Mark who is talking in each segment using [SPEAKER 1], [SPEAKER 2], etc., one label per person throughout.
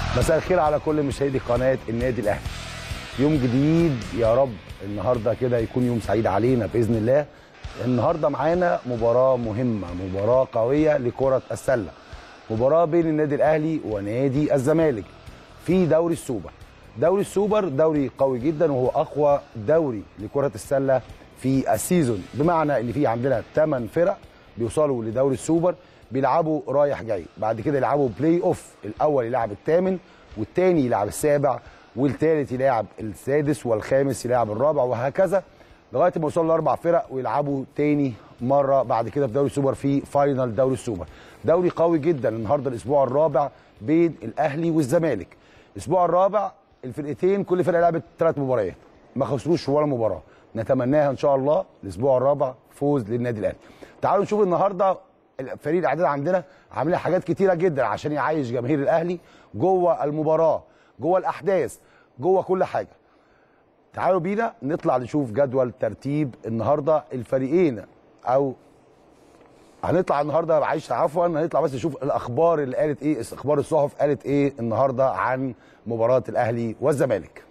[SPEAKER 1] مساء الخير على كل مشاهدي قناه النادي الاهلي يوم جديد يا رب النهارده كده يكون يوم سعيد علينا باذن الله النهارده معانا مباراه مهمه مباراه قويه لكره السله مباراه بين النادي الاهلي ونادي الزمالك في دوري السوبر دوري السوبر دوري قوي جدا وهو اقوى دوري لكره السله في السيزون بمعنى ان في عندنا 8 فرق بيوصلوا لدوري السوبر بيلعبوا رايح جاي بعد كده يلعبوا بلاي اوف الاول يلعب الثامن والثاني يلعب السابع والثالث يلعب السادس والخامس يلعب الرابع وهكذا لغايه ما يوصلوا لاربع فرق ويلعبوا تاني مره بعد كده في دوري السوبر في فاينل دوري السوبر دوري قوي جدا النهارده الاسبوع الرابع بين الاهلي والزمالك الاسبوع الرابع الفرقتين كل فرقه لعبت ثلاث مباريات ما خسروش ولا مباراه نتمناها ان شاء الله الاسبوع الرابع فوز للنادي الاهلي تعالوا نشوف النهارده فريق الاعداد عندنا عاملين حاجات كتيره جدا عشان يعيش جماهير الاهلي جوه المباراه جوه الاحداث جوه كل حاجه تعالوا بينا نطلع نشوف جدول ترتيب النهارده الفريقين او هنطلع النهارده معلش عفوا هنطلع بس نشوف الاخبار اللي قالت ايه اخبار الصحف قالت ايه النهارده عن مباراه الاهلي والزمالك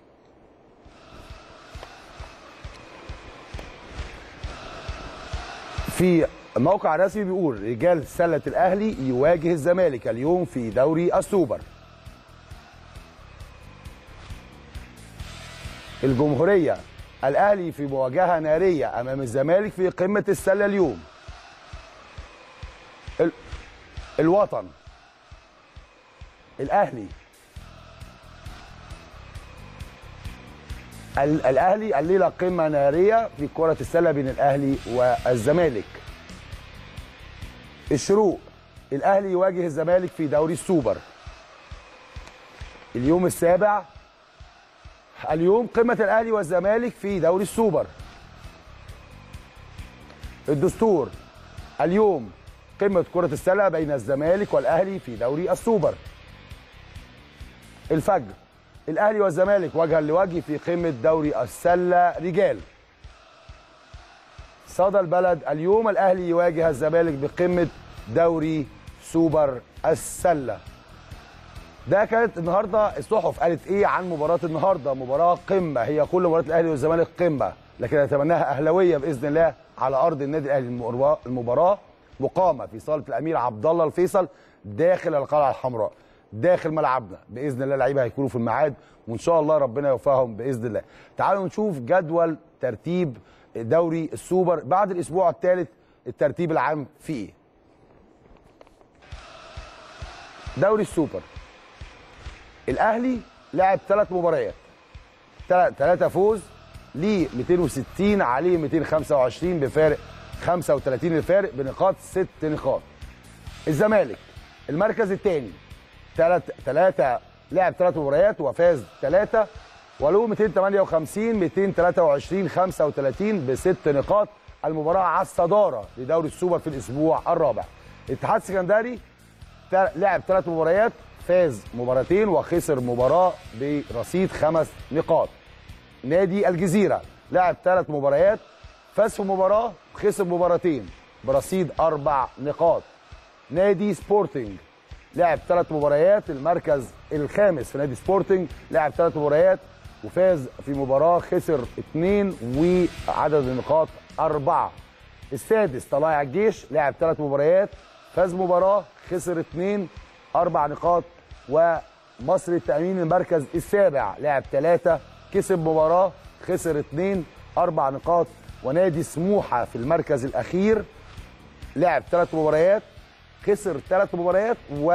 [SPEAKER 1] في موقع رسمي بيقول رجال سله الاهلي يواجه الزمالك اليوم في دوري السوبر الجمهوريه الاهلي في مواجهه ناريه امام الزمالك في قمه السله اليوم ال... الوطن الاهلي ال... الاهلي الليله قمه ناريه في كره السله بين الاهلي والزمالك الشروق الاهلي يواجه الزمالك في دوري السوبر اليوم السابع اليوم قمه الاهلي والزمالك في دوري السوبر الدستور اليوم قمه كره السله بين الزمالك والاهلي في دوري السوبر الفجر الاهلي والزمالك وجها لوجه في قمه دوري السله رجال صدى البلد اليوم الاهلي يواجه الزمالك بقمه دوري سوبر السله ده كانت النهارده الصحف قالت ايه عن مباراه النهارده مباراه قمه هي كل مباراه الاهلي والزمالك قمه لكن اتمناها اهلاويه باذن الله على ارض النادي الاهلي المباراه مقامه في صاله الامير عبد الله الفيصل داخل القلعه الحمراء داخل ملعبنا باذن الله اللعيبه هيكونوا في الميعاد وان شاء الله ربنا يوفقهم باذن الله تعالوا نشوف جدول ترتيب دوري السوبر بعد الاسبوع الثالث الترتيب العام فيه ايه دوري السوبر الاهلي لعب ثلاث مباريات ثلاثه فوز ليه 260 عليه 225 بفارق 35 الفارق بنقاط ست نقاط الزمالك المركز الثاني ثلاث ثلاثه لعب ثلاث مباريات وفاز ثلاثه وله 258 223 35 بست نقاط المباراه على الصداره لدوري السوبر في الاسبوع الرابع الاتحاد السكندري لعب ثلاث مباريات فاز مباراتين وخسر مباراه برصيد خمس نقاط نادي الجزيره لعب ثلاث مباريات فاز في مباراه خسر مباراتين برصيد اربع نقاط نادي سبورتنج لعب ثلاث مباريات المركز الخامس في نادي سبورتنج لعب ثلاث مباريات وفاز في مباراه خسر اثنين وعدد النقاط اربعه السادس طلائع الجيش لعب ثلاث مباريات فاز مباراه خسر اثنين اربع نقاط ومصر التامين المركز السابع لعب ثلاثه كسب مباراه خسر اثنين اربع نقاط ونادي سموحه في المركز الاخير لعب ثلاث مباريات خسر ثلاث مباريات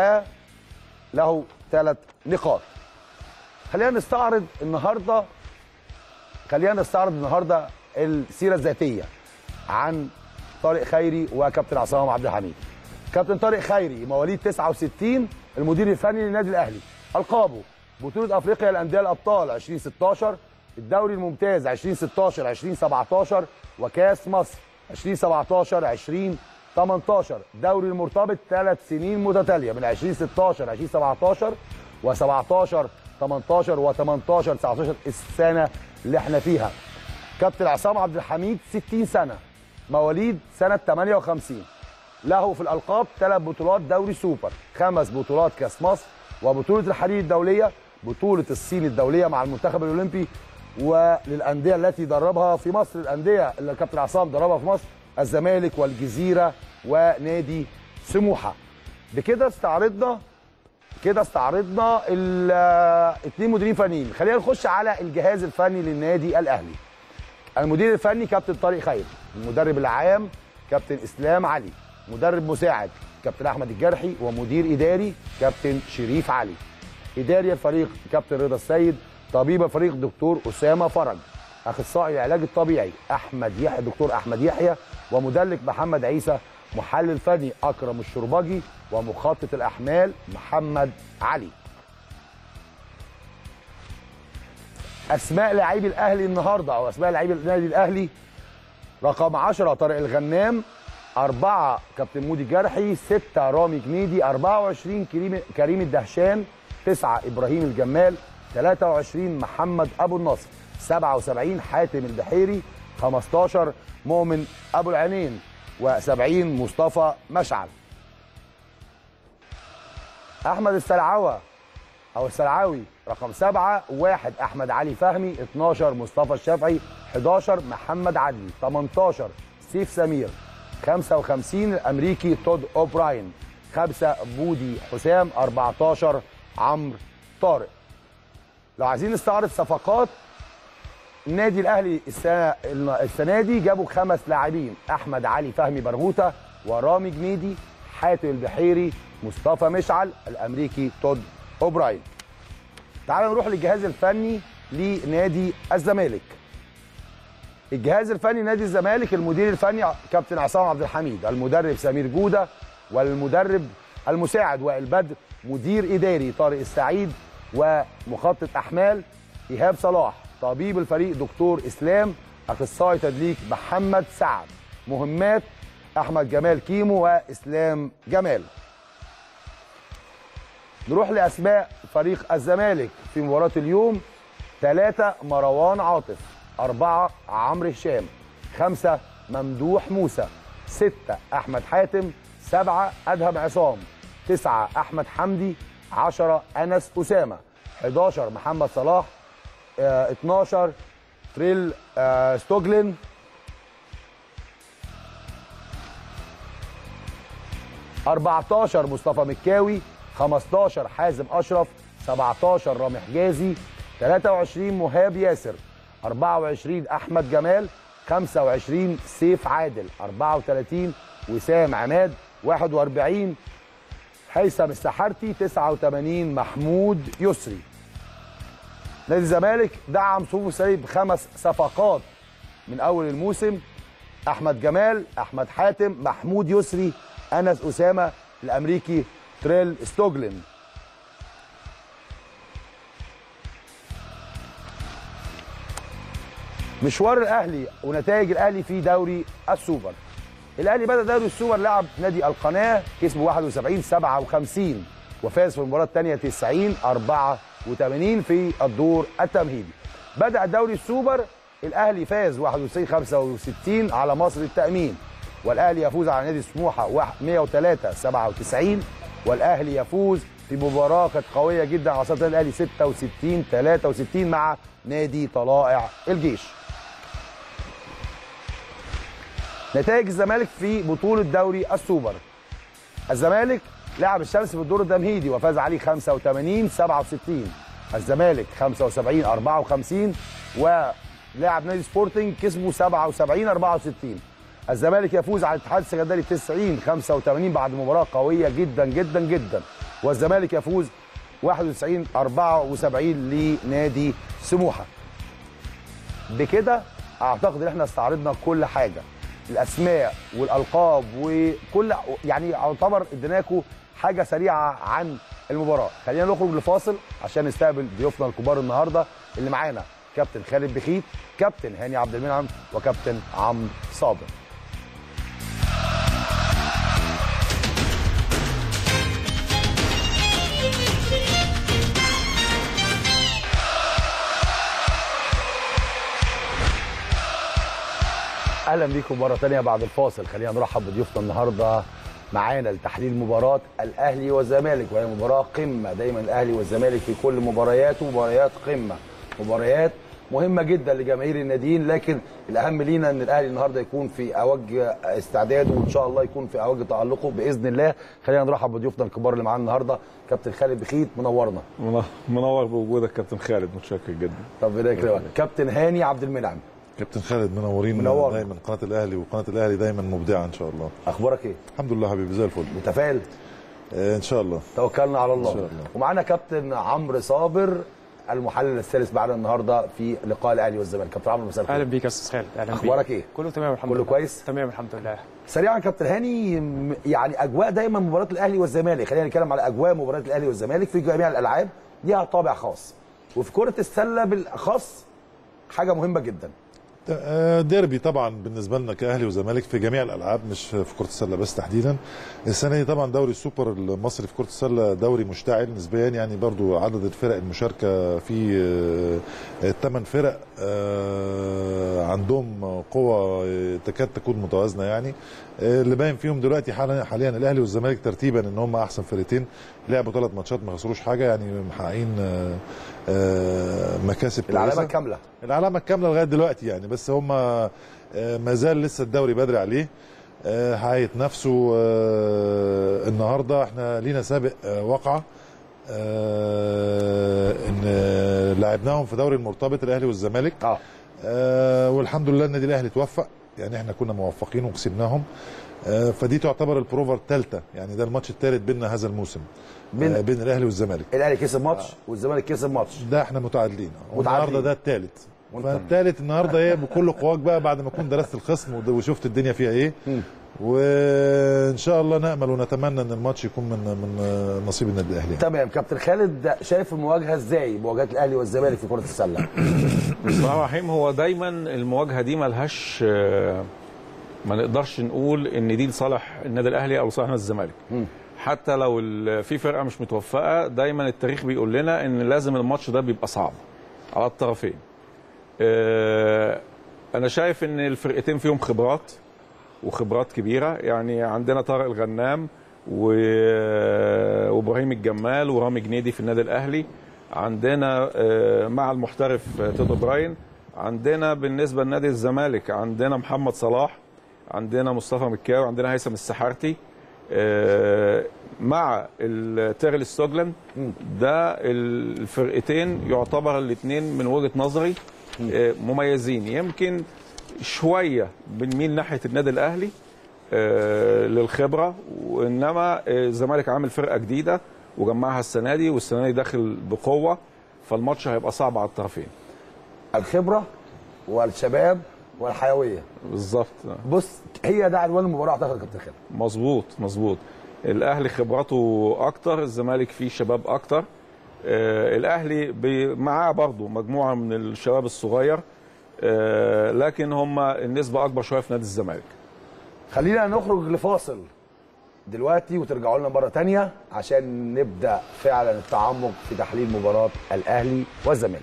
[SPEAKER 1] وله ثلاث نقاط خلينا نستعرض النهارده خلينا نستعرض النهارده السيره الذاتيه عن طارق خيري وكابتن عصام عبد الحميد كابتن طارق خيري مواليد 69 المدير الفني للنادي الاهلي القابه بطوله افريقيا للانديه الابطال 2016 الدوري الممتاز 2016 2017 وكاس مصر 2017 2018 دوري المرتبط ثلاث سنين متتاليه من 2016 2017 و17 18 و18 19 السنه اللي احنا فيها كابتن عصام عبد الحميد 60 سنه مواليد سنه 58 له في الالقاب ثلاث بطولات دوري سوبر خمس بطولات كاس مصر وبطوله الحرير الدوليه بطوله الصين الدوليه مع المنتخب الاولمبي وللانديه التي دربها في مصر الانديه اللي الكابتن عصام دربها في مصر الزمالك والجزيره ونادي سموحه بكده استعرضنا كده استعرضنا الاثنين مديرين فنيين خلينا نخش على الجهاز الفني للنادي الاهلي المدير الفني كابتن طارق خير المدرب العام كابتن اسلام علي مدرب مساعد كابتن احمد الجرحي ومدير اداري كابتن شريف علي اداري الفريق كابتن رضا السيد طبيب الفريق دكتور اسامه فرج اخصائي العلاج الطبيعي احمد يحيى دكتور احمد يحيى ومدلك محمد عيسى محلل فني اكرم الشربجي ومخطط الاحمال محمد علي اسماء لاعبي الاهلي النهارده او اسماء لاعبي النادي الاهلي رقم 10 طارق الغنام أربعة كابتن مودي جرحي ستة رامي جنيدي 24 كريم كريم الدهشان تسعة إبراهيم الجمال 23 محمد أبو النصر 77 حاتم البحيري 15 مؤمن أبو العينين و70 مصطفى مشعل أحمد السلعوة أو السلعاوي رقم سبعة واحد أحمد علي فهمي 12 مصطفى الشافعي 11 محمد عدلي 18 سيف سمير 55 الامريكي تود اوبراين 5 بودي حسام 14 عمرو طارق لو عايزين نستعرض صفقات النادي الاهلي السنه السنه دي جابوا خمس لاعبين احمد علي فهمي برغوثه ورامي جنيدي حاتم البحيري مصطفى مشعل الامريكي تود اوبراين تعالوا نروح للجهاز الفني لنادي الزمالك الجهاز الفني نادي الزمالك المدير الفني كابتن عصام عبد الحميد المدرب سمير جوده والمدرب المساعد وائل بدر مدير اداري طارق السعيد ومخطط احمال ايهاب صلاح طبيب الفريق دكتور اسلام اخصائي تدليك محمد سعد مهمات احمد جمال كيمو واسلام جمال نروح لاسماء فريق الزمالك في مباراه اليوم ثلاثة مروان عاطف أربعة عمرو هشام خمسة ممدوح موسى ستة أحمد حاتم سبعة أدهم عصام تسعة أحمد حمدي عشرة أنس أسامة 11 محمد صلاح اه 12 تريل اه ستوجلن أربعتاشر مصطفى مكاوي 15 حازم أشرف 17 رامي حجازي 23 مهاب ياسر 24 احمد جمال 25 سيف عادل 34 وسام عماد 41 هيثم السحرتي 89 محمود يسري نادي الزمالك دعم صفوف السري بخمس صفقات من اول الموسم احمد جمال احمد حاتم محمود يسري انس اسامه الامريكي تريل ستوجلن مشوار الاهلي ونتائج الاهلي في دوري السوبر الاهلي بدا دوري السوبر لعب نادي القناه كسب 71 57 وفاز في المباراه الثانيه 90 84 في الدور التمهيدي بدا دوري السوبر الاهلي فاز 91 65 على مصر التامين والاهلي يفوز على نادي سموحه 103 97 والاهلي يفوز في مباراه كانت قويه جدا على صدر الاهلي 66 63 مع نادي طلائع الجيش نتائج الزمالك في بطولة دوري السوبر الزمالك لعب الشمس في الدور التمهيدي وفاز عليه 85 67 الزمالك 75 54 ولعب نادي سبورتنج كسبه 77 64 الزمالك يفوز على الاتحاد السكندري 90 85 بعد مباراة قوية جدا جدا جدا والزمالك يفوز 91 74 لنادي سموحة بكده اعتقد ان احنا استعرضنا كل حاجه الاسماء والالقاب وكل يعني يعتبر اديناكم حاجه سريعه عن المباراه خلينا نخرج لفاصل عشان نستقبل ضيوفنا الكبار النهارده اللي معانا كابتن خالد بخيت كابتن هاني عبد المنعم وكابتن عمرو صابر اهلا بيكم مره ثانيه بعد الفاصل خلينا نرحب بضيوفنا النهارده معانا لتحليل مباراه الاهلي والزمالك وهي مباراه قمه دايما الاهلي والزمالك في كل مبارياته مباريات قمه مباريات مهمه جدا لجماهير الناديين لكن الاهم لينا ان الاهلي النهارده يكون في اوج استعداده وان شاء الله يكون في اوج تالقه باذن الله خلينا نرحب بضيوفنا الكبار اللي معانا النهارده كابتن خالد بخيت منورنا
[SPEAKER 2] منور بوجودك كابتن خالد متشكر جدا
[SPEAKER 1] ربنا يكرمك كابتن هاني عبد المنعم
[SPEAKER 3] كابتن خالد منورين
[SPEAKER 1] منور.
[SPEAKER 3] دايما قناه الاهلي وقناه الاهلي دايما مبدعه ان شاء الله
[SPEAKER 1] اخبارك ايه
[SPEAKER 3] الحمد لله حبيبي زي الفل
[SPEAKER 1] متفائل
[SPEAKER 3] آه ان شاء الله
[SPEAKER 1] توكلنا على الله,
[SPEAKER 3] إن شاء الله.
[SPEAKER 1] ومعانا كابتن عمرو صابر المحلل الثالث معانا النهارده في لقاء الاهلي والزمالك كابتن عمرو مساء
[SPEAKER 4] اهلا
[SPEAKER 1] الخير
[SPEAKER 4] بيك يا استاذ خالد اهلا بيك
[SPEAKER 1] اخبارك ايه
[SPEAKER 4] كله تمام الحمد
[SPEAKER 1] كله
[SPEAKER 4] لله
[SPEAKER 1] كويس؟
[SPEAKER 4] تمام الحمد لله
[SPEAKER 1] سريعا كابتن هاني م- يعني اجواء دايما مباراه الاهلي والزمالك خلينا نتكلم على اجواء مباراه الاهلي والزمالك في جميع الالعاب ليها طابع خاص وفي كره السله بالاخص حاجه مهمه جدا
[SPEAKER 3] آه، ديربي طبعا بالنسبه لنا كاهلي وزمالك في جميع الالعاب مش في كره السله بس تحديدا السنه دي طبعا دوري السوبر المصري في كره السله دوري مشتعل نسبيا يعني برضو عدد الفرق المشاركه فيه ثمان فرق آه، عندهم قوه آه، تكاد تكون متوازنه يعني آه، اللي باين فيهم دلوقتي حاليا حاليا الاهلي والزمالك ترتيبا ان هم احسن فرقتين لعبوا ثلاث ماتشات ما خسروش حاجه يعني محققين آه، آه، مكاسب
[SPEAKER 1] العلامه
[SPEAKER 3] كويسة.
[SPEAKER 1] الكامله
[SPEAKER 3] العلامه الكامله لغايه دلوقتي يعني بس هم آه، ما زال لسه الدوري بدري عليه آه، هيتنافسوا آه، النهارده احنا لينا سابق آه، وقعه آه، ان آه، لعبناهم في دوري المرتبط الاهلي والزمالك
[SPEAKER 1] اه
[SPEAKER 3] آه، والحمد لله النادي الاهلي توفق يعني احنا كنا موفقين وكسبناهم آه، فدي تعتبر البروفر الثالثه يعني ده الماتش الثالث بيننا هذا الموسم
[SPEAKER 1] بين-
[SPEAKER 3] بين, بين الاهلي والزمالك
[SPEAKER 1] الاهلي كسب ماتش والزمالك كسب ماتش
[SPEAKER 3] ده احنا متعادلين
[SPEAKER 1] متعادلين.
[SPEAKER 3] والنهارده ده الثالث
[SPEAKER 1] وانت-
[SPEAKER 3] فالثالث النهارده ايه بكل قواك بقى بعد ما اكون درست الخصم ود- وشفت الدنيا فيها ايه وان شاء الله نامل ونتمنى ان الماتش يكون من من نصيب النادي الاهلي يعني.
[SPEAKER 1] تمام كابتن خالد شايف المواجهه ازاي مواجهه الاهلي والزمالك في كره السله
[SPEAKER 2] بسم الله الرحمن الرحيم هو دايما المواجهه دي ملهاش آه، ما نقدرش نقول ان دي لصالح النادي الاهلي او لصالح نادي الزمالك حتى لو ال- في فرقه مش متوفقه دايما التاريخ بيقول لنا ان لازم الماتش ده بيبقى صعب على الطرفين آه، انا شايف ان الفرقتين فيهم خبرات وخبرات كبيره يعني عندنا طارق الغنام و- وابراهيم الجمال ورامي جنيدي في النادي الاهلي عندنا آه، مع المحترف آه، تيتو براين عندنا بالنسبه لنادي الزمالك عندنا محمد صلاح عندنا مصطفى مكاوي عندنا هيثم السحارتي آه، مع ال- تيرل ستوجلان ده الفرقتين يعتبر الاثنين من وجهه نظري آه، مميزين يمكن شويه بنميل ناحيه النادي الاهلي آه، للخبره وانما آه، الزمالك عامل فرقه جديده وجمعها السنه دي والسنه دي داخل بقوه فالماتش هيبقى صعب على الطرفين
[SPEAKER 1] الخبره والشباب والحيويه
[SPEAKER 2] بالظبط
[SPEAKER 1] بص هي ده عنوان المباراه اعتقد يا كابتن خالد
[SPEAKER 2] مظبوط مظبوط الاهلي خبراته اكتر الزمالك فيه شباب اكتر آه الاهلي بي- معاه برضه مجموعه من الشباب الصغير آه لكن هم النسبه اكبر شويه في نادي الزمالك
[SPEAKER 1] خلينا نخرج لفاصل دلوقتي وترجعوا لنا مره تانية عشان نبدا فعلا التعمق في تحليل مباراه الاهلي والزمالك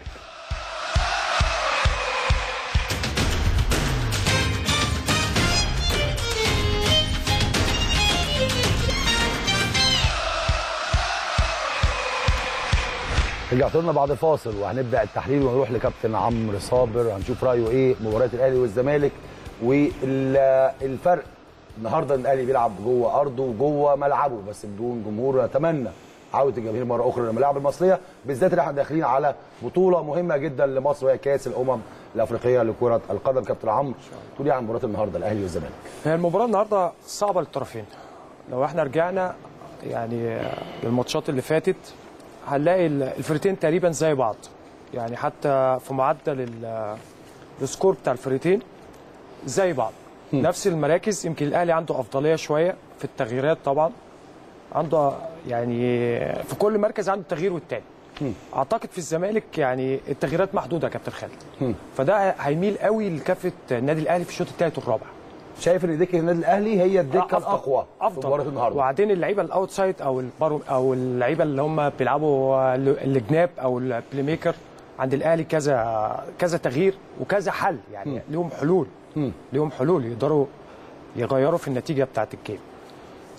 [SPEAKER 1] رجعت لنا بعد فاصل وهنبدا التحليل ونروح لكابتن عمرو صابر هنشوف رايه ايه مباراه الاهلي والزمالك والفرق النهارده الاهلي بيلعب جوه ارضه وجوه ملعبه بس بدون جمهور نتمنى عوده الجماهير مره اخرى للملاعب المصريه بالذات ان احنا داخلين على بطوله مهمه جدا لمصر وهي كاس الامم الافريقيه لكره القدم كابتن عمرو تقول ايه عن مباراه النهارده الاهلي والزمالك
[SPEAKER 4] هي المباراه النهارده صعبه للطرفين لو احنا رجعنا يعني للماتشات اللي فاتت هنلاقي ال- الفرقتين تقريبا زي بعض يعني حتى في معدل ال- السكور بتاع الفرقتين زي بعض نفس المراكز يمكن الاهلي عنده افضليه شويه في التغييرات طبعا عنده يعني في كل مركز عنده تغيير والتاني اعتقد في الزمالك يعني التغييرات محدوده يا كابتن خالد فده هيميل قوي لكافه النادي الاهلي في الشوط الثالث والرابع
[SPEAKER 1] شايف ان دكه النادي الاهلي هي الدكه
[SPEAKER 4] أفضل-
[SPEAKER 1] الاقوى في مباراه
[SPEAKER 4] افضل
[SPEAKER 1] النهارده
[SPEAKER 4] وبعدين اللعيبه الاوتسايد او البارو او اللعيبه اللي هم بيلعبوا ال- الجناب او البلاي ميكر عند الاهلي كذا كذا تغيير وكذا حل يعني ليهم حلول ليهم حلول يقدروا يغيروا في النتيجه بتاعت الجيم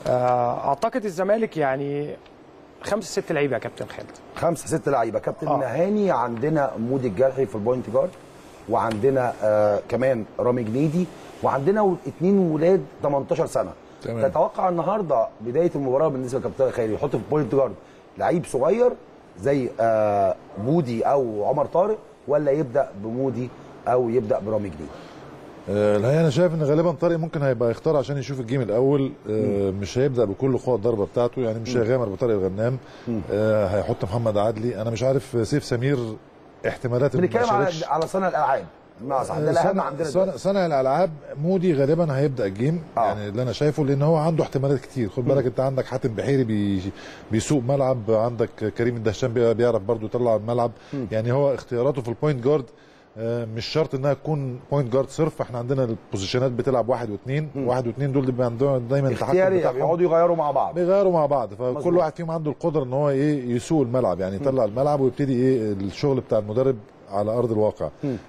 [SPEAKER 4] آه، اعتقد الزمالك يعني خمسة ست لعيبه يا كابتن خالد
[SPEAKER 1] خمسه ست لعيبه كابتن
[SPEAKER 4] آه.
[SPEAKER 1] نهاني عندنا مودي الجرحي في البوينت جارد وعندنا آه كمان رامي جنيدي وعندنا اثنين ولاد 18 سنه
[SPEAKER 3] تمام.
[SPEAKER 1] تتوقع النهارده بدايه المباراه بالنسبه لكابتن خيري يحط في البوينت جارد لعيب صغير زي آه مودي او عمر طارق ولا يبدا بمودي او يبدا برامي جنيدي
[SPEAKER 3] آه، الحقيقه انا شايف ان غالبا طارق ممكن هيبقى يختار عشان يشوف الجيم الاول آه، مش هيبدا بكل قوه الضربه بتاعته يعني مش هيغامر بطارق الغنام آه، هيحط محمد عدلي انا مش عارف سيف سمير احتمالات إنه ما
[SPEAKER 1] بنتكلم على
[SPEAKER 3] يشاركش.
[SPEAKER 1] على صانع الالعاب ما صح ده الاهم
[SPEAKER 3] صانع-
[SPEAKER 1] عندنا
[SPEAKER 3] صانع,
[SPEAKER 1] دلوقتي.
[SPEAKER 3] صانع الالعاب مودي غالبا هيبدا الجيم
[SPEAKER 1] آه.
[SPEAKER 3] يعني اللي انا شايفه لان هو عنده احتمالات كتير خد بالك انت عندك حاتم بحيري بي بيسوق ملعب عندك كريم الدهشان بي- بيعرف برضو يطلع الملعب يعني هو اختياراته في البوينت جارد آه، مش شرط انها تكون بوينت جارد صرف احنا عندنا البوزيشنات بتلعب واحد واثنين واحد واثنين دول بيبقى عندهم دايما التحكم
[SPEAKER 1] اختياري
[SPEAKER 3] بتاعهم.
[SPEAKER 1] بيقعدوا يغيروا مع بعض
[SPEAKER 3] بيغيروا مع بعض فكل
[SPEAKER 1] مظبوط.
[SPEAKER 3] واحد فيهم عنده القدره ان هو ايه يسوق الملعب يعني يطلع الملعب ويبتدي ايه الشغل بتاع المدرب على ارض الواقع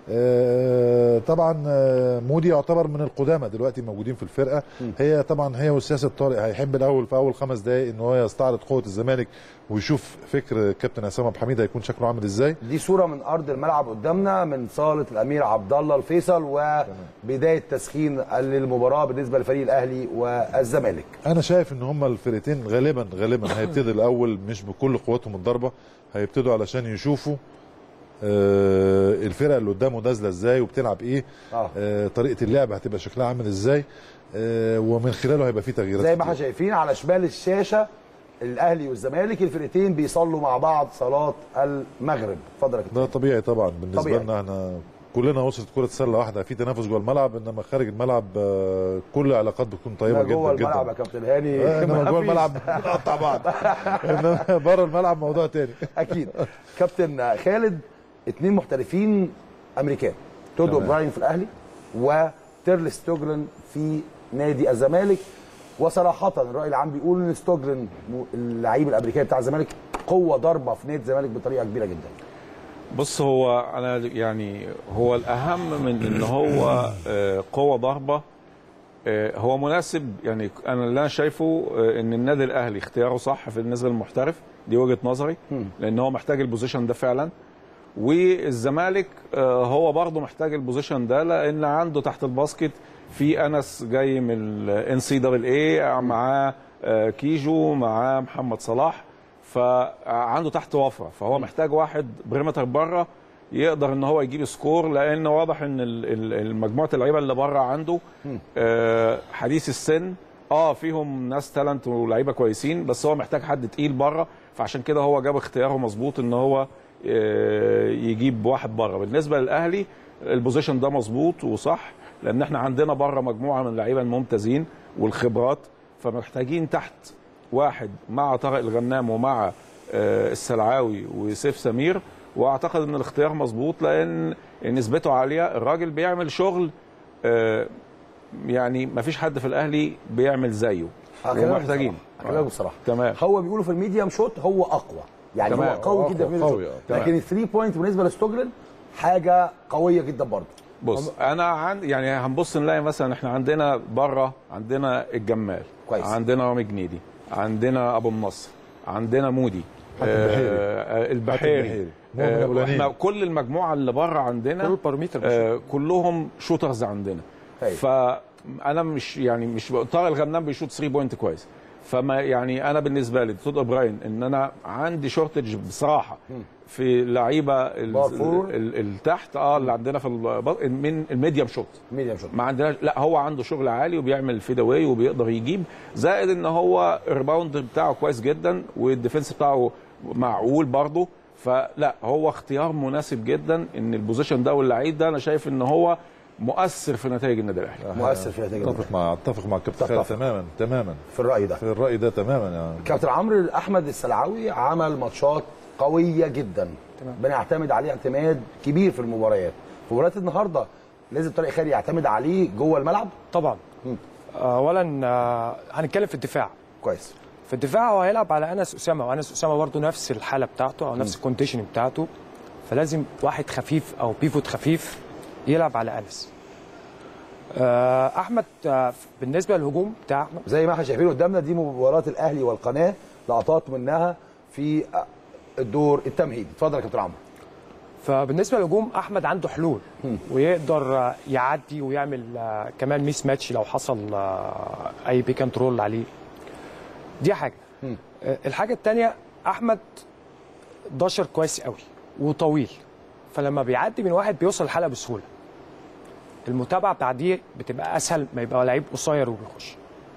[SPEAKER 3] آه طبعا آه، مودي يعتبر من القدامى دلوقتي موجودين في الفرقه هي طبعا هي وسياسه طارق هيحب الاول في اول خمس دقائق ان هو يستعرض قوه الزمالك ويشوف فكر كابتن عصام عبد الحميد هيكون شكله عامل ازاي
[SPEAKER 1] دي صوره من ارض الملعب قدامنا من صاله الامير عبد الله الفيصل وبدايه تسخين للمباراه بالنسبه لفريق الاهلي والزمالك
[SPEAKER 3] انا شايف ان هما الفرقتين غالبا غالبا هيبتدي الاول مش بكل قوتهم الضربه هيبتدوا علشان يشوفوا آه، الفرقه اللي قدامه نازله ازاي وبتلعب ايه
[SPEAKER 1] آه.
[SPEAKER 3] آه، طريقه اللعب هتبقى شكلها عامل ازاي آه، ومن خلاله هيبقى فيه تغييرات
[SPEAKER 1] زي ما
[SPEAKER 3] كتير.
[SPEAKER 1] احنا شايفين على شمال الشاشه الاهلي والزمالك الفرقتين بيصلوا مع بعض صلاه المغرب اتفضل يا كابتن
[SPEAKER 3] ده طبيعي طبعا بالنسبه
[SPEAKER 1] طبيعي.
[SPEAKER 3] لنا احنا كلنا وصلت كره سله واحده في تنافس جوه الملعب انما خارج الملعب آه، كل العلاقات بتكون طيبه
[SPEAKER 1] لا
[SPEAKER 3] جدا
[SPEAKER 1] جوه
[SPEAKER 3] جدا
[SPEAKER 1] الملعب يا كابتن هاني
[SPEAKER 3] آه، انما
[SPEAKER 1] ما
[SPEAKER 3] جوه
[SPEAKER 1] فيش.
[SPEAKER 3] الملعب بنقطع بعض انما بره الملعب موضوع تاني
[SPEAKER 1] اكيد كابتن خالد اثنين محترفين امريكان تود
[SPEAKER 3] تمام.
[SPEAKER 1] اوبراين في الاهلي وتيرل ستوجلن في نادي الزمالك وصراحه الراي العام بيقول ان ستوجلن م- اللعيب الامريكاني بتاع الزمالك قوه ضربه في نادي الزمالك بطريقه كبيره جدا
[SPEAKER 2] بص هو انا يعني هو الاهم من ان هو آه، قوه ضربه آه، هو مناسب يعني انا اللي انا شايفه آه، ان النادي الاهلي اختياره صح في بالنسبه للمحترف دي وجهه نظري لان هو محتاج البوزيشن ده فعلا والزمالك آه، هو برضه محتاج البوزيشن ده لان عنده تحت الباسكت في انس جاي من الان سي دبل اي معاه آه، كيجو معاه محمد صلاح فعنده تحت وفره فهو محتاج واحد بريمتر بره يقدر ان هو يجيب سكور لان واضح ان ال- ال- المجموعه اللعيبه اللي بره عنده آه، حديث السن اه فيهم ناس تالنت ولاعيبه كويسين بس هو محتاج حد تقيل بره فعشان كده هو جاب اختياره مظبوط ان هو آه، يجيب واحد بره بالنسبه للاهلي البوزيشن ده مظبوط وصح لان احنا عندنا بره مجموعه من اللعيبه الممتازين والخبرات فمحتاجين تحت واحد مع طارق الغنام ومع آه، السلعاوي وسيف سمير واعتقد ان الاختيار مظبوط لان نسبته عاليه الراجل بيعمل شغل آه، يعني ما فيش حد في الاهلي بيعمل زيه
[SPEAKER 1] هكلمك
[SPEAKER 2] ومحتاجين
[SPEAKER 1] بصراحة. هكلمك بصراحه
[SPEAKER 2] تمام
[SPEAKER 1] هو بيقولوا في الميديم شوت هو اقوى يعني
[SPEAKER 2] تمام.
[SPEAKER 1] هو قوي
[SPEAKER 3] هو
[SPEAKER 1] جدا في
[SPEAKER 3] أقوى،
[SPEAKER 1] الميديم
[SPEAKER 3] قوي،
[SPEAKER 1] شوت
[SPEAKER 3] آه.
[SPEAKER 2] تمام.
[SPEAKER 1] لكن الثري بوينت بالنسبه لستوجلن حاجه قويه جدا برضه
[SPEAKER 2] بص انا عن يعني هنبص نلاقي مثلا احنا عندنا بره عندنا الجمال
[SPEAKER 1] كويس.
[SPEAKER 2] عندنا رامي جنيدي عندنا ابو النصر عندنا مودي
[SPEAKER 3] حاتم بحيري.
[SPEAKER 2] آه البحيري
[SPEAKER 3] بحيري. مؤمن
[SPEAKER 2] آه
[SPEAKER 3] أبو العنين.
[SPEAKER 2] احنا كل المجموعه اللي بره عندنا
[SPEAKER 4] كل البارامتر
[SPEAKER 2] آه كلهم شوترز عندنا
[SPEAKER 1] هاي.
[SPEAKER 2] فانا مش يعني مش طارق الغنام بيشوط 3 بوينت كويس فما يعني انا بالنسبه لي تود اوبراين ان انا عندي شورتج بصراحه في لعيبه ال-
[SPEAKER 1] بار فور.
[SPEAKER 2] ال- ال- التحت اه اللي عندنا في ال- من الميديم شوت
[SPEAKER 1] ميديم شوت
[SPEAKER 2] ما عندناش لا هو عنده شغل عالي وبيعمل فيد اواي وبيقدر يجيب زائد ان هو الريباوند بتاعه كويس جدا والديفنس بتاعه معقول برضه فلا هو اختيار مناسب جدا ان البوزيشن ده واللعيب ده انا شايف ان هو مؤثر في نتائج النادي الاهلي
[SPEAKER 1] مؤثر فيها جدا
[SPEAKER 3] اتفق مع اتفق مع الكابتن خالد
[SPEAKER 1] تتفق.
[SPEAKER 3] تماما تماما
[SPEAKER 1] في الراي ده
[SPEAKER 3] في الراي ده تماما يعني
[SPEAKER 1] كابتن عمرو احمد السلعاوي عمل ماتشات قويه جدا
[SPEAKER 4] تمام.
[SPEAKER 1] بنعتمد عليه اعتماد كبير في المباريات في مباريات النهارده لازم طارق خيري يعتمد عليه جوه الملعب
[SPEAKER 4] طبعا اولا آه، هنتكلم في الدفاع
[SPEAKER 1] كويس
[SPEAKER 4] في الدفاع هو هيلعب على انس اسامه وانس اسامه برضه نفس الحاله بتاعته او نفس الكونديشن بتاعته فلازم واحد خفيف او بيفوت خفيف يلعب على انس آه، احمد آه، بالنسبه للهجوم بتاع احمد
[SPEAKER 1] زي ما احنا شايفين قدامنا دي مباراه الاهلي والقناه لقطات منها في الدور التمهيدي اتفضل يا كابتن عمرو
[SPEAKER 4] فبالنسبه للهجوم احمد عنده حلول ويقدر آه، يعدي ويعمل آه، كمان ميس ماتش لو حصل آه، اي بيك اند رول عليه دي حاجه آه، الحاجه الثانيه احمد داشر كويس قوي وطويل فلما بيعدي من واحد بيوصل الحلقه بسهوله المتابعه بتاع دي بتبقى اسهل ما يبقى لعيب قصير وبيخش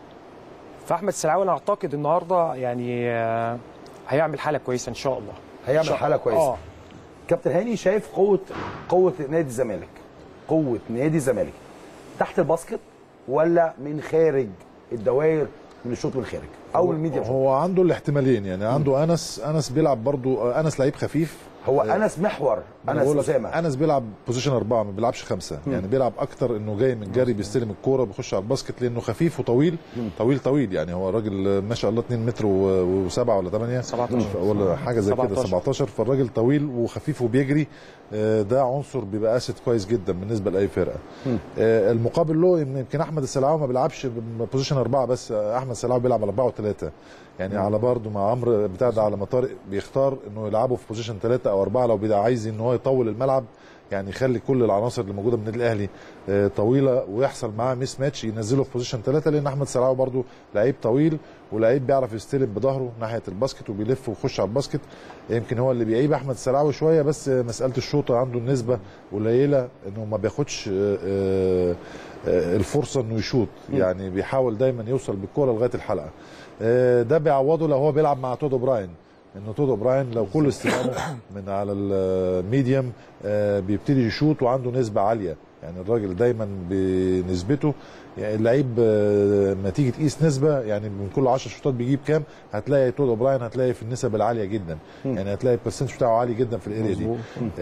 [SPEAKER 4] فاحمد السلعاوي انا اعتقد النهارده يعني آه، هيعمل حاله كويسه ان شاء الله
[SPEAKER 1] هيعمل
[SPEAKER 4] إن شاء
[SPEAKER 1] حالة
[SPEAKER 4] الله.
[SPEAKER 1] كويسة.
[SPEAKER 4] اه
[SPEAKER 1] كابتن هاني شايف قوه قوه نادي الزمالك قوه نادي الزمالك تحت الباسكت ولا من خارج الدوائر من الشوط من الخارج او من الميديا شوت
[SPEAKER 3] هو عنده الاحتمالين يعني عنده انس انس بيلعب برضو انس لعيب خفيف
[SPEAKER 1] هو انس محور
[SPEAKER 3] أنا
[SPEAKER 1] انس
[SPEAKER 3] بقول لك
[SPEAKER 1] اسامه
[SPEAKER 3] انس بيلعب بوزيشن اربعه ما بيلعبش خمسه يعني بيلعب اكتر انه جاي من جري بيستلم الكوره بيخش على الباسكت لانه خفيف وطويل طويل طويل يعني هو راجل ما شاء الله 2 متر و7 ولا 8
[SPEAKER 4] 17.
[SPEAKER 3] ولا حاجه زي كده
[SPEAKER 4] 17.
[SPEAKER 3] 17 فالراجل طويل وخفيف وبيجري آه، ده عنصر بيبقى اسد كويس جدا بالنسبه لاي فرقه آه، المقابل له إن يمكن احمد السلعاوي ما بيلعبش بوزيشن اربعه بس آه، احمد السلعاوي بيلعب على اربعه وثلاثه يعني على برضه مع عمرو بتاع ده على مطارق بيختار انه يلعبه في بوزيشن ثلاثه او اربعه لو بيبقى عايز ان هو يطول الملعب يعني يخلي كل العناصر اللي موجوده من النادي الاهلي آه، طويله ويحصل معاه ميس ماتش ينزله في بوزيشن ثلاثه لان احمد سلعاوي برضه لعيب طويل ولعيب بيعرف يستلم بظهره ناحيه الباسكت وبيلف ويخش على الباسكت يمكن هو اللي بيعيب احمد السلعاوي شويه بس آه، مساله الشوطه عنده النسبه قليله انه ما بياخدش آه، آه، آه، الفرصه انه يشوط يعني بيحاول دايما يوصل بالكره لغايه الحلقه آه، ده بيعوضه لو هو بيلعب مع تودو براين انه تودو براين لو كل استلامه من على الميديم آه، بيبتدي يشوط وعنده نسبه عاليه يعني الراجل دايما بنسبته يعني اللعيب آه، لما تيجي تقيس نسبه يعني من كل 10 شوطات بيجيب كام هتلاقي تودو براين هتلاقي في النسب العاليه جدا يعني هتلاقي البرسنت بتاعه عالي جدا في الاريا دي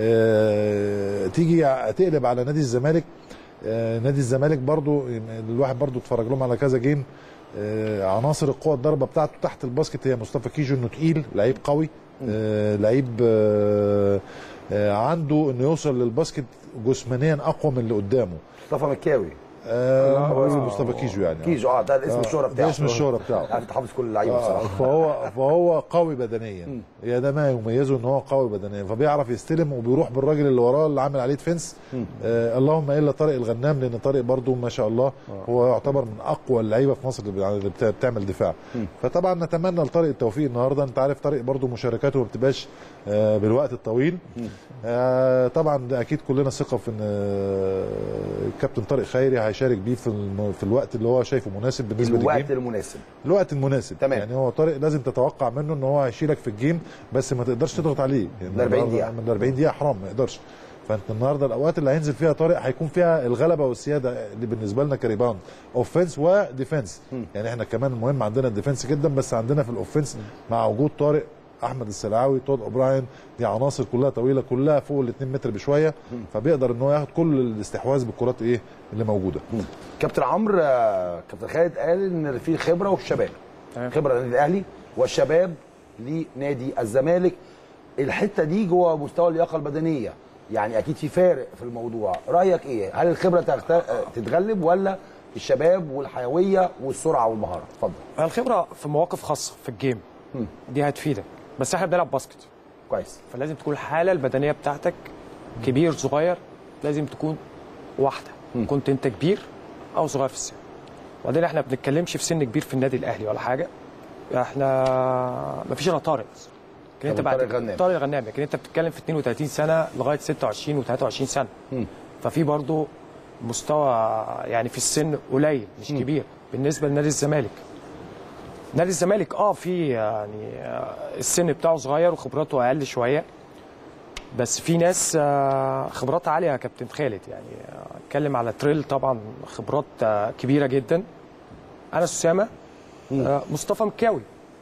[SPEAKER 3] آه، تيجي تقلب على نادي الزمالك آه، نادي الزمالك برضو الواحد برضو اتفرج لهم على كذا جيم آه، عناصر القوه الضربه بتاعته تحت الباسكت هي مصطفى كيجو انه تقيل لعيب قوي آه، لعيب آه، آه، عنده انه يوصل للباسكت جسمانيا اقوى من اللي قدامه
[SPEAKER 1] مصطفى مكاوي
[SPEAKER 3] آه بقول مصطفى كيجو يعني
[SPEAKER 1] كيجو اه ده الاسم الشهره
[SPEAKER 3] ده
[SPEAKER 1] بتاعه
[SPEAKER 3] اسم الشهره بتاعه
[SPEAKER 1] انت حافظ كل اللعيبه
[SPEAKER 3] آه،
[SPEAKER 1] بصراحه
[SPEAKER 3] فهو فهو قوي بدنيا هي ده ما يميزه ان هو قوي بدنيا فبيعرف يستلم وبيروح بالراجل اللي وراه اللي عامل عليه ديفنس آه اللهم الا طارق الغنام لان طارق برضو ما شاء الله هو يعتبر من اقوى اللعيبه في مصر اللي اللي بتا- بتعمل دفاع فطبعا نتمنى لطارق التوفيق النهارده انت عارف طارق برضو مشاركاته ما بتبقاش آه بالوقت الطويل آه طبعا ده اكيد كلنا ثقه في ان آه، الكابتن طارق خيري هيشارك بيه في الم- في الوقت اللي هو شايفه مناسب بالنسبه للجيم
[SPEAKER 1] الوقت المناسب
[SPEAKER 3] الوقت المناسب
[SPEAKER 1] تمام.
[SPEAKER 3] يعني هو طارق لازم تتوقع منه ان هو هيشيلك في الجيم بس ما تقدرش تضغط عليه يعني
[SPEAKER 1] من 40 دقيقة.
[SPEAKER 3] من 40 دقيقه حرام ما يقدرش فانت النهارده الاوقات اللي هينزل فيها طارق هيكون فيها الغلبه والسياده اللي بالنسبه لنا كريباوند اوفنس وديفنس يعني احنا كمان المهم عندنا الديفنس جدا بس عندنا في الاوفنس مع وجود طارق احمد السلعاوي تود اوبراين دي عناصر كلها طويله كلها فوق ال 2 متر بشويه فبيقدر ان هو ياخد كل الاستحواذ بالكرات ايه اللي موجوده
[SPEAKER 1] كابتن عمرو آه، كابتن خالد قال ان في خبره والشباب
[SPEAKER 4] تمام.
[SPEAKER 1] خبره للنادي الاهلي والشباب لنادي الزمالك الحته دي جوه مستوى اللياقه البدنيه يعني اكيد في فارق في الموضوع رايك ايه هل الخبره تغت- آه، تتغلب ولا الشباب والحيويه والسرعه والمهاره اتفضل
[SPEAKER 4] الخبره في مواقف خاصه في الجيم دي هتفيدك بس احنا بنلعب باسكت
[SPEAKER 1] كويس
[SPEAKER 4] فلازم تكون الحاله البدنيه بتاعتك كبير صغير لازم تكون واحده كنت انت كبير او صغير في السن وبعدين احنا ما بنتكلمش في سن كبير في النادي الاهلي ولا حاجه احنا ما فيش الا طارق بس لكن انت
[SPEAKER 1] طب
[SPEAKER 4] بعد
[SPEAKER 1] طارق الغنام.
[SPEAKER 4] طارق الغنام لكن انت بتتكلم في 32 سنه لغايه 26 و23 سنه ففي برضه مستوى يعني في السن قليل مش كبير بالنسبه لنادي الزمالك نادي الزمالك اه في يعني آه، السن بتاعه صغير وخبراته اقل شويه بس في ناس آه، خبرات عاليه يا كابتن خالد يعني آه، اتكلم على تريل طبعا خبرات آه، كبيره جدا انس اسامه آه، مصطفى مكاوي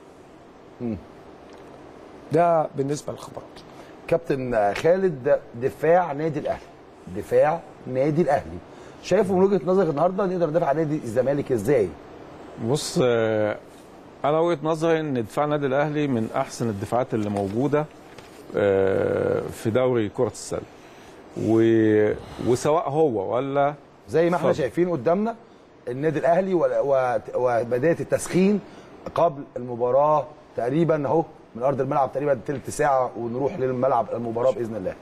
[SPEAKER 4] ده بالنسبه للخبرات
[SPEAKER 1] كابتن آه، خالد دفاع نادي الاهلي دفاع نادي الاهلي شايفه من وجهه نظرك النهارده نقدر ندافع عن نادي الزمالك ازاي
[SPEAKER 2] بص آه، انا وجهه نظري ان دفاع النادي الاهلي من احسن الدفاعات اللي موجوده آه، في دوري كره السله و... وسواء هو ولا
[SPEAKER 1] زي ما احنا
[SPEAKER 2] اتفضل.
[SPEAKER 1] شايفين قدامنا النادي الاهلي و- و- وبدايه التسخين قبل المباراه تقريبا اهو من ارض الملعب تقريبا تلت ساعه ونروح للملعب المباراه باذن الله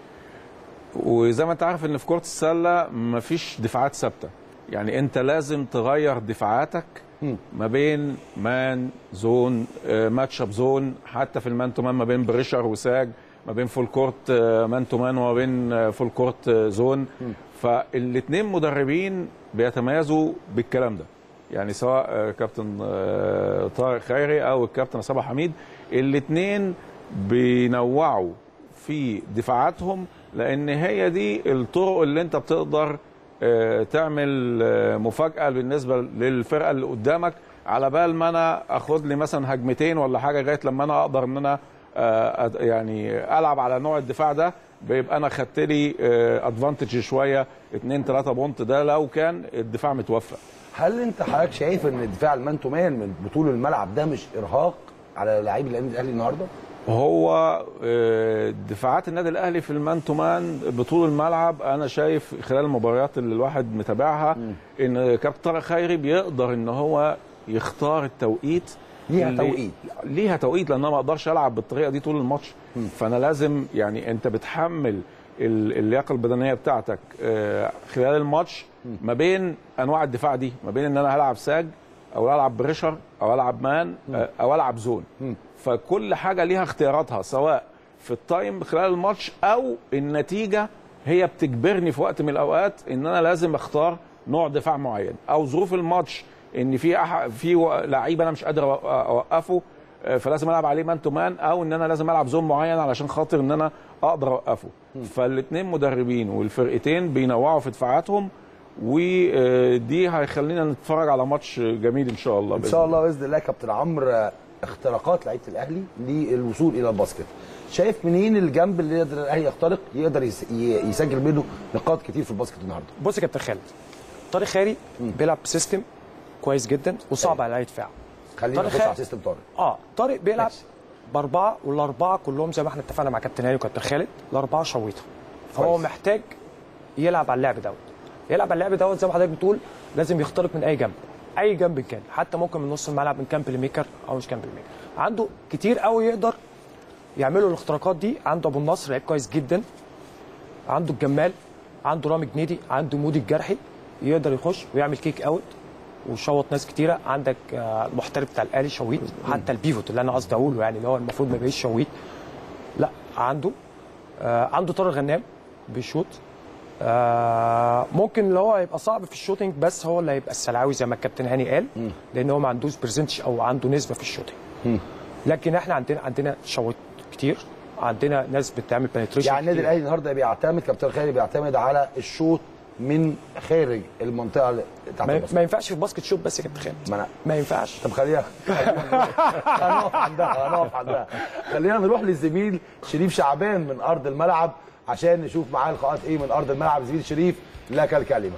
[SPEAKER 2] وزي ما انت عارف ان في كره السله مفيش دفاعات ثابته يعني انت لازم تغير دفاعاتك ما بين مان زون آه، ماتش اب زون حتى في المان تو مان ما بين بريشر وساج ما بين فول كورت آه، مان تو مان وما بين آه، فول كورت آه، زون فالاثنين مدربين بيتميزوا بالكلام ده يعني سواء آه، كابتن آه، طارق خيري او الكابتن صباح حميد الاثنين بينوعوا في دفاعاتهم لان هي دي الطرق اللي انت بتقدر آه، تعمل آه، مفاجاه بالنسبه للفرقه اللي قدامك على بال ما انا اخد لي مثلا هجمتين ولا حاجه لغايه لما انا اقدر ان انا آه، أد- يعني العب على نوع الدفاع ده بيبقى انا خدت لي ادفانتج شويه 2 3 بونت ده لو كان الدفاع متوفق
[SPEAKER 1] هل انت حضرتك شايف ان دفاع المان تو مان من بطول الملعب ده مش ارهاق على لاعبي النادي الاهلي النهارده؟
[SPEAKER 2] هو آه، دفاعات النادي الاهلي في المان تو مان بطول الملعب انا شايف خلال المباريات اللي الواحد متابعها ان كابتن طارق خيري بيقدر ان هو يختار التوقيت
[SPEAKER 1] ليها
[SPEAKER 2] اللي-
[SPEAKER 1] توقيت.
[SPEAKER 2] ليها توقيت لان انا ما اقدرش العب بالطريقه دي طول الماتش فانا لازم يعني انت بتحمل ال- اللياقه البدنيه بتاعتك آه، خلال الماتش ما بين انواع الدفاع دي ما بين ان انا هلعب ساج او العب بريشر او العب مان آه، او العب زون فكل حاجه ليها اختياراتها سواء في التايم خلال الماتش او النتيجه هي بتجبرني في وقت من الاوقات ان انا لازم اختار نوع دفاع معين او ظروف الماتش ان في أح... في و- لعيب انا مش قادر أو- اوقفه آه، فلازم العب عليه مان تو مان او ان انا لازم العب زون معين علشان خاطر ان انا اقدر اوقفه فالاثنين مدربين والفرقتين بينوعوا في دفاعاتهم ودي هيخلينا نتفرج على ماتش جميل ان شاء الله
[SPEAKER 1] ان
[SPEAKER 2] بإذن
[SPEAKER 1] شاء الله باذن الله كابتن عمرو آه، اختراقات لعيبه الاهلي للوصول الى الباسكت شايف منين الجنب اللي يقدر الاهلي يخترق يقدر يس- ي- يسجل منه نقاط كتير في الباسكت النهارده
[SPEAKER 4] بص يا كابتن خالد طارق خيري بيلعب بسيستم كويس جدا وصعب على اي دفاع
[SPEAKER 1] خلينا
[SPEAKER 4] طارق
[SPEAKER 1] نخش
[SPEAKER 4] خيري-
[SPEAKER 1] على سيستم طارق
[SPEAKER 4] اه طارق بيلعب
[SPEAKER 1] ماشي.
[SPEAKER 4] باربعه والاربعه كلهم زي ما احنا اتفقنا مع كابتن هاني وكابتن خالد الاربعه شويطه فهو
[SPEAKER 1] كويس.
[SPEAKER 4] محتاج يلعب على اللعب دوت يلعب على اللعب دوت زي ما حضرتك بتقول لازم يخترق من اي جنب اي جنب كان حتى ممكن من نص الملعب من كان بلاي ميكر او مش كان بلاي ميكر عنده كتير قوي يقدر يعملوا الاختراقات دي عنده ابو النصر لعيب كويس جدا عنده الجمال عنده رامي جنيدي عنده مودي الجرحي يقدر يخش ويعمل كيك اوت وشوط ناس كتيره عندك آه، المحترف بتاع الاهلي شويت حتى البيفوت اللي انا قصدي اقوله يعني اللي هو المفروض ما يبقاش شويت لا عنده آه، عنده طارق غنام بيشوط آه، ممكن اللي هو هيبقى صعب في الشوتينج بس هو اللي هيبقى السلعاوي زي ما الكابتن هاني قال لان هو ما عندوش برزنتج او عنده نسبه في الشوتينج لكن احنا عندنا عندنا شويت كتير عندنا ناس بتعمل بنتريشن
[SPEAKER 1] يعني النادي الاهلي النهارده بيعتمد كابتن خالد بيعتمد على الشوط من خارج المنطقه اللي- بتاعت
[SPEAKER 4] ما,
[SPEAKER 1] الباسكت
[SPEAKER 4] ما ينفعش في الباسكت شوت بس يا كابتن خالد
[SPEAKER 1] ما أنا-
[SPEAKER 4] ما ينفعش
[SPEAKER 1] طب خلينا هنقف عندها هنقف عندها خلينا نروح للزميل شريف شعبان من ارض الملعب عشان نشوف معاه لقاءات ايه من ارض الملعب زميل شريف لك الكلمه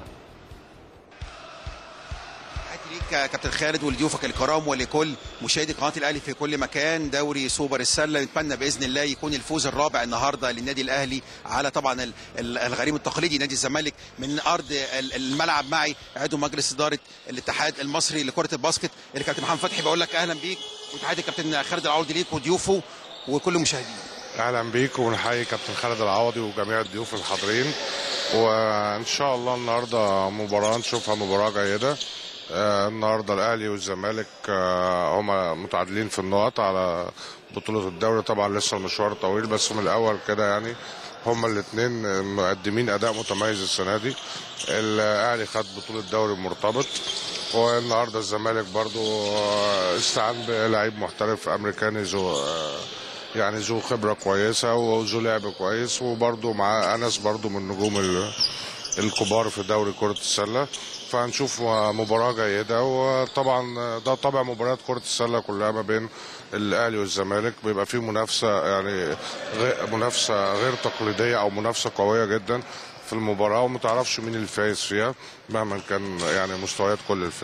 [SPEAKER 5] تحياتي ليك يا كابتن خالد ولضيوفك الكرام ولكل مشاهدي قناه الاهلي في كل مكان دوري سوبر السله نتمنى باذن الله يكون الفوز الرابع النهارده للنادي الاهلي على طبعا ال- ال- الغريم التقليدي نادي الزمالك من ارض ال- الملعب معي عضو مجلس اداره الاتحاد المصري لكره الباسكت الكابتن محمد فتحي بقول لك اهلا بيك وتحياتي الكابتن خالد العوضي ليك وضيوفه وكل مشاهدين
[SPEAKER 6] اهلا بيك ونحيي كابتن خالد العوضي وجميع الضيوف الحاضرين وان شاء الله النهارده مباراه نشوفها مباراه جيده آه، النهارده الاهلي والزمالك آه، هما متعادلين في النقط على بطوله الدوري طبعا لسه المشوار طويل بس من الاول كده يعني هما الاثنين مقدمين اداء متميز السنه دي الاهلي خد بطوله دوري مرتبط والنهارده الزمالك برضو آه، استعان بلعيب محترف امريكاني ذو آه، يعني ذو خبره كويسه وذو لعب كويس وبرضو مع انس برضو من نجوم ال- الكبار في دوري كره السله فهنشوف مباراه جيده وطبعا ده طبع مباريات كره السله كلها ما بين الاهلي والزمالك بيبقى فيه منافسه يعني غ- منافسه غير تقليديه او منافسه قويه جدا في المباراه وما تعرفش مين الفايز فيها مهما كان يعني مستويات كل الفرق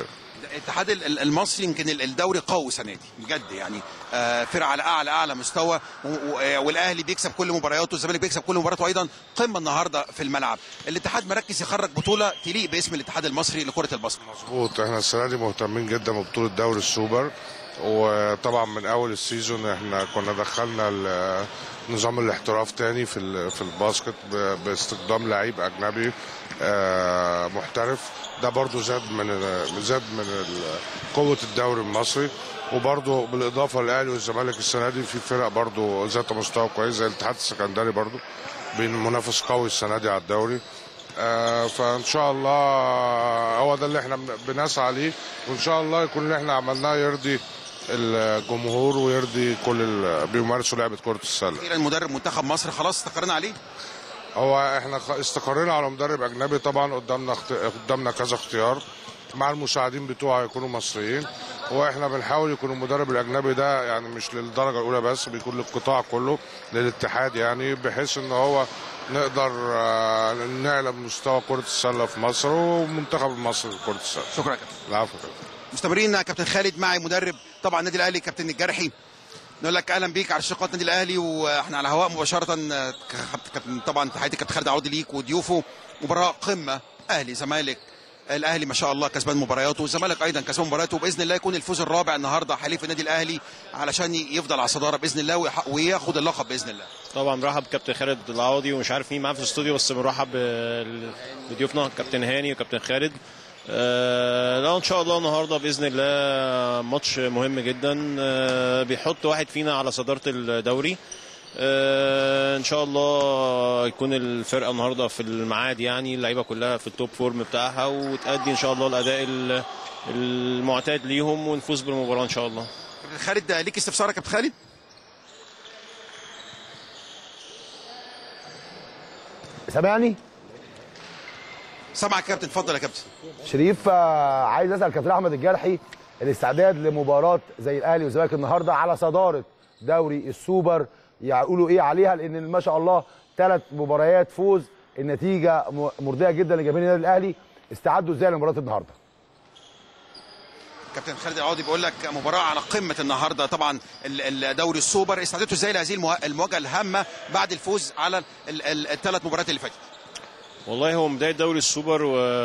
[SPEAKER 5] الاتحاد ال- ال- المصري يمكن ال- الدوري قوي السنه دي بجد يعني آه، فرقه على اعلى اعلى مستوى و- و- والاهلي بيكسب كل مبارياته والزمالك بيكسب كل مباراته ايضا قمه النهارده في الملعب الاتحاد مركز يخرج بطوله تليق باسم الاتحاد المصري لكره الباسكت
[SPEAKER 6] مظبوط احنا السنه دي مهتمين جدا ببطوله دوري السوبر وطبعا من اول السيزون احنا كنا دخلنا ال- نظام الاحتراف تاني في ال- في الباسكت ب- باستخدام لعيب اجنبي آه، محترف ده برضو زاد من ال- زاد من ال- قوه الدوري المصري وبرضو بالاضافه للاهلي والزمالك السنه دي في فرق برضو ذات مستوى كويس زي الاتحاد السكندري برضو بين منافس قوي السنه دي على الدوري آه، فان شاء الله هو ده اللي احنا بن- بنسعى ليه وان شاء الله يكون اللي احنا عملناه يرضي الجمهور ويرضي كل اللي بيمارسوا لعبه كره السله
[SPEAKER 5] اخيرا مدرب منتخب مصر خلاص استقرينا عليه
[SPEAKER 6] هو احنا خ- استقرينا على مدرب اجنبي طبعا قدامنا اخت... قدامنا كذا اختيار مع المساعدين بتوعه يكونوا مصريين واحنا بنحاول يكون المدرب الاجنبي ده يعني مش للدرجه الاولى بس بيكون للقطاع كله للاتحاد يعني بحيث ان هو نقدر آه، نعلى مستوى كره السله في مصر ومنتخب مصر لكره السله
[SPEAKER 5] شكرا يا كابتن
[SPEAKER 6] العفو كده
[SPEAKER 5] مستمرين يا كابتن خالد معي مدرب طبعا النادي الاهلي كابتن الجرحي نقول لك اهلا بيك على شقات النادي الاهلي واحنا على الهواء مباشره آه، كابتن- كابتن طبعا تحياتي كابتن خالد عوضي ليك وضيوفه مباراه قمه اهلي زمالك الاهلي ما شاء الله كسبان مبارياته والزمالك ايضا كسبان مبارياته وباذن الله يكون الفوز الرابع النهارده حليف النادي الاهلي علشان يفضل على الصداره باذن الله ويح- وياخد اللقب باذن الله
[SPEAKER 7] طبعا مرحب بكابتن خالد العوضي ومش عارف مين معاه في الاستوديو بس مرحب بال- بضيوفنا كابتن هاني وكابتن خالد آه لا ان شاء الله النهارده باذن الله ماتش مهم جدا آه بيحط واحد فينا على صداره الدوري آه ان شاء الله يكون الفرقه النهارده في الميعاد يعني اللعيبه كلها في التوب فورم بتاعها وتأدي ان شاء الله الاداء ال- المعتاد ليهم ونفوز بالمباراه ان شاء الله
[SPEAKER 5] كابتن خالد ليك استفسار يا كابتن خالد
[SPEAKER 1] سامعني
[SPEAKER 5] سامعك يا كابتن اتفضل يا كابتن
[SPEAKER 1] شريف آه، عايز اسال كابتن احمد الجرحي الاستعداد لمباراه زي الاهلي والزمالك النهارده على صداره دوري السوبر يقولوا ايه عليها لان ما شاء الله ثلاث مباريات فوز النتيجه م- مرضيه جدا لجماهير النادي الاهلي استعدوا ازاي لمباراه النهارده
[SPEAKER 5] كابتن خالد العوضي بيقول لك مباراه على قمه النهارده طبعا ال- الدوري السوبر استعدتوا ازاي لهذه الموا- المواجهه الهامه بعد الفوز على الثلاث مباريات اللي فاتت
[SPEAKER 7] والله هو بدايه دوري السوبر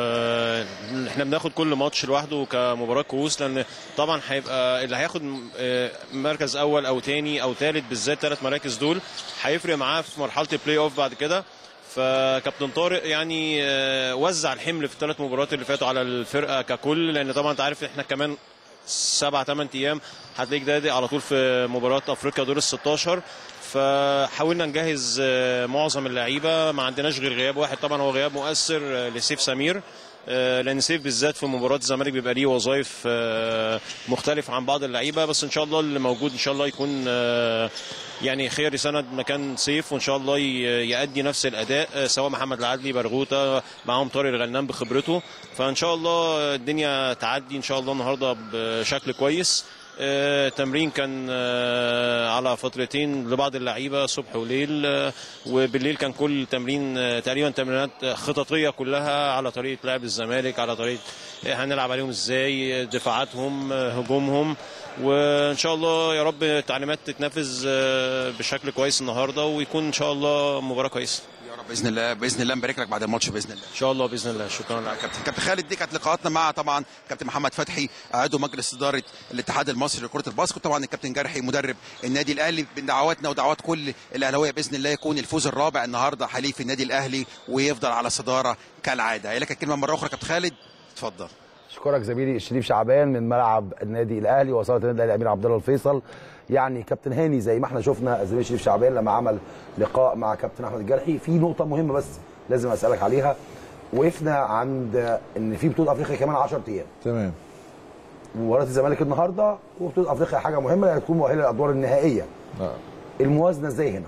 [SPEAKER 7] واحنا بناخد كل ماتش لوحده كمباراه كؤوس لان طبعا هيبقى اللي هياخد آه، مركز اول او تاني او تالت بالذات ثلاث مراكز دول هيفرق معاه في مرحله البلاي اوف بعد كده فكابتن طارق يعني آه، وزع الحمل في الثلاث مباريات اللي فاتوا على الفرقه ككل لان طبعا انت عارف احنا كمان سبع ثمان ايام هتلاقيك بادئ على طول في مباراه افريقيا دور ال 16 فحاولنا نجهز آه، معظم اللعيبه ما عندناش غير غياب واحد طبعا هو غياب مؤثر آه، لسيف سمير آه، لان سيف بالذات في مباراه الزمالك بيبقى ليه وظائف آه، مختلفه عن بعض اللعيبه بس ان شاء الله اللي موجود ان شاء الله يكون آه، يعني خير يسند مكان سيف وان شاء الله ي- يأدي نفس الاداء آه، سواء محمد العدلي برغوته معاهم طارق الغنام بخبرته فان شاء الله الدنيا تعدي ان شاء الله النهارده بشكل كويس آه، تمرين كان آه، على فترتين لبعض اللعيبه صبح وليل آه، وبالليل كان كل تمرين آه، تقريبا تمرينات آه، خططيه كلها على طريقه لعب الزمالك على طريقه آه، هنلعب عليهم ازاي آه، دفاعاتهم آه، هجومهم وان شاء الله يا رب التعليمات تتنفذ آه، بشكل كويس النهارده ويكون ان شاء الله مباراه كويسه
[SPEAKER 5] يا رب باذن الله باذن الله نبارك لك بعد الماتش باذن الله
[SPEAKER 7] ان شاء الله باذن الله شكرا لك
[SPEAKER 5] كابتن كابتن خالد دي كانت لقاءاتنا مع طبعا كابتن محمد فتحي عضو مجلس اداره الاتحاد المصري لكره الباسكت طبعا الكابتن جرحي مدرب النادي الاهلي من دعواتنا ودعوات كل الاهلاويه باذن الله يكون الفوز الرابع النهارده حليف النادي الاهلي ويفضل على الصداره كالعاده هي لك الكلمه مره اخرى كابتن خالد اتفضل
[SPEAKER 1] اشكرك زميلي شريف شعبان من ملعب النادي الاهلي وصاله النادي الاهلي امير عبد الله الفيصل يعني كابتن هاني زي ما احنا شفنا زميلي شريف شعبان لما عمل لقاء مع كابتن احمد الجرحي في نقطه مهمه بس لازم اسالك عليها وقفنا عند ان في بطوله افريقيا كمان 10 ايام
[SPEAKER 3] تمام
[SPEAKER 1] مباراه الزمالك النهارده وبطوله افريقيا حاجه مهمه لان تكون مؤهله للادوار النهائيه
[SPEAKER 3] آه.
[SPEAKER 1] الموازنه ازاي هنا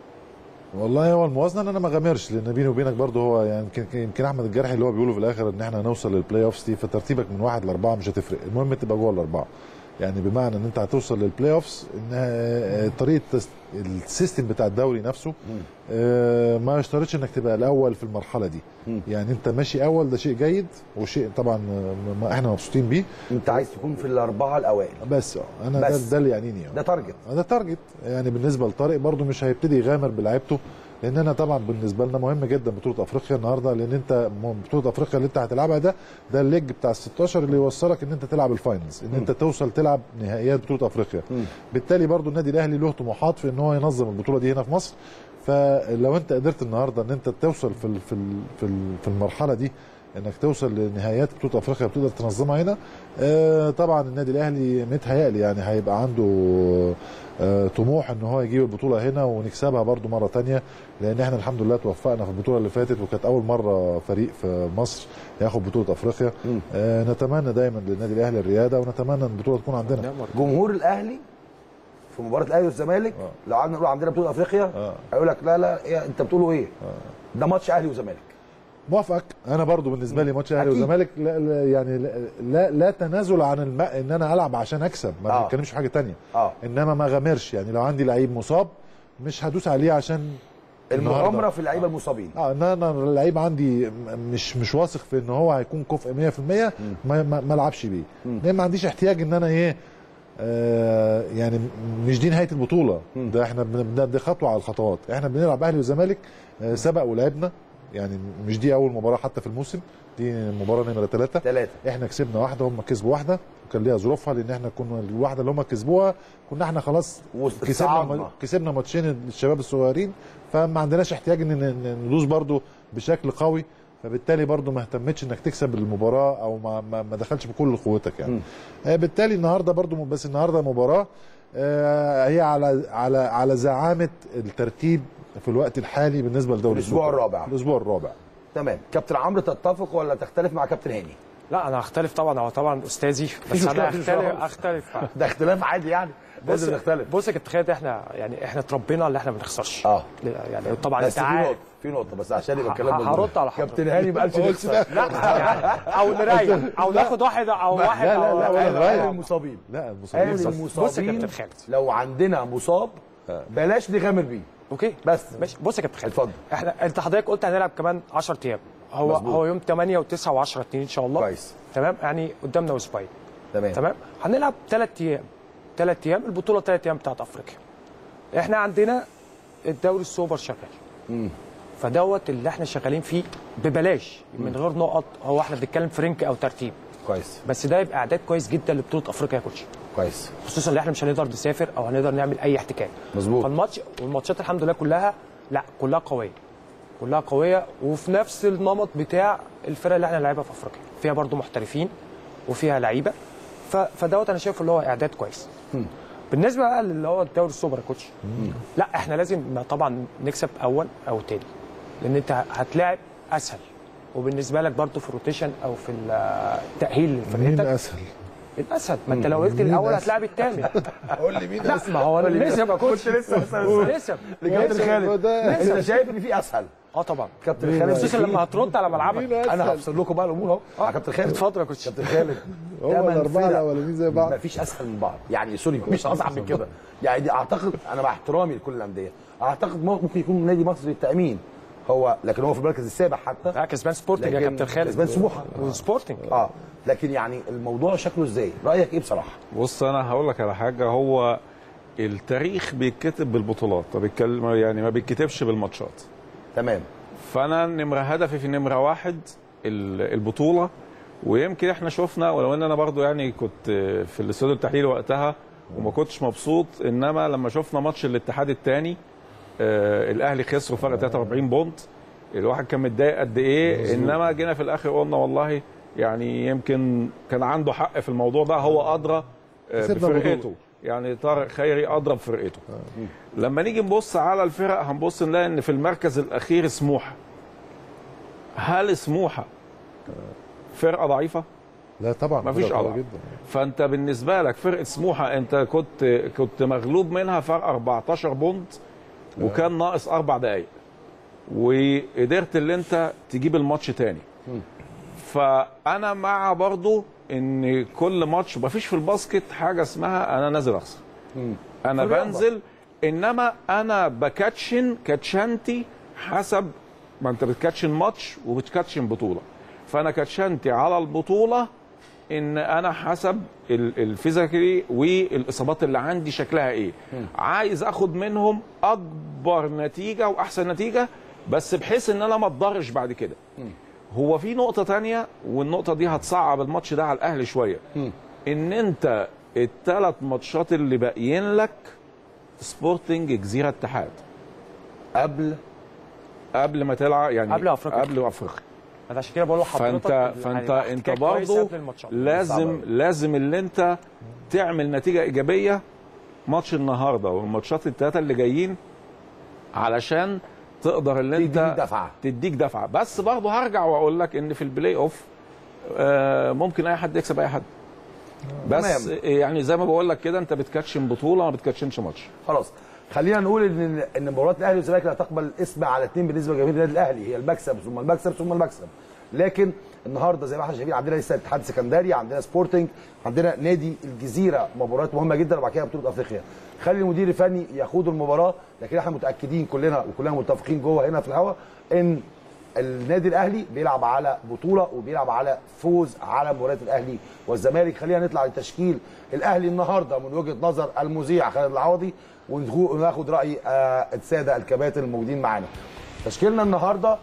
[SPEAKER 3] والله هو الموازنه ان انا ما غامرش لان بيني وبينك برضه هو يعني يمكن يمكن احمد الجرحي اللي هو بيقوله في الاخر ان احنا نوصل للبلاي اوفز دي فترتيبك من واحد لاربعه مش هتفرق المهم تبقى جوه الاربعه يعني بمعنى ان انت هتوصل للبلاي اوفس انها طريقه تس- السيستم بتاع الدوري نفسه آه، ما يشترطش انك تبقى الاول في المرحله دي يعني انت ماشي اول ده شيء جيد وشيء طبعا آه، ما احنا مبسوطين بيه
[SPEAKER 1] انت عايز تكون في الاربعه الاوائل
[SPEAKER 3] بس آه، انا ده,
[SPEAKER 1] بس.
[SPEAKER 3] ده اللي يعنيني
[SPEAKER 1] ده
[SPEAKER 3] آه.
[SPEAKER 1] تارجت
[SPEAKER 3] ده تارجت يعني بالنسبه لطارق برضو مش هيبتدي يغامر بلعيبته لان انا طبعا بالنسبه لنا مهم جدا بطوله افريقيا النهارده لان انت م- بطوله افريقيا اللي انت هتلعبها ده ده الليج بتاع ال 16 اللي يوصلك ان انت تلعب الفاينلز ان انت توصل تلعب نهائيات بطوله افريقيا بالتالي برضو النادي الاهلي له طموحات في ان هو ينظم البطوله دي هنا في مصر فلو انت قدرت النهارده ان انت توصل في ال- في ال- في ال- في المرحله دي انك توصل لنهايات بطوله افريقيا بتقدر تنظمها هنا آه، طبعا النادي الاهلي متهيألي يعني هيبقى عنده آه، طموح ان هو يجيب البطوله هنا ونكسبها برضو مره تانية لان احنا الحمد لله توفقنا في البطوله اللي فاتت وكانت اول مره فريق في مصر ياخد بطوله افريقيا آه، نتمنى دايما للنادي الاهلي الرياده ونتمنى ان البطوله تكون عندنا
[SPEAKER 1] جمهور الاهلي في مباراه الاهلي والزمالك لو قعدنا نقول عندنا بطوله افريقيا هيقول لك لا لا إيه انت بتقولوا ايه ده ماتش اهلي وزمالك
[SPEAKER 3] موافقك انا برضو بالنسبه لي ماتش الاهلي
[SPEAKER 1] أكيد.
[SPEAKER 3] والزمالك لا لا يعني لا لا, لا تنازل عن الم... ان انا العب عشان اكسب ما
[SPEAKER 1] آه.
[SPEAKER 3] بنتكلمش في حاجه تانية
[SPEAKER 1] اه
[SPEAKER 3] انما ما غامرش يعني لو عندي لعيب مصاب مش هدوس عليه عشان
[SPEAKER 1] المغامره
[SPEAKER 3] النهاردة.
[SPEAKER 1] في اللعيبه المصابين
[SPEAKER 3] اه ان انا اللعيب عندي م- مش مش واثق في ان هو هيكون كفء 100% ما ما ما العبش بيه لان ما عنديش احتياج ان انا ايه آه يعني م- مش دي نهايه البطوله ده احنا بن- بن- دي خطوه على الخطوات احنا بنلعب اهلي وزمالك آه سبق ولعبنا يعني مش دي اول مباراه حتى في الموسم دي مباراه نمره ثلاثه
[SPEAKER 1] ثلاثه
[SPEAKER 3] احنا كسبنا واحده هم كسبوا واحده وكان ليها ظروفها لان احنا كنا الواحده اللي هم كسبوها كنا احنا خلاص
[SPEAKER 1] وسط-
[SPEAKER 3] كسبنا
[SPEAKER 1] صعدنا.
[SPEAKER 3] كسبنا ماتشين الشباب الصغيرين فما عندناش احتياج ان ن- ندوس برضو بشكل قوي فبالتالي برضو ما اهتمتش انك تكسب المباراه او ما ما, ما دخلش بكل قوتك يعني آه بالتالي النهارده برضو م- بس النهارده مباراه آه هي على على على زعامه الترتيب في الوقت الحالي بالنسبه لدوري
[SPEAKER 1] الأسبوع
[SPEAKER 3] السوبر.
[SPEAKER 1] الرابع.
[SPEAKER 3] الاسبوع الرابع
[SPEAKER 1] تمام كابتن عمرو تتفق ولا تختلف مع كابتن هاني
[SPEAKER 4] لا انا هختلف طبعا هو طبعا استاذي بس
[SPEAKER 1] مشكلة،
[SPEAKER 4] انا
[SPEAKER 1] مفيش
[SPEAKER 4] هختلف
[SPEAKER 1] مشكلة.
[SPEAKER 4] اختلف معاه.
[SPEAKER 1] ده اختلاف عادي يعني
[SPEAKER 4] بص
[SPEAKER 1] لازم نختلف
[SPEAKER 4] بص يا كابتن خالد احنا يعني احنا اتربينا اللي احنا ما بنخسرش
[SPEAKER 1] اه
[SPEAKER 4] يعني طبعا
[SPEAKER 1] بس
[SPEAKER 4] انت
[SPEAKER 1] في
[SPEAKER 4] عارف
[SPEAKER 1] نقطه في نقطه بس عشان يبقى
[SPEAKER 4] ه-
[SPEAKER 1] الكلام
[SPEAKER 4] ه- هرد على حضرتك.
[SPEAKER 1] كابتن هاني ما قالش نخسر
[SPEAKER 4] لا يعني او نريح او ناخد واحد او واحد
[SPEAKER 3] لا، لا،
[SPEAKER 4] أو
[SPEAKER 3] لا،
[SPEAKER 4] أو-
[SPEAKER 3] ولا
[SPEAKER 1] قال
[SPEAKER 3] نريح.
[SPEAKER 1] قال المصابين
[SPEAKER 3] لا المصابين
[SPEAKER 1] قال
[SPEAKER 3] بس.
[SPEAKER 1] المصابين
[SPEAKER 4] بص يا كابتن خالد.
[SPEAKER 1] لو عندنا مصاب بلاش نغامر بيه
[SPEAKER 4] اوكي
[SPEAKER 1] بس
[SPEAKER 4] ماشي بص يا كابتن خالد
[SPEAKER 1] اتفضل.
[SPEAKER 4] احنا انت حضرتك قلت هنلعب كمان 10 ايام هو
[SPEAKER 1] مظبوط.
[SPEAKER 4] هو يوم 8 و9 و10 2 ان شاء الله
[SPEAKER 1] كويس.
[SPEAKER 4] تمام يعني قدامنا اسبوعين
[SPEAKER 1] تمام
[SPEAKER 4] تمام هنلعب ثلاث ايام ثلاث ايام البطوله ثلاث ايام بتاعت افريقيا احنا عندنا الدوري السوبر شغال فدوت اللي احنا شغالين فيه ببلاش من غير نقط هو احنا بنتكلم في رينك او ترتيب
[SPEAKER 1] كويس
[SPEAKER 4] بس ده يبقى اعداد كويس جدا لبطوله افريقيا يا كوتش
[SPEAKER 1] كويس
[SPEAKER 4] خصوصا ان احنا مش هنقدر نسافر او هنقدر نعمل اي احتكاك
[SPEAKER 1] مظبوط.
[SPEAKER 4] فالماتش والماتشات الحمد لله كلها لا كلها قويه كلها قويه وفي نفس النمط بتاع الفرق اللي احنا لعبها في افريقيا فيها برضو محترفين وفيها لعيبه ف... فدوت انا شايف اللي هو اعداد كويس بالنسبه بقى اللي هو الدوري السوبر يا كوتش لا احنا لازم طبعا نكسب اول او تاني لان انت هتلاعب اسهل وبالنسبه لك برضو في الروتيشن او في التاهيل
[SPEAKER 3] مين
[SPEAKER 4] لفرقتك
[SPEAKER 3] اسهل
[SPEAKER 4] الاسهل ما انت لو قلت
[SPEAKER 3] مين
[SPEAKER 4] الاول
[SPEAKER 3] أسهل؟
[SPEAKER 4] هتلاعب الثاني
[SPEAKER 1] قول لي مين
[SPEAKER 4] لا ما هو نسب يا كوتش
[SPEAKER 1] كنت لسه لسه
[SPEAKER 4] نسب
[SPEAKER 1] كابتن خالد
[SPEAKER 3] ده-
[SPEAKER 1] انت شايف ان في اسهل
[SPEAKER 4] اه طبعا
[SPEAKER 1] كابتن خالد
[SPEAKER 4] خصوصا لما هترد على ملعبك
[SPEAKER 1] انا هفصل لكم بقى الامور اهو يا كابتن خالد
[SPEAKER 4] اتفضل يا كوتش
[SPEAKER 1] كابتن خالد
[SPEAKER 3] هو
[SPEAKER 1] تمن
[SPEAKER 3] الاربعه
[SPEAKER 1] فرق.
[SPEAKER 3] الاولانيين زي بعض
[SPEAKER 1] مفيش اسهل من بعض يعني سوري مفيش اصعب من كده يعني دي اعتقد انا مع احترامي لكل الانديه اعتقد ممكن يكون نادي مصر للتامين هو لكن هو في المركز السابع حتى
[SPEAKER 4] لا كسبان سبورتنج يا
[SPEAKER 1] لكن
[SPEAKER 4] كابتن خالد
[SPEAKER 1] كسبان سموحة.
[SPEAKER 4] وسبورتنج
[SPEAKER 1] اه لكن يعني الموضوع شكله ازاي رايك ايه بصراحه
[SPEAKER 2] بص انا هقول لك على حاجه هو التاريخ بيتكتب بالبطولات ما بيتكلم يعني ما بيتكتبش بالماتشات
[SPEAKER 1] تمام
[SPEAKER 2] فانا نمره هدفي في نمره واحد ال- البطوله ويمكن احنا شفنا ولو ان انا برضو يعني كنت في الاستوديو التحليلي وقتها وما كنتش مبسوط انما لما شفنا ماتش الاتحاد الثاني آه الاهلي خسروا فرق 43 بونت الواحد كان متضايق قد ايه انما جينا في الاخر قلنا والله يعني يمكن كان عنده حق في الموضوع ده هو ادرى آه،
[SPEAKER 3] كسبنا
[SPEAKER 2] بفرقته
[SPEAKER 3] بطولة.
[SPEAKER 2] يعني طارق خيري اضرب فرقته لما نيجي نبص على الفرق هنبص نلاقي ان في المركز الاخير سموحه هل سموحه فرقه ضعيفه
[SPEAKER 3] لا طبعا
[SPEAKER 2] مفيش
[SPEAKER 3] فرقة قوية
[SPEAKER 2] أضعف.
[SPEAKER 3] جدا
[SPEAKER 2] فانت بالنسبه لك فرقه سموحه انت كنت كنت مغلوب منها فرق 14 بونت وكان ناقص اربع دقائق وقدرت اللي انت تجيب الماتش تاني فانا مع برضو ان كل ماتش مفيش في الباسكت حاجه اسمها انا نازل اخسر انا
[SPEAKER 1] في الرياضة.
[SPEAKER 2] بنزل انما انا بكاتشن كاتشنتي حسب ما انت بتكاتشن ماتش وبتكاتشن بطوله فانا كاتشنتي على البطوله ان انا حسب ال- الفيزيكالي والاصابات اللي عندي شكلها ايه عايز اخد منهم اكبر نتيجه واحسن نتيجه بس بحيث ان انا ما اتضرش بعد كده هو في نقطه تانية والنقطه دي هتصعب الماتش ده على الاهلي شويه ان انت الثلاث ماتشات اللي باقيين لك سبورتنج جزيره اتحاد
[SPEAKER 1] قبل
[SPEAKER 2] قبل ما تلعب يعني
[SPEAKER 4] قبل أفريقيا.
[SPEAKER 2] قبل افريقيا
[SPEAKER 4] انا عشان كده بقول لحضرتك
[SPEAKER 2] فانت فانت
[SPEAKER 4] يعني
[SPEAKER 2] انت
[SPEAKER 4] احتكاك كويس
[SPEAKER 2] برضه
[SPEAKER 4] قبل الماتشات.
[SPEAKER 2] لازم لازم اللي انت تعمل نتيجه ايجابيه ماتش النهارده والماتشات الثلاثه اللي جايين علشان تقدر اللي انت
[SPEAKER 1] تديك دفعة.
[SPEAKER 2] تديك دفعه بس برضه هرجع واقول لك ان في البلاي اوف آه، ممكن اي حد يكسب اي حد بس
[SPEAKER 1] تمام.
[SPEAKER 2] يعني زي ما بقول لك كده انت بتكاتشن بطوله ما بتكاتشنش ماتش
[SPEAKER 1] خلاص خلينا نقول ان ان مباراه الاهلي والزمالك لا تقبل اسم على اثنين بالنسبه لجماهير النادي الاهلي هي المكسب ثم المكسب ثم المكسب لكن النهارده زي ما احنا شايفين عندنا لسه اتحاد سكندري عندنا سبورتنج عندنا نادي الجزيره مباريات مهمه جدا وبعد كده بطوله افريقيا خلي المدير الفني يخوض المباراه لكن احنا متاكدين كلنا وكلنا متفقين جوه هنا في الهواء ان النادي الاهلي بيلعب على بطوله وبيلعب على فوز على مباريات الاهلي والزمالك خلينا نطلع لتشكيل الاهلي النهارده من وجهه نظر المذيع خالد العوضي ونخو- وناخد راي آه، الساده الكباتن الموجودين معانا تشكيلنا النهارده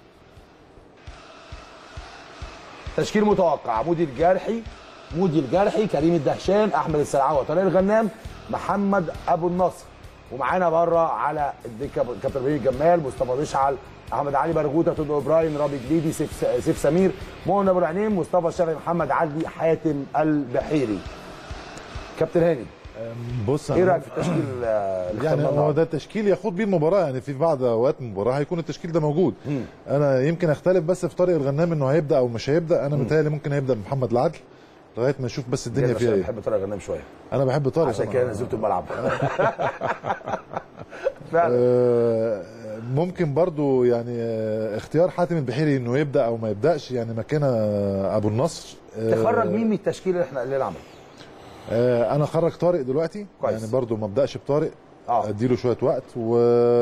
[SPEAKER 1] تشكيل متوقع مودي الجرحي مودي الجرحي كريم الدهشان احمد السلعوه طارق الغنام محمد ابو النصر ومعانا بره على الدكه كابتن ابراهيم الجمال مصطفى مشعل احمد علي برغوثه تودو ابراهيم رامي جديدي سيف سيف سمير مؤمن ابو العينين مصطفى الشافعي محمد عدلي حاتم البحيري كابتن هاني
[SPEAKER 3] بص
[SPEAKER 1] ايه
[SPEAKER 3] أنا-
[SPEAKER 1] رايك في التشكيل آه، اللي
[SPEAKER 3] يعني
[SPEAKER 1] اخترناه
[SPEAKER 3] هو
[SPEAKER 1] النهاردة؟
[SPEAKER 3] ده التشكيل يخوض بيه المباراه يعني في بعض اوقات المباراه هيكون التشكيل ده موجود انا يمكن اختلف بس في طارق الغنام انه هيبدا او مش هيبدا انا متهيألي ممكن هيبدا محمد العدل لغايه ما نشوف بس الدنيا
[SPEAKER 1] عشان
[SPEAKER 3] فيها ايه
[SPEAKER 1] بحب طارق غنام شويه
[SPEAKER 3] انا بحب طارق
[SPEAKER 1] عشان
[SPEAKER 3] طبعاً.
[SPEAKER 1] كده نزلته الملعب فعلا
[SPEAKER 3] آه، ممكن برضو يعني آه، اختيار حاتم البحيري انه يبدا او ما يبداش يعني مكان آه، ابو النصر آه،
[SPEAKER 1] تخرج مين من التشكيل اللي احنا اللي نعمل
[SPEAKER 3] آه، انا خرج طارق دلوقتي
[SPEAKER 1] كويس.
[SPEAKER 3] يعني برضو ما ابداش بطارق
[SPEAKER 1] اه
[SPEAKER 3] اديله شويه وقت و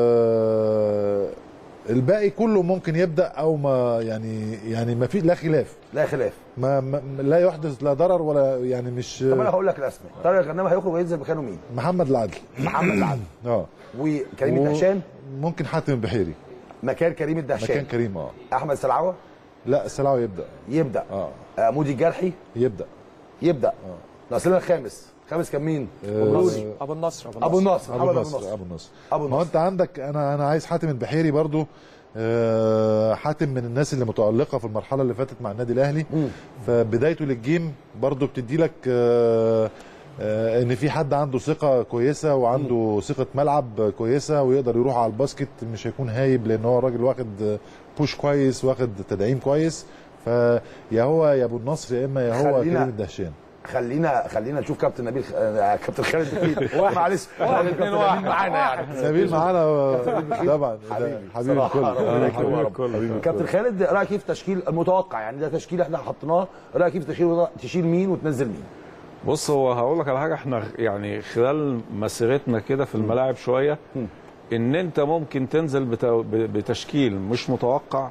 [SPEAKER 3] الباقي كله ممكن يبدا او ما يعني يعني ما في لا خلاف
[SPEAKER 1] لا خلاف
[SPEAKER 3] ما, ما لا يحدث لا ضرر ولا يعني مش
[SPEAKER 1] طب انا هقول لك الاسماء طارق الغنام هيخرج وينزل مكانه مين
[SPEAKER 3] محمد العدل
[SPEAKER 1] محمد العدل
[SPEAKER 3] اه
[SPEAKER 1] وكريم
[SPEAKER 3] و-
[SPEAKER 1] الدهشان
[SPEAKER 3] ممكن حاتم البحيري
[SPEAKER 1] مكان كريم الدهشان
[SPEAKER 3] مكان كريم اه
[SPEAKER 1] احمد سلعوه
[SPEAKER 3] لا السلاوي يبدا
[SPEAKER 1] يبدا
[SPEAKER 3] اه
[SPEAKER 1] آه مودي الجرحي
[SPEAKER 3] يبدا
[SPEAKER 1] يبدا ناقصنا الخامس خامس كان مين
[SPEAKER 3] آه،
[SPEAKER 1] قولولي.
[SPEAKER 4] ابو النصر
[SPEAKER 1] ابو النصر
[SPEAKER 3] ابو
[SPEAKER 1] محمد ابو
[SPEAKER 3] النصر
[SPEAKER 1] النصر
[SPEAKER 3] ابو النصر
[SPEAKER 1] ابو
[SPEAKER 3] ما هو
[SPEAKER 1] النصر
[SPEAKER 3] انت عندك انا انا عايز حاتم البحيري برضو آه، حاتم من الناس اللي متالقه في المرحله اللي فاتت مع النادي الاهلي فبدايته للجيم برضو بتدي لك آه، آه، ان في حد عنده ثقه كويسه وعنده ثقه ملعب كويسه ويقدر يروح على الباسكت مش هيكون هايب لان هو راجل واخد بوش كويس واخد تدعيم كويس فيا هو يا ابو النصر يا اما يا هو
[SPEAKER 1] خلينا-
[SPEAKER 3] كريم الدهشان
[SPEAKER 1] خلينا خلينا نشوف كابتن نبيل آه، كابتن خالد نبيل معلش واحد اتنين واحد معانا يعني
[SPEAKER 3] نبيل معانا طبعا ده
[SPEAKER 1] حبيبي
[SPEAKER 3] حبيبي
[SPEAKER 1] صراحة،
[SPEAKER 3] الكل
[SPEAKER 1] ربنا يكرمه يا رب.
[SPEAKER 3] حبيبي
[SPEAKER 1] كابتن خالد رايك ايه في تشكيل المتوقع يعني ده تشكيل احنا حطيناه رايك ايه في تشكيل تشيل مين وتنزل مين
[SPEAKER 2] بص هو هقول لك على حاجه احنا يعني خلال مسيرتنا كده في الملاعب شويه ان انت ممكن تنزل بت- ب- بتشكيل مش متوقع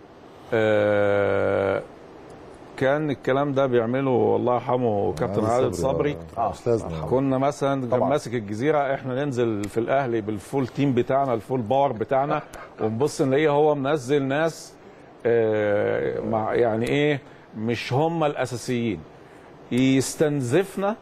[SPEAKER 2] آه، كان الكلام ده بيعمله الله يرحمه كابتن عادل صبري
[SPEAKER 3] اه استاذنا
[SPEAKER 2] كنا مثلا كان
[SPEAKER 1] طبعا.
[SPEAKER 2] ماسك الجزيره احنا ننزل في الاهلي بالفول تيم بتاعنا الفول باور بتاعنا ونبص نلاقيه هو منزل ناس آه، مع يعني ايه مش هم الاساسيين يستنزفنا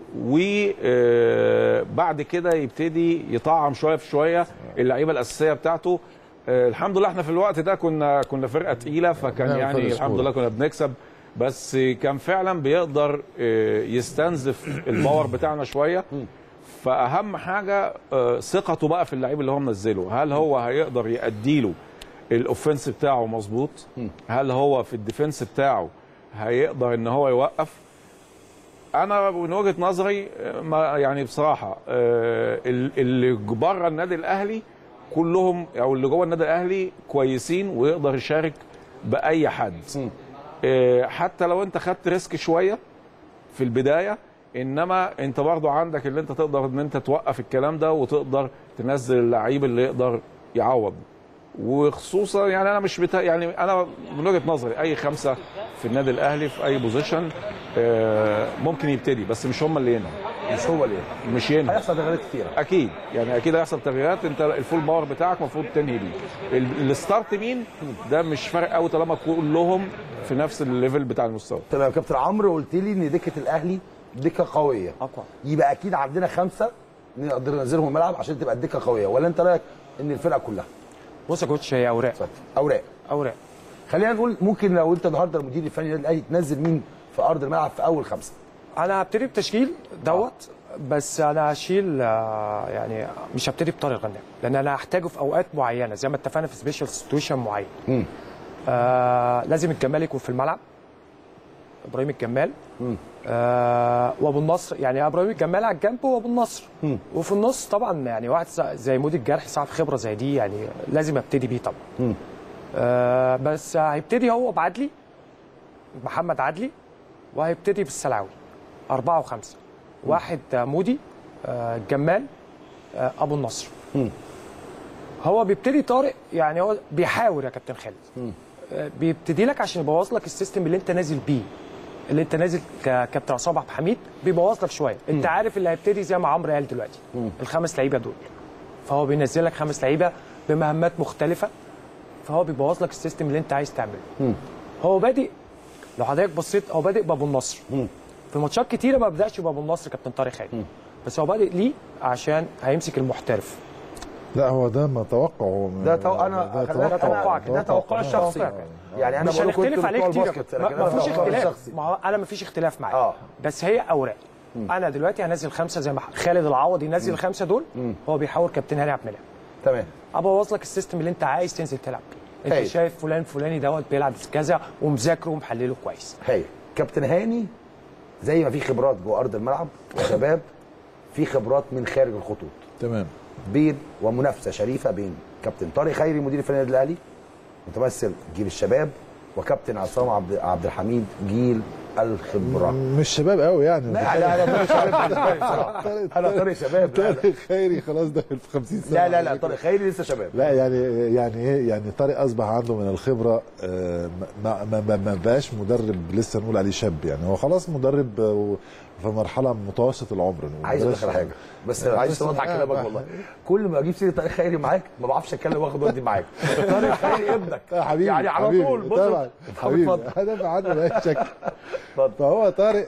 [SPEAKER 2] وبعد كده يبتدي يطعم شويه في شويه اللعيبه الاساسيه بتاعته آه، الحمد لله احنا في الوقت ده كنا كنا فرقه تقيله فكان
[SPEAKER 3] نعم،
[SPEAKER 2] يعني
[SPEAKER 3] فرق
[SPEAKER 2] الحمد
[SPEAKER 3] سكور.
[SPEAKER 2] لله كنا بنكسب بس كان فعلا بيقدر آه، يستنزف الباور بتاعنا شويه فاهم حاجه آه، ثقته بقى في اللعيب اللي هو منزله هل هو هيقدر يأديله الاوفنس بتاعه مظبوط هل هو في الديفنس بتاعه هيقدر ان هو يوقف انا من وجهه نظري آه، ما يعني بصراحه آه، ال- اللي بره النادي الاهلي كلهم او اللي جوه النادي الاهلي كويسين ويقدر يشارك باي حد آه، حتى لو انت خدت ريسك شويه في البدايه انما انت برضو عندك اللي انت تقدر ان انت توقف الكلام ده وتقدر تنزل اللعيب اللي يقدر يعوض وخصوصا يعني انا مش بتا... يعني انا من وجهه نظري اي خمسه في النادي الاهلي في اي بوزيشن آه، ممكن يبتدي بس مش هم اللي ينهوا
[SPEAKER 1] مش هو اللي
[SPEAKER 2] مش ينهوا
[SPEAKER 1] هيحصل تغييرات كتيره
[SPEAKER 2] اكيد يعني اكيد هيحصل تغييرات انت الفول باور بتاعك المفروض تنهي بيه ال- الستارت مين ده مش فارق قوي طالما كلهم في نفس الليفل بتاع المستوى
[SPEAKER 1] تمام يا كابتن عمرو قلت لي ان دكه الاهلي دكه قويه
[SPEAKER 4] اقوى
[SPEAKER 1] يبقى اكيد عندنا خمسه نقدر ننزلهم الملعب عشان تبقى الدكه قويه ولا انت رايك ان الفرقه كلها
[SPEAKER 4] بص يا كوتش هي اوراق
[SPEAKER 1] اوراق
[SPEAKER 4] اوراق
[SPEAKER 1] خلينا نقول ممكن لو انت النهارده المدير الفني للنادي الاهلي تنزل مين في ارض الملعب في اول خمسه
[SPEAKER 4] انا هبتدي بتشكيل دوت بس انا هشيل آه، يعني مش هبتدي بطارق غنام لان انا هحتاجه في اوقات معينه زي ما اتفقنا في سبيشال سيتويشن معين
[SPEAKER 1] مم.
[SPEAKER 4] آه لازم الجمال يكون في الملعب ابراهيم الجمال آه وابو النصر يعني ابراهيم الجمال على الجنب وابو النصر وفي النص طبعا يعني واحد زي مودي الجرح صاحب خبره زي دي يعني لازم ابتدي بيه طبعا آه بس هيبتدي هو بعدلي محمد عدلي وهيبتدي بالسلعوي أربعة وخمسة واحد آه، مودي آه، جمال آه، أبو النصر هو بيبتدي طارق يعني هو بيحاول يا كابتن خالد آه، بيبتدي لك عشان يبوظ لك السيستم اللي انت نازل بيه اللي انت نازل ككابتن عصام عبد الحميد بيبوظ لك شويه انت عارف اللي هيبتدي زي ما عمرو قال دلوقتي الخمس لعيبه دول فهو بينزل لك خمس لعيبه بمهمات مختلفه فهو بيبوظ لك السيستم اللي انت عايز تعمله هو بادئ لو حضرتك بصيت هو بادئ بابو النصر في ماتشات كتيره ما بداش بابو النصر كابتن طارق خالد بس هو بادئ ليه عشان هيمسك المحترف
[SPEAKER 3] لا هو ده ما توقعه
[SPEAKER 1] ده تو... انا
[SPEAKER 3] ده
[SPEAKER 1] خلينا-
[SPEAKER 4] توقعك.
[SPEAKER 1] أنا- ده توقعي الشخصي
[SPEAKER 4] توقعك.
[SPEAKER 1] يعني انا
[SPEAKER 4] مش
[SPEAKER 1] بقول لكم
[SPEAKER 4] هنختلف
[SPEAKER 1] انتوا
[SPEAKER 4] عليه
[SPEAKER 1] بتوع
[SPEAKER 4] كتير
[SPEAKER 1] الباسكت،
[SPEAKER 4] ما
[SPEAKER 1] لكن
[SPEAKER 4] ما
[SPEAKER 1] أنا
[SPEAKER 4] فيش
[SPEAKER 1] توقعي
[SPEAKER 4] اختلاف
[SPEAKER 1] الشخصي.
[SPEAKER 4] ما هو انا ما فيش اختلاف معاه
[SPEAKER 1] آه.
[SPEAKER 4] بس هي اوراق انا دلوقتي هنزل خمسه زي ما خالد العوض ينزل الخمسه دول هو بيحاول كابتن هاني عبد المنعم
[SPEAKER 1] تمام
[SPEAKER 4] ابوظ لك السيستم اللي انت عايز تنزل تلعب انت
[SPEAKER 1] طيب.
[SPEAKER 4] شايف فلان فلاني دوت بيلعب كذا ومذاكره ومحلله كويس
[SPEAKER 1] هاي كابتن هاني زي ما في خبرات جوه ارض الملعب وشباب في خبرات من خارج الخطوط
[SPEAKER 3] تمام
[SPEAKER 1] بين ومنافسه شريفه بين كابتن طارق خيري مدير الفني للنادي الاهلي متمثل جيل الشباب وكابتن عصام عبد عبد الحميد جيل الخبره
[SPEAKER 3] مش شباب قوي يعني
[SPEAKER 1] لا لا لا طارق شباب بالنسبه لي بصراحه انا طارق شباب لا لا.
[SPEAKER 3] طارق خيري خلاص داخل في 50 سنه
[SPEAKER 1] لا لا لا طارق خيري لسه شباب
[SPEAKER 3] لا يعني يعني ايه يعني طارق اصبح عنده من الخبره آه، ما ما ما, ما بقاش مدرب لسه نقول عليه شاب يعني هو خلاص مدرب آه، في مرحله متوسط العمر نقول.
[SPEAKER 1] عايز اقول لك على
[SPEAKER 3] بلاش-
[SPEAKER 1] حاجه بس عايز
[SPEAKER 3] بس-
[SPEAKER 1] اوضح
[SPEAKER 3] آه،
[SPEAKER 1] كلامك
[SPEAKER 3] آه.
[SPEAKER 1] والله كل ما اجيب سيره طارق خيري معاك ما بعرفش اتكلم واخد ودي معاك طارق خيري ابنك
[SPEAKER 3] آه، حبيبي
[SPEAKER 1] يعني على
[SPEAKER 3] حبيبي،
[SPEAKER 1] طول بص
[SPEAKER 3] طبعا حبيبي
[SPEAKER 1] اتفضل.
[SPEAKER 3] هذا عنده لا شك
[SPEAKER 1] اتفضل.
[SPEAKER 3] فهو طارق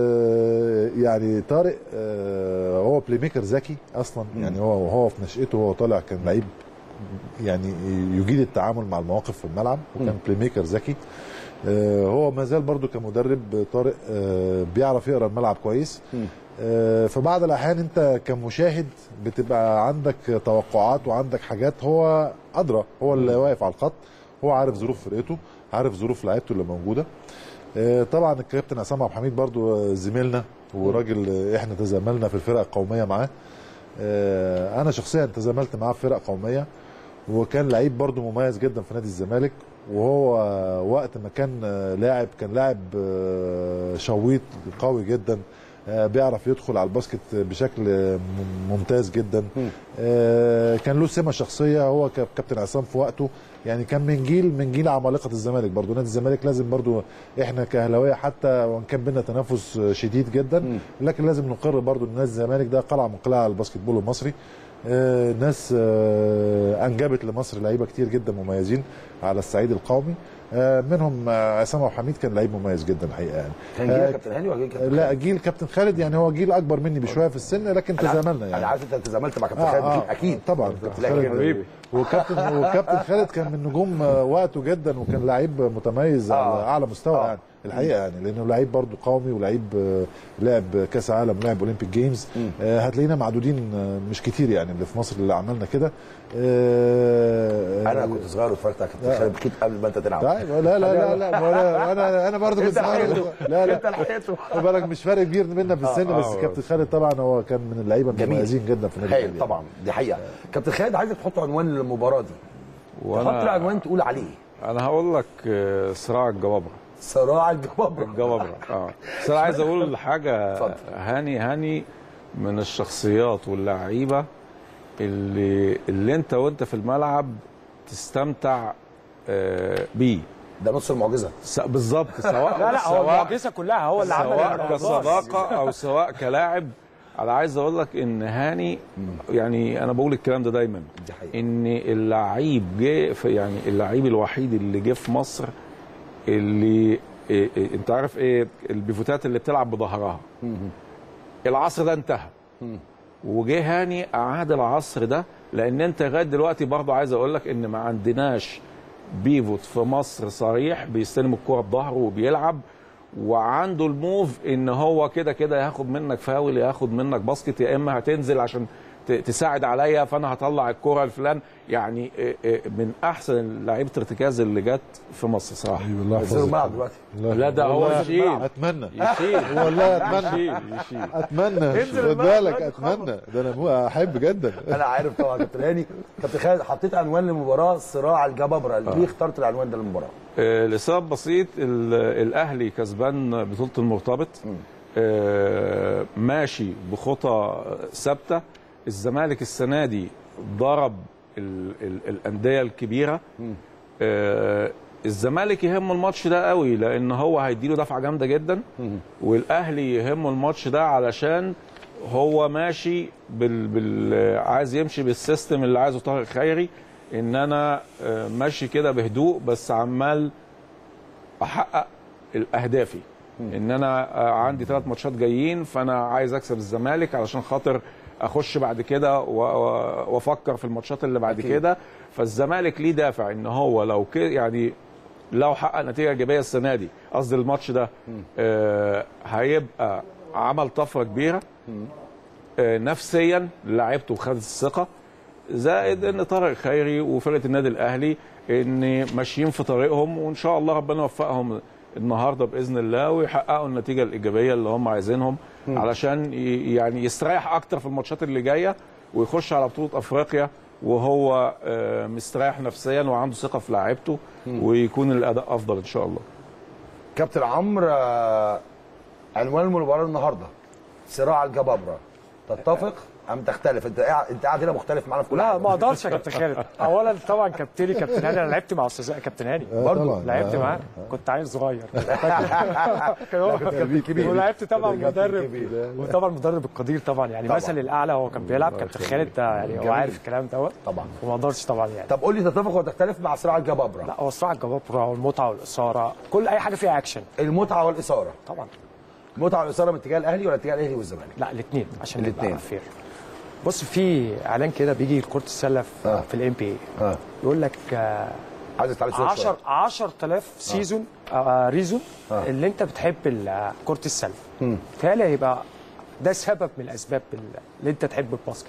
[SPEAKER 3] آه، يعني طارق آه، هو بلاي ميكر ذكي اصلا يعني هو وهو في نشأته وهو طالع كان لعيب يعني يجيد التعامل مع المواقف في الملعب وكان بلاي ميكر ذكي آه، هو ما زال برضو كمدرب طارق آه، بيعرف يقرا الملعب كويس آه، في بعض الاحيان انت كمشاهد بتبقى عندك توقعات وعندك حاجات هو ادرى هو اللي واقف على الخط هو عارف ظروف فرقته عارف ظروف لعيبته اللي موجوده آه، طبعا الكابتن عصام عبد الحميد برضو آه، زميلنا وراجل آه، احنا تزاملنا في الفرق القوميه معاه آه، انا شخصيا تزاملت معاه في فرق قوميه وكان لعيب برضو مميز جدا في نادي الزمالك وهو آه، وقت ما كان آه، لاعب كان لاعب آه، شويط قوي جدا آه، بيعرف يدخل على الباسكت بشكل آه، مم- ممتاز جدا آه، كان له سمه شخصيه هو ك- كابتن عصام في وقته يعني كان من جيل من جيل عمالقه الزمالك برضو نادي الزمالك لازم برضو احنا كاهلاويه حتى وان كان بينا تنافس شديد جدا لكن لازم نقر برضو ان نادي الزمالك ده قلعه من قلاع الباسكت بول المصري آه، ناس آه، انجبت لمصر لعيبه كتير جدا مميزين على الصعيد القومي آه، منهم آه، عصام أبو حميد كان لعيب مميز جدا الحقيقه يعني
[SPEAKER 1] كان جيل
[SPEAKER 3] آه،
[SPEAKER 1] كابتن هاني ولا جيل كابتن
[SPEAKER 3] لا جيل كابتن خالد يعني هو جيل اكبر مني بشويه في السن لكن تزاملنا
[SPEAKER 1] انا
[SPEAKER 3] يعني
[SPEAKER 1] عارف انت تزاملت مع كابتن
[SPEAKER 3] آه،
[SPEAKER 1] خالد
[SPEAKER 3] آه،
[SPEAKER 1] أكيد- اكيد
[SPEAKER 3] طبعا
[SPEAKER 1] كنت
[SPEAKER 3] كابتن
[SPEAKER 1] لكن-
[SPEAKER 3] خالد وكابتن وكابتن خالد كان من نجوم آه، وقته جدا وكان لعيب متميز
[SPEAKER 1] آه.
[SPEAKER 3] على اعلى مستوى
[SPEAKER 1] آه.
[SPEAKER 3] يعني الحقيقه يعني لانه لعيب برضه قومي ولعيب آه، لعب كاس عالم ولعب اولمبيك جيمز آه، هتلاقينا معدودين آه، مش كتير يعني اللي في مصر اللي عملنا كده آه،
[SPEAKER 1] انا كنت صغير واتفرجت على كابتن خالد اكيد قبل ما انت تلعب
[SPEAKER 3] طيب لا لا لا لا ما انا انا انا برضه كنت
[SPEAKER 1] انت
[SPEAKER 3] صغير
[SPEAKER 1] لحقته
[SPEAKER 3] لا
[SPEAKER 1] انت
[SPEAKER 3] لا
[SPEAKER 1] لحقته
[SPEAKER 3] خد بالك مش فرق كبير منا في السن بس كابتن خالد طبعا هو كان من اللعيبه
[SPEAKER 1] جميل.
[SPEAKER 3] المميزين جدا في النادي
[SPEAKER 1] هايل
[SPEAKER 3] الأهلي.
[SPEAKER 1] طبعا دي حقيقه كابتن خالد عايزك تحط عنوان للمباراه دي تحط
[SPEAKER 2] وانا
[SPEAKER 1] العنوان تقول عليه
[SPEAKER 2] انا هقول لك آه، صراع الجبابره
[SPEAKER 1] صراع الجبابره
[SPEAKER 2] الجبابره اه بس انا عايز اقول حاجه
[SPEAKER 1] اتفضل.
[SPEAKER 2] هاني هاني من الشخصيات واللعيبه اللي اللي انت وانت في الملعب تستمتع آه، بيه
[SPEAKER 1] ده نص المعجزه
[SPEAKER 2] س- بالظبط سواء
[SPEAKER 4] لا لا هو
[SPEAKER 2] سواء-
[SPEAKER 4] المعجزه كلها هو اللي عمل
[SPEAKER 2] سواء
[SPEAKER 4] الموضوع.
[SPEAKER 2] كصداقه او سواء كلاعب انا عايز اقول لك ان هاني يعني انا بقول الكلام ده دايما
[SPEAKER 1] دي حقيقة.
[SPEAKER 2] ان اللعيب جه في يعني اللعيب الوحيد اللي جه في مصر اللي إيه إيه انت عارف ايه البيفوتات اللي بتلعب بظهرها العصر ده انتهى وجه هاني اعاد العصر ده لان انت لغايه دلوقتي برضه عايز اقول لك ان ما عندناش بيفوت في مصر صريح بيستلم الكرة بظهره وبيلعب وعنده الموف ان هو كده كده هياخد منك فاول ياخد منك باسكت يا اما هتنزل عشان ت- تساعد عليا فانا هطلع الكرة لفلان يعني إيه إيه من احسن لعيبه ارتكاز اللي جت في مصر صراحه
[SPEAKER 3] ايوه الله
[SPEAKER 1] نزلوا
[SPEAKER 3] يحفظك
[SPEAKER 1] الملعب دلوقتي
[SPEAKER 2] لا ده هو
[SPEAKER 3] والله
[SPEAKER 2] يشيل
[SPEAKER 3] اتمنى
[SPEAKER 2] يشيل
[SPEAKER 3] والله اتمنى
[SPEAKER 2] يشيل يشيل
[SPEAKER 3] اتمنى
[SPEAKER 1] انزل
[SPEAKER 3] خد
[SPEAKER 1] الملعب
[SPEAKER 3] بالك
[SPEAKER 1] دلوقتي
[SPEAKER 3] اتمنى ده انا مو- احب جدا
[SPEAKER 1] انا عارف طبعا كابتن هاني كابتن خالد حطيت عنوان للمباراه صراع الجبابره ليه اخترت العنوان ده للمباراه؟
[SPEAKER 2] آه، لسبب بسيط ال- الاهلي كسبان بطوله المرتبط آه، ماشي بخطى ثابته الزمالك السنه دي ضرب ال ال الانديه الكبيره آه، الزمالك يهمه الماتش ده قوي لان هو هيديله دفعه جامده جدا والاهلي يهمه الماتش ده علشان هو ماشي بال, بال عايز يمشي بالسيستم اللي عايزه طارق خيري ان انا آه، ماشي كده بهدوء بس عمال احقق الاهدافي ان انا آه، عندي ثلاث ماتشات جايين فانا عايز اكسب الزمالك علشان خاطر اخش بعد كده و- و- وافكر في الماتشات اللي بعد كده فالزمالك ليه دافع ان هو لو كده يعني لو حقق نتيجه ايجابيه السنه دي قصدي الماتش ده آه هيبقى عمل طفره كبيره آه نفسيا لعيبته خدت الثقه زائد ان طارق خيري وفرقه النادي الاهلي ان ماشيين في طريقهم وان شاء الله ربنا يوفقهم النهارده باذن الله ويحققوا النتيجه الايجابيه اللي هم عايزينهم علشان ي- يعني يستريح اكتر في الماتشات اللي جايه ويخش على بطوله افريقيا وهو آه، مستريح نفسيا وعنده ثقه في لاعيبته ويكون الاداء افضل ان شاء الله
[SPEAKER 1] كابتن عمرو آه، عنوان المباراه النهارده صراع الجبابره تتفق ام تختلف؟ انت قاعد انت قاعد هنا مختلف معانا في كل
[SPEAKER 4] لا
[SPEAKER 1] حاجه
[SPEAKER 4] ما اقدرش يا كابتن خالد اولا طبعا كابتني كابتن هاني انا لعبت مع استاذ كابتن هاني
[SPEAKER 1] برضه
[SPEAKER 3] طبعاً.
[SPEAKER 4] لعبت
[SPEAKER 3] آه.
[SPEAKER 4] معاه كنت عيل صغير كان هو
[SPEAKER 1] كابتن كبير.
[SPEAKER 4] ولعبت طبعا
[SPEAKER 1] كابتن
[SPEAKER 4] مدرب
[SPEAKER 1] كبير.
[SPEAKER 4] وطبعا مدرب القدير طبعا يعني
[SPEAKER 1] طبعاً.
[SPEAKER 4] مثل الاعلى هو كان بيلعب كابتن خالد ده يعني هو
[SPEAKER 1] جميل.
[SPEAKER 4] عارف الكلام دوت
[SPEAKER 1] طبعا
[SPEAKER 4] وما اقدرش طبعا يعني
[SPEAKER 1] طب قول لي تتفق ولا تختلف مع صراع الجبابره؟
[SPEAKER 4] لا هو صراع الجبابره والمتعه والاثاره كل اي حاجه فيها اكشن
[SPEAKER 1] المتعه والاثاره
[SPEAKER 4] طبعا
[SPEAKER 1] المتعه والاثاره من اتجاه الاهلي ولا اتجاه الاهلي والزمالك؟
[SPEAKER 4] لا الاثنين عشان
[SPEAKER 1] الاتنين.
[SPEAKER 4] نبقى فير بص في اعلان كده بيجي لكره السله في,
[SPEAKER 1] آه.
[SPEAKER 4] في الام بي اي
[SPEAKER 1] اه
[SPEAKER 4] يقول لك آه،
[SPEAKER 1] عايز تعالى شويه
[SPEAKER 4] 10 10000 سيزون آه ريزون
[SPEAKER 1] آه.
[SPEAKER 4] اللي انت بتحب ال- كره السله بالتالي هيبقى ده سبب من الاسباب اللي انت تحب الباسكت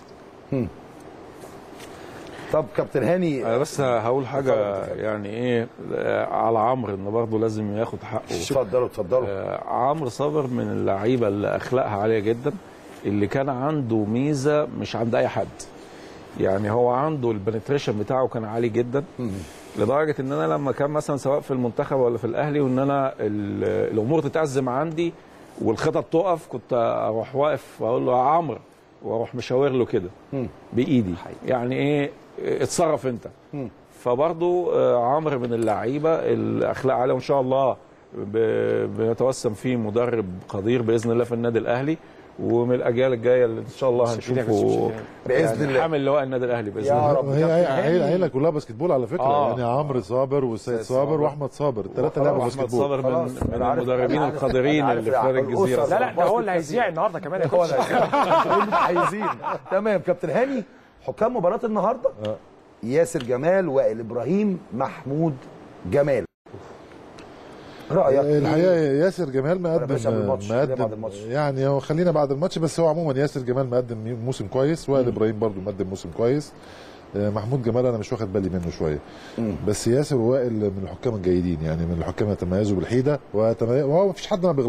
[SPEAKER 1] طب كابتن هاني
[SPEAKER 2] انا بس هقول حاجه يعني ايه آه، على عمرو ان برضه لازم ياخد حقه
[SPEAKER 1] اتفضلوا اتفضلوا
[SPEAKER 2] آه، عمرو صابر من اللعيبه اللي اخلاقها عاليه جدا اللي كان عنده ميزه مش عند اي حد يعني هو عنده البنتريشن بتاعه كان عالي جدا لدرجه ان انا لما كان مثلا سواء في المنتخب ولا في الاهلي وان انا ال- الامور تتازم عندي والخطط تقف كنت اروح واقف واقول له يا عمرو واروح مشاور له كده بايدي يعني ايه اتصرف انت فبرضه آه، عمرو من اللعيبه الاخلاق عاليه وان شاء الله ب- بنتوسم فيه مدرب قدير باذن الله في النادي الاهلي ومن الاجيال الجايه اللي ان شاء الله
[SPEAKER 4] شكرا يا
[SPEAKER 2] هنشوفه
[SPEAKER 4] كابتن.
[SPEAKER 1] باذن
[SPEAKER 2] يعني
[SPEAKER 1] الله
[SPEAKER 2] حامل لواء النادي الاهلي باذن
[SPEAKER 1] يا
[SPEAKER 2] الله
[SPEAKER 1] رب
[SPEAKER 3] هي
[SPEAKER 1] كابتن
[SPEAKER 3] عيله
[SPEAKER 1] هاني.
[SPEAKER 3] عيله كلها باسكت بول على فكره
[SPEAKER 2] آه.
[SPEAKER 3] يعني عمرو صابر وسيد
[SPEAKER 1] سيد
[SPEAKER 3] صابر
[SPEAKER 1] صابر.
[SPEAKER 3] واحمد صابر الثلاثه لعبوا
[SPEAKER 2] احمد
[SPEAKER 3] باسكت بول
[SPEAKER 2] صابر
[SPEAKER 1] خلاص.
[SPEAKER 2] من, من
[SPEAKER 1] أنا عارف-
[SPEAKER 2] المدربين
[SPEAKER 1] أنا عارف-
[SPEAKER 2] القادرين
[SPEAKER 1] أنا عارف
[SPEAKER 2] اللي في
[SPEAKER 1] الأسرة.
[SPEAKER 2] فرق الجزيره
[SPEAKER 4] لا لا ده هو اللي
[SPEAKER 1] باسكت
[SPEAKER 4] هيذيع النهارده كمان يا
[SPEAKER 1] هو
[SPEAKER 4] كوتش
[SPEAKER 1] اللي عايزين تمام كابتن هاني حكام مباراه النهارده ياسر جمال وائل ابراهيم محمود جمال رايك
[SPEAKER 3] الحقيقه ياسر جمال مقدم
[SPEAKER 1] باشا قبل الماتش، خلينا بعد
[SPEAKER 3] مقدم
[SPEAKER 1] الماتش.
[SPEAKER 3] يعني هو خلينا بعد الماتش بس هو عموما ياسر جمال مقدم موسم كويس وائل ابراهيم برضو مقدم موسم كويس آه، محمود جمال انا مش واخد بالي منه شويه بس ياسر ووائل من الحكام الجيدين يعني من الحكام يتميزوا بالحيده ويتمي- وهو مفيش حد ما بيغلطش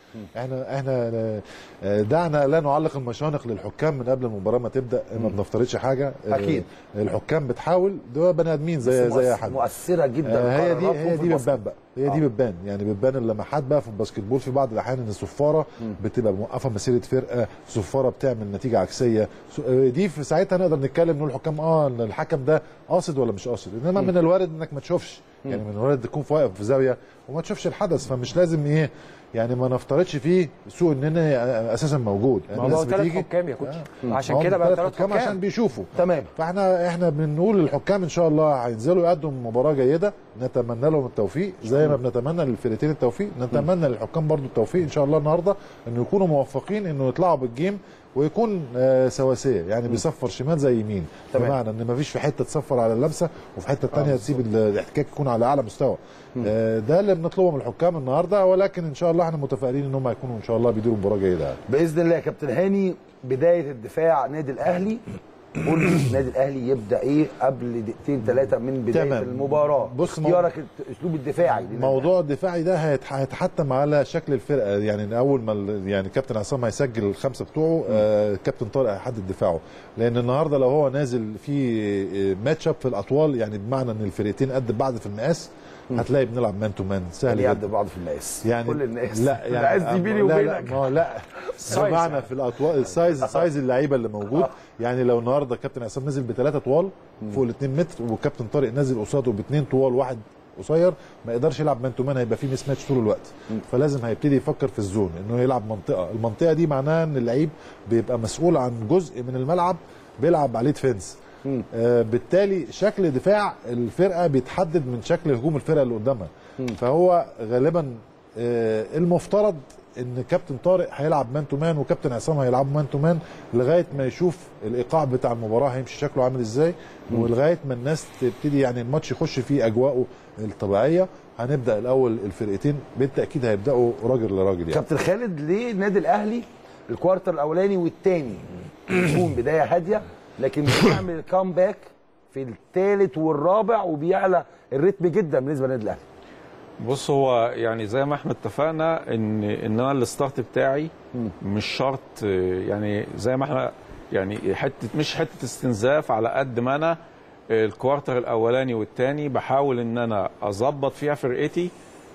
[SPEAKER 3] احنا احنا آه، دعنا لا نعلق المشانق للحكام من قبل المباراه ما تبدا ما بنفترضش حاجه آه،
[SPEAKER 1] أكيد.
[SPEAKER 3] الحكام بتحاول دول بني ادمين زي زي اي حد
[SPEAKER 1] مؤثره جدا
[SPEAKER 3] آه، هي دي
[SPEAKER 1] قراراتهم
[SPEAKER 3] هي
[SPEAKER 1] في
[SPEAKER 3] دي
[SPEAKER 1] الباسكت.
[SPEAKER 3] بتبان بقى هي دي بتبان يعني بتبان اللمحات بقى في الباسكتبول في بعض الاحيان ان الصفاره بتبقى موقفه مسيره فرقه صفاره بتعمل نتيجه عكسيه س- آه، دي في ساعتها نقدر نتكلم نقول الحكام اه إن الحكم ده قاصد ولا مش قاصد انما من الوارد انك ما تشوفش يعني من الوارد تكون في واقف في زاويه وما تشوفش الحدث فمش لازم ايه يعني ما نفترضش فيه سوء النيه اساسا موجود
[SPEAKER 4] ما هو ثلاث حكام يا كوتش عشان
[SPEAKER 3] هم
[SPEAKER 4] كده بقى
[SPEAKER 3] ثلاث
[SPEAKER 4] ثلاث
[SPEAKER 3] حكام عشان
[SPEAKER 4] حكام
[SPEAKER 3] بيشوفوا
[SPEAKER 1] تمام
[SPEAKER 3] فاحنا احنا بنقول للحكام ان شاء الله هينزلوا يقدموا مباراه جيده نتمنى لهم التوفيق زي ما بنتمنى للفرقتين التوفيق نتمنى للحكام برضو التوفيق ان شاء الله النهارده انه يكونوا موفقين انه يطلعوا بالجيم ويكون آه، سواسيه يعني بيصفر شمال زي يمين
[SPEAKER 1] تمام.
[SPEAKER 3] بمعنى ان ما فيش في حته تصفر على اللمسه وفي حته تانية تسيب ال- الاحتكاك يكون على اعلى مستوى آه، ده اللي بنطلبه من الحكام النهارده ولكن ان شاء الله احنا متفائلين ان هم هيكونوا ان شاء الله بيديروا مباراه جيده
[SPEAKER 1] باذن الله يا كابتن هاني بدايه الدفاع نادي الاهلي قول لي النادي الاهلي يبدا ايه قبل دقيقتين ثلاثه من بدايه
[SPEAKER 3] تمام.
[SPEAKER 1] المباراه
[SPEAKER 3] بص، مو-
[SPEAKER 1] اختيارك الاسلوب الدفاعي للنادي
[SPEAKER 3] موضوع الدفاعي ده هيتح- هيتحتم على شكل الفرقه يعني اول ما ال- يعني كابتن عصام هيسجل الخمسه بتوعه آه كابتن طارق هيحدد دفاعه لان النهارده لو هو نازل في ماتش اب في الاطوال يعني بمعنى ان الفرقتين قد بعض في المقاس هتلاقي بنلعب مان تو مان سهل
[SPEAKER 1] الاهلي
[SPEAKER 3] جدا
[SPEAKER 1] قد بعض في الناس
[SPEAKER 3] يعني
[SPEAKER 1] كل الناس
[SPEAKER 3] لا يعني
[SPEAKER 1] الناس دي بيني
[SPEAKER 3] لا لا
[SPEAKER 1] وبينك
[SPEAKER 3] ما هو لا بمعنى في الاطوال السايز سايز اللعيبه اللي موجود يعني لو النهارده كابتن عصام نزل بثلاثه طوال فوق ال 2 متر وكابتن طارق نزل قصاده باثنين طوال واحد قصير ما يقدرش يلعب مان تو مان هيبقى فيه ميس ماتش طول الوقت فلازم هيبتدي يفكر في الزون انه يلعب منطقه المنطقه دي معناها ان اللعيب بيبقى مسؤول عن جزء من الملعب بيلعب عليه ديفنس آه بالتالي شكل دفاع الفرقه بيتحدد من شكل هجوم الفرقه اللي قدامها فهو غالبا آه المفترض ان كابتن طارق هيلعب مان تو مان وكابتن عصام هيلعبوا مان تو مان لغايه ما يشوف الايقاع بتاع المباراه هيمشي شكله عامل ازاي ولغايه ما الناس تبتدي يعني الماتش يخش فيه اجواءه الطبيعيه هنبدا الاول الفرقتين بالتاكيد هيبداوا راجل لراجل يعني
[SPEAKER 1] كابتن خالد ليه النادي الاهلي الكوارتر الاولاني والثاني بتكون بدايه هاديه لكن بيعمل كامباك في الثالث والرابع وبيعلى الريتم جدا بالنسبه للنادي الاهلي
[SPEAKER 2] بص هو يعني زي ما احنا اتفقنا ان ان انا الستارت بتاعي مش شرط آه، يعني زي ما احنا يعني حته مش حته استنزاف على قد ما انا الكوارتر الاولاني والثاني بحاول ان انا اظبط فيها فرقتي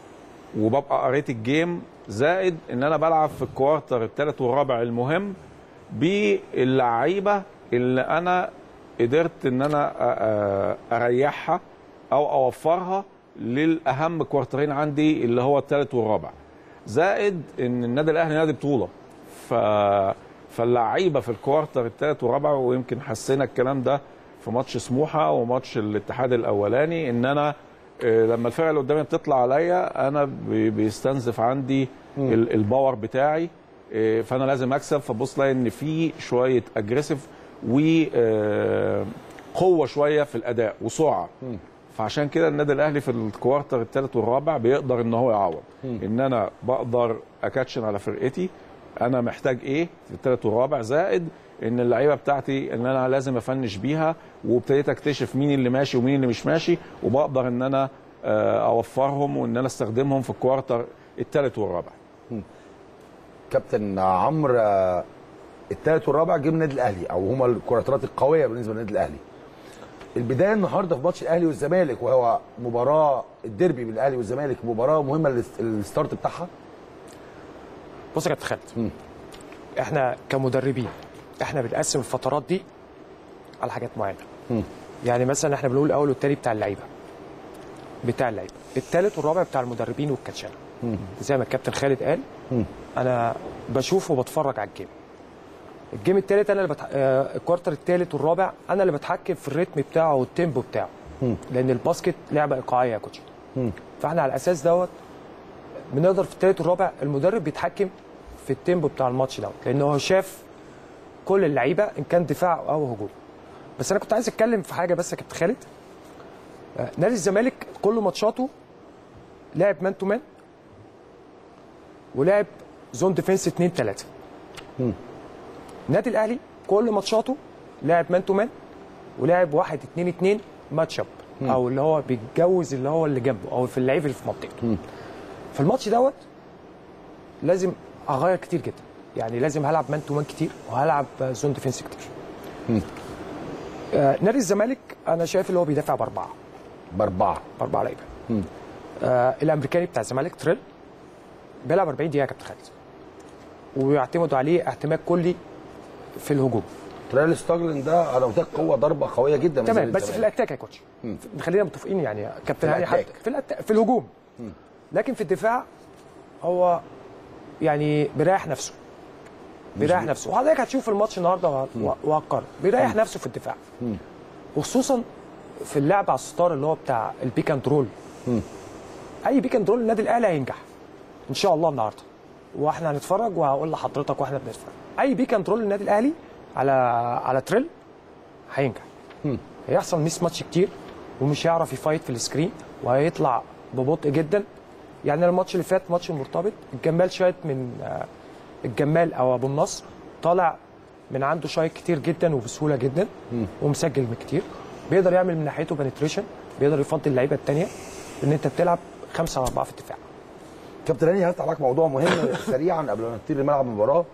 [SPEAKER 2] وببقى قريت الجيم زائد ان انا بلعب في الكوارتر الثالث والرابع المهم باللعيبه اللي انا قدرت ان انا أ- أ- اريحها او اوفرها للاهم كوارترين عندي اللي هو الثالث والرابع زائد ان النادي الاهلي نادي بطوله ف فاللعيبه في الكوارتر الثالث والرابع ويمكن حسينا الكلام ده في ماتش سموحه وماتش الاتحاد الاولاني ان انا آه، لما الفرقه اللي قدامي بتطلع عليا انا بي- بيستنزف عندي ال- الباور بتاعي آه، فانا لازم اكسب فبص لاقي ان في شويه اجريسيف وقوه شويه في الاداء وسرعه فعشان كده النادي الاهلي في الكوارتر الثالث والرابع بيقدر ان هو يعوض ان انا بقدر اكاتشن على فرقتي انا محتاج ايه في الثالث والرابع زائد ان اللعيبه بتاعتي ان انا لازم افنش بيها وابتديت اكتشف مين اللي ماشي ومين اللي مش ماشي وبقدر ان انا آه، اوفرهم وان انا استخدمهم في الكوارتر الثالث والرابع
[SPEAKER 1] كابتن عمرو آه، الثالث والرابع جه من النادي الاهلي او هما الكوارترات القويه بالنسبه للنادي الاهلي البدايه النهارده في ماتش الاهلي والزمالك وهو مباراه الديربي بين الاهلي والزمالك مباراه مهمه للس- الستارت بتاعها
[SPEAKER 4] بص يا كابتن خالد احنا كمدربين احنا بنقسم الفترات دي على حاجات معينه يعني مثلا احنا بنقول الاول والتاني بتاع اللعيبه بتاع اللعيبه التالت والرابع بتاع المدربين والكاتشات زي ما الكابتن خالد قال انا بشوف وبتفرج على الجيم الجيم التالت انا اللي بتح... آه، الكوارتر التالت والرابع انا اللي بتحكم في الريتم بتاعه والتيمبو بتاعه لان الباسكت لعبه ايقاعيه يا كوتش فاحنا على الاساس دوت بنقدر في التالت والرابع المدرب بيتحكم في التيمبو بتاع الماتش دوت لان هو شاف كل اللعيبه ان كان دفاع او هجوم بس انا كنت عايز اتكلم في حاجه بس يا كابتن خالد آه، نادي الزمالك كل ماتشاته لعب مان تو مان ولعب زون ديفense 2 3 النادي الاهلي كل ماتشاته لعب مان تو مان ولعب 1 2 2 ماتش اب او اللي هو بيتجوز اللي هو اللي جنبه او في اللعيب اللي في منطقته في الماتش دوت لازم هغير كتير جدا يعني لازم هلعب مان تو مان كتير وهلعب زون ديفنس كتير آه نادي الزمالك انا شايف اللي هو بيدافع باربعه
[SPEAKER 1] باربعه
[SPEAKER 4] باربعه لعيبه آه الامريكاني بتاع الزمالك تريل بيلعب 40 دقيقه يا كابتن خالد ويعتمدوا عليه اعتماد كلي في الهجوم
[SPEAKER 1] تريل ستاجلين ده انا قلت لك قوه ضربه قويه جدا من
[SPEAKER 4] تمام
[SPEAKER 1] زي
[SPEAKER 4] بس في
[SPEAKER 1] الزمالك.
[SPEAKER 4] الاتاك يا كوتش خلينا متفقين يعني كابتن
[SPEAKER 1] في
[SPEAKER 4] هاني حتى
[SPEAKER 1] الأتاك.
[SPEAKER 4] في الأتاك في الهجوم لكن في الدفاع هو يعني بيريح نفسه بيريح نفسه وحضرتك هتشوف الماتش النهارده وه- وهتقرر بيريح نفسه في الدفاع وخصوصا في اللعب على الستار اللي هو بتاع البيك اند رول اي بيك اند رول النادي الاهلي هينجح ان شاء الله النهارده واحنا هنتفرج وهقول لحضرتك واحنا بنتفرج اي بيك اند رول النادي الاهلي على على تريل هينجح هيحصل ميس ماتش كتير ومش هيعرف يفايت في السكرين وهيطلع ببطء جدا يعني الماتش اللي فات ماتش المرتبط الجمال شايط من آه، الجمال او ابو النصر طالع من عنده شايط كتير جدا وبسهوله جدا ومسجل من كتير بيقدر يعمل من ناحيته بنتريشن بيقدر يفضل اللعيبه الثانيه ان انت بتلعب خمسه على اربعه في الدفاع
[SPEAKER 1] كابتن هاني هفتح معاك موضوع مهم سريعا قبل ما نطير لملعب المباراه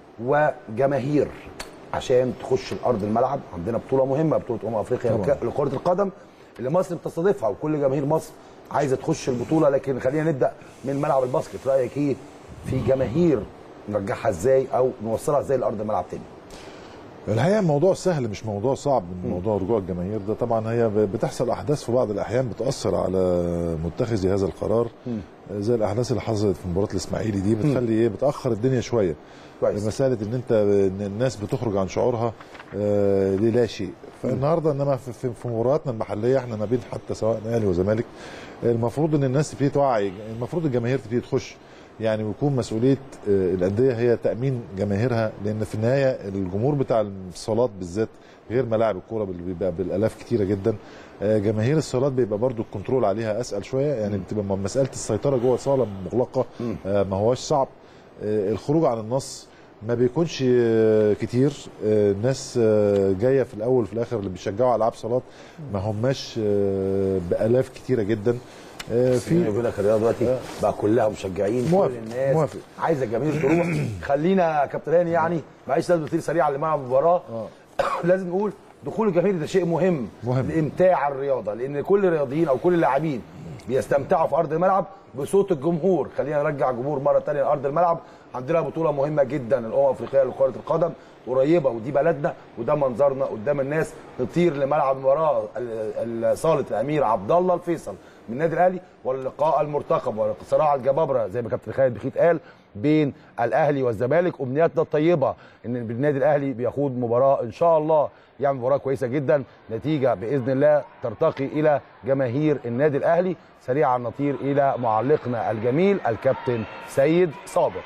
[SPEAKER 1] وجماهير عشان تخش الارض الملعب عندنا بطوله مهمه بطوله امم افريقيا لك- لكره القدم اللي مصر بتستضيفها وكل جماهير مصر عايزه تخش البطوله لكن خلينا نبدا من ملعب الباسكت رايك ايه في جماهير نرجعها ازاي او نوصلها ازاي لارض الملعب تاني
[SPEAKER 3] الحقيقه الموضوع سهل مش موضوع صعب من موضوع رجوع الجماهير ده طبعا هي ب- بتحصل احداث في بعض الاحيان بتاثر على متخذي هذا القرار زي الاحداث اللي حصلت في مباراه الاسماعيلي دي بتخلي ايه بتاخر الدنيا شويه
[SPEAKER 1] كويس.
[SPEAKER 3] مساله ان انت ان الناس بتخرج عن شعورها آه للا شيء فالنهارده انما في, في, في مبارياتنا المحليه احنا ما بين حتى سواء اهلي وزمالك المفروض ان الناس تبتدي توعي المفروض الجماهير تبتدي تخش يعني ويكون مسؤوليه آه، الانديه هي تامين جماهيرها لان في النهايه الجمهور بتاع الصالات بالذات غير ملاعب الكوره اللي بيبقى بالالاف كتيره جدا آه، جماهير الصالات بيبقى برضو الكنترول عليها اسال شويه يعني بتبقى م- مساله السيطره جوه صاله مغلقه آه، ما هواش صعب آه، الخروج عن النص ما بيكونش آه، كتير آه، الناس آه، جايه في الاول وفي الاخر اللي بيشجعوا العاب صالات ما هماش آه، بالاف كتيره جدا آه،
[SPEAKER 1] في
[SPEAKER 3] في
[SPEAKER 1] بيقول لك الرياضه دلوقتي بقى كلها مشجعين
[SPEAKER 3] موافق،
[SPEAKER 1] كل الناس
[SPEAKER 3] موافق.
[SPEAKER 1] عايزه الجماهير تروح خلينا يا كابتن هاني يعني معلش لازم نطير سريعا لملعب المباراه لازم نقول دخول الجماهير ده شيء مهم,
[SPEAKER 3] مهم.
[SPEAKER 1] لامتاع الرياضه لان كل الرياضيين او كل اللاعبين بيستمتعوا في ارض الملعب بصوت الجمهور خلينا نرجع الجمهور مره ثانيه لارض الملعب عندنا بطوله مهمه جدا الامم الافريقيه لكره القدم قريبه ودي بلدنا وده منظرنا قدام الناس نطير لملعب المباراه ال- ال- صاله الامير عبد الله الفيصل من النادي الاهلي واللقاء المرتقب وصراع الجبابره زي ما كابتن خالد بخيت قال بين الاهلي والزمالك امنياتنا الطيبه ان النادي الاهلي بيخوض مباراه ان شاء الله يعمل مباراه كويسه جدا نتيجه باذن الله ترتقي الى جماهير النادي الاهلي سريعا نطير الى معلقنا الجميل الكابتن سيد صابر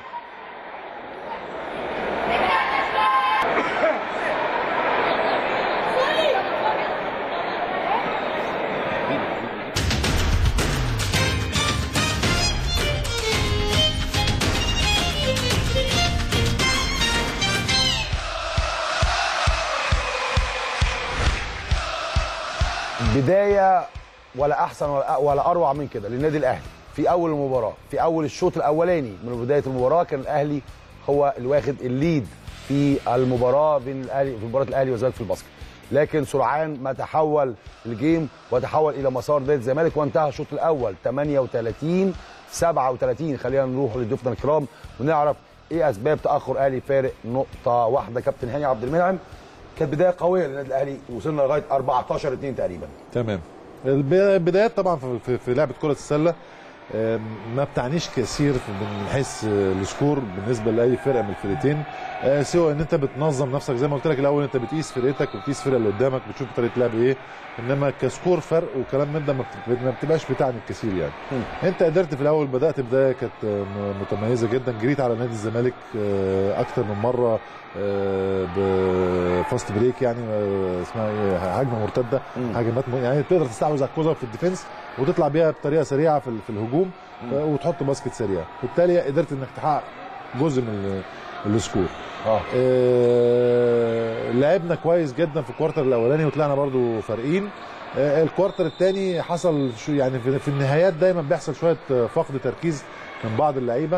[SPEAKER 1] بدايه ولا احسن ولا, ولا اروع من كده للنادي الاهلي في اول المباراه في اول الشوط الاولاني من بدايه المباراه كان الاهلي هو اللي واخد الليد في المباراه بين الاهلي في مباراه الاهلي والزمالك في الباسكت لكن سرعان ما تحول الجيم وتحول الى مسار نادي الزمالك وانتهى الشوط الاول 38 37 خلينا نروح لضيوفنا الكرام ونعرف ايه اسباب تاخر الاهلي فارق نقطه واحده كابتن هاني عبد المنعم كانت بدايه قويه للنادي الاهلي وصلنا لغايه 14 2 تقريبا
[SPEAKER 3] تمام الب- البدايات طبعا في- في, في لعبه كره السله آم، ما بتعنيش كثير في- من حيث آه، السكور بالنسبه لاي فرقه من الفرقتين آه، سوى ان انت بتنظم نفسك زي ما قلت لك الاول انت بتقيس فرقتك وبتقيس الفرقه اللي قدامك بتشوف طريقه لعب ايه انما كسكور فرق وكلام من ده ما بت- ما بتبقاش بتعني الكثير يعني انت قدرت في الاول بدات بدايه كانت آه، م- متميزه جدا جريت على نادي الزمالك آه، اكتر من مره آه، بفاست بريك يعني آه، اسمها ايه هجمه مرتده هجمات م- يعني تقدر تستحوذ على الكوره في الديفنس وتطلع بيها بطريقه سريعه في ال- في الهجوم آه، وتحط باسكت سريع بالتالي قدرت انك تحقق جزء من ال- السكور
[SPEAKER 1] اه
[SPEAKER 3] آه، لعبنا كويس جدا في الكوارتر الاولاني وطلعنا برضو فارقين آه، الكوارتر الثاني حصل شو يعني في في النهايات دايما بيحصل شويه آه، فقد تركيز من بعض اللعيبه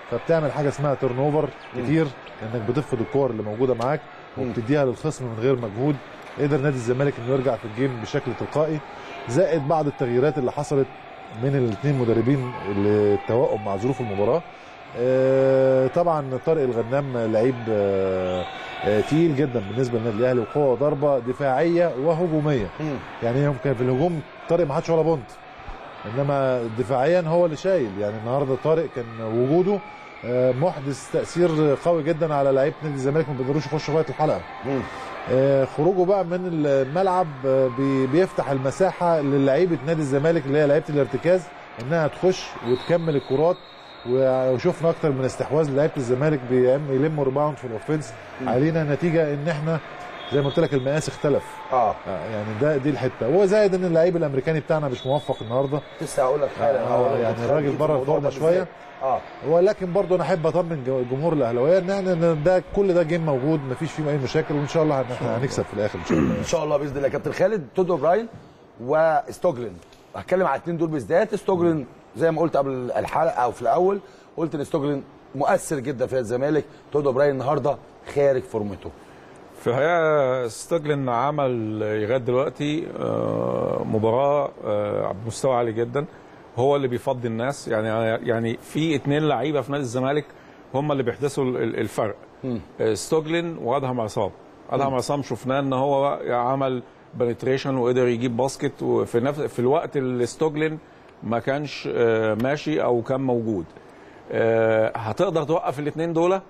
[SPEAKER 3] فبتعمل حاجه اسمها تيرن اوفر كتير انك بتفقد الكور اللي موجوده معاك وبتديها للخصم من غير مجهود قدر نادي الزمالك انه يرجع في الجيم بشكل تلقائي زائد بعض التغييرات اللي حصلت من الاثنين مدربين اللي توائم مع ظروف المباراه آه، طبعا طارق الغنام لعيب آه، آه، تقيل جدا بالنسبه للنادي الاهلي وقوه ضربه دفاعيه وهجوميه يعني يمكن في الهجوم طارق ما حدش ولا بونت انما دفاعيا هو اللي شايل يعني النهارده طارق كان وجوده آه، محدث تاثير قوي جدا على لعيبه نادي الزمالك ما بيقدروش يخشوا لغايه الحلقه آه، خروجه بقى من الملعب آه، بي- بيفتح المساحه للعيبه نادي الزمالك اللي هي لعيبه الارتكاز انها تخش وتكمل الكرات و- وشفنا اكتر من استحواذ لعيبه الزمالك بيعم- يلموا ريباوند في الاوفنس علينا نتيجه ان احنا زي ما قلت لك المقاس اختلف
[SPEAKER 1] اه
[SPEAKER 3] آه، يعني ده دي الحته وزائد ان اللعيب الامريكاني بتاعنا مش موفق النهارده
[SPEAKER 1] لسه هقول لك حالا
[SPEAKER 3] آه، يعني الراجل بره الفورمه شويه
[SPEAKER 1] اه
[SPEAKER 3] ولكن برضه انا احب اطمن جو- جمهور الاهلاويه ان احنا إن ده كل ده جيم موجود مفيش فيه اي مشاكل وان شاء الله هن- احنا هنكسب في الاخر ان شاء الله
[SPEAKER 1] ان شاء الله باذن الله كابتن خالد تودو براين وستوجلن هتكلم على الاثنين دول بالذات ستوجلن زي ما قلت قبل الحلقه او في الاول قلت ان ستوجلن مؤثر جدا في الزمالك تودو براين النهارده خارج فورمته
[SPEAKER 2] في الحقيقه ستوجلن عمل لغايه دلوقتي آه، مباراه آه، بمستوى عالي جدا هو اللي بيفضي الناس يعني يعني في اتنين لعيبه في نادي الزمالك هم اللي بيحدثوا ال- الفرق آه، ستوجلن وادهم عصام ادهم عصام شفناه ان هو عمل بنتريشن وقدر يجيب باسكت وفي نفس في الوقت اللي ستوجلن ما كانش آه، ماشي او كان موجود آه، هتقدر توقف الاثنين دول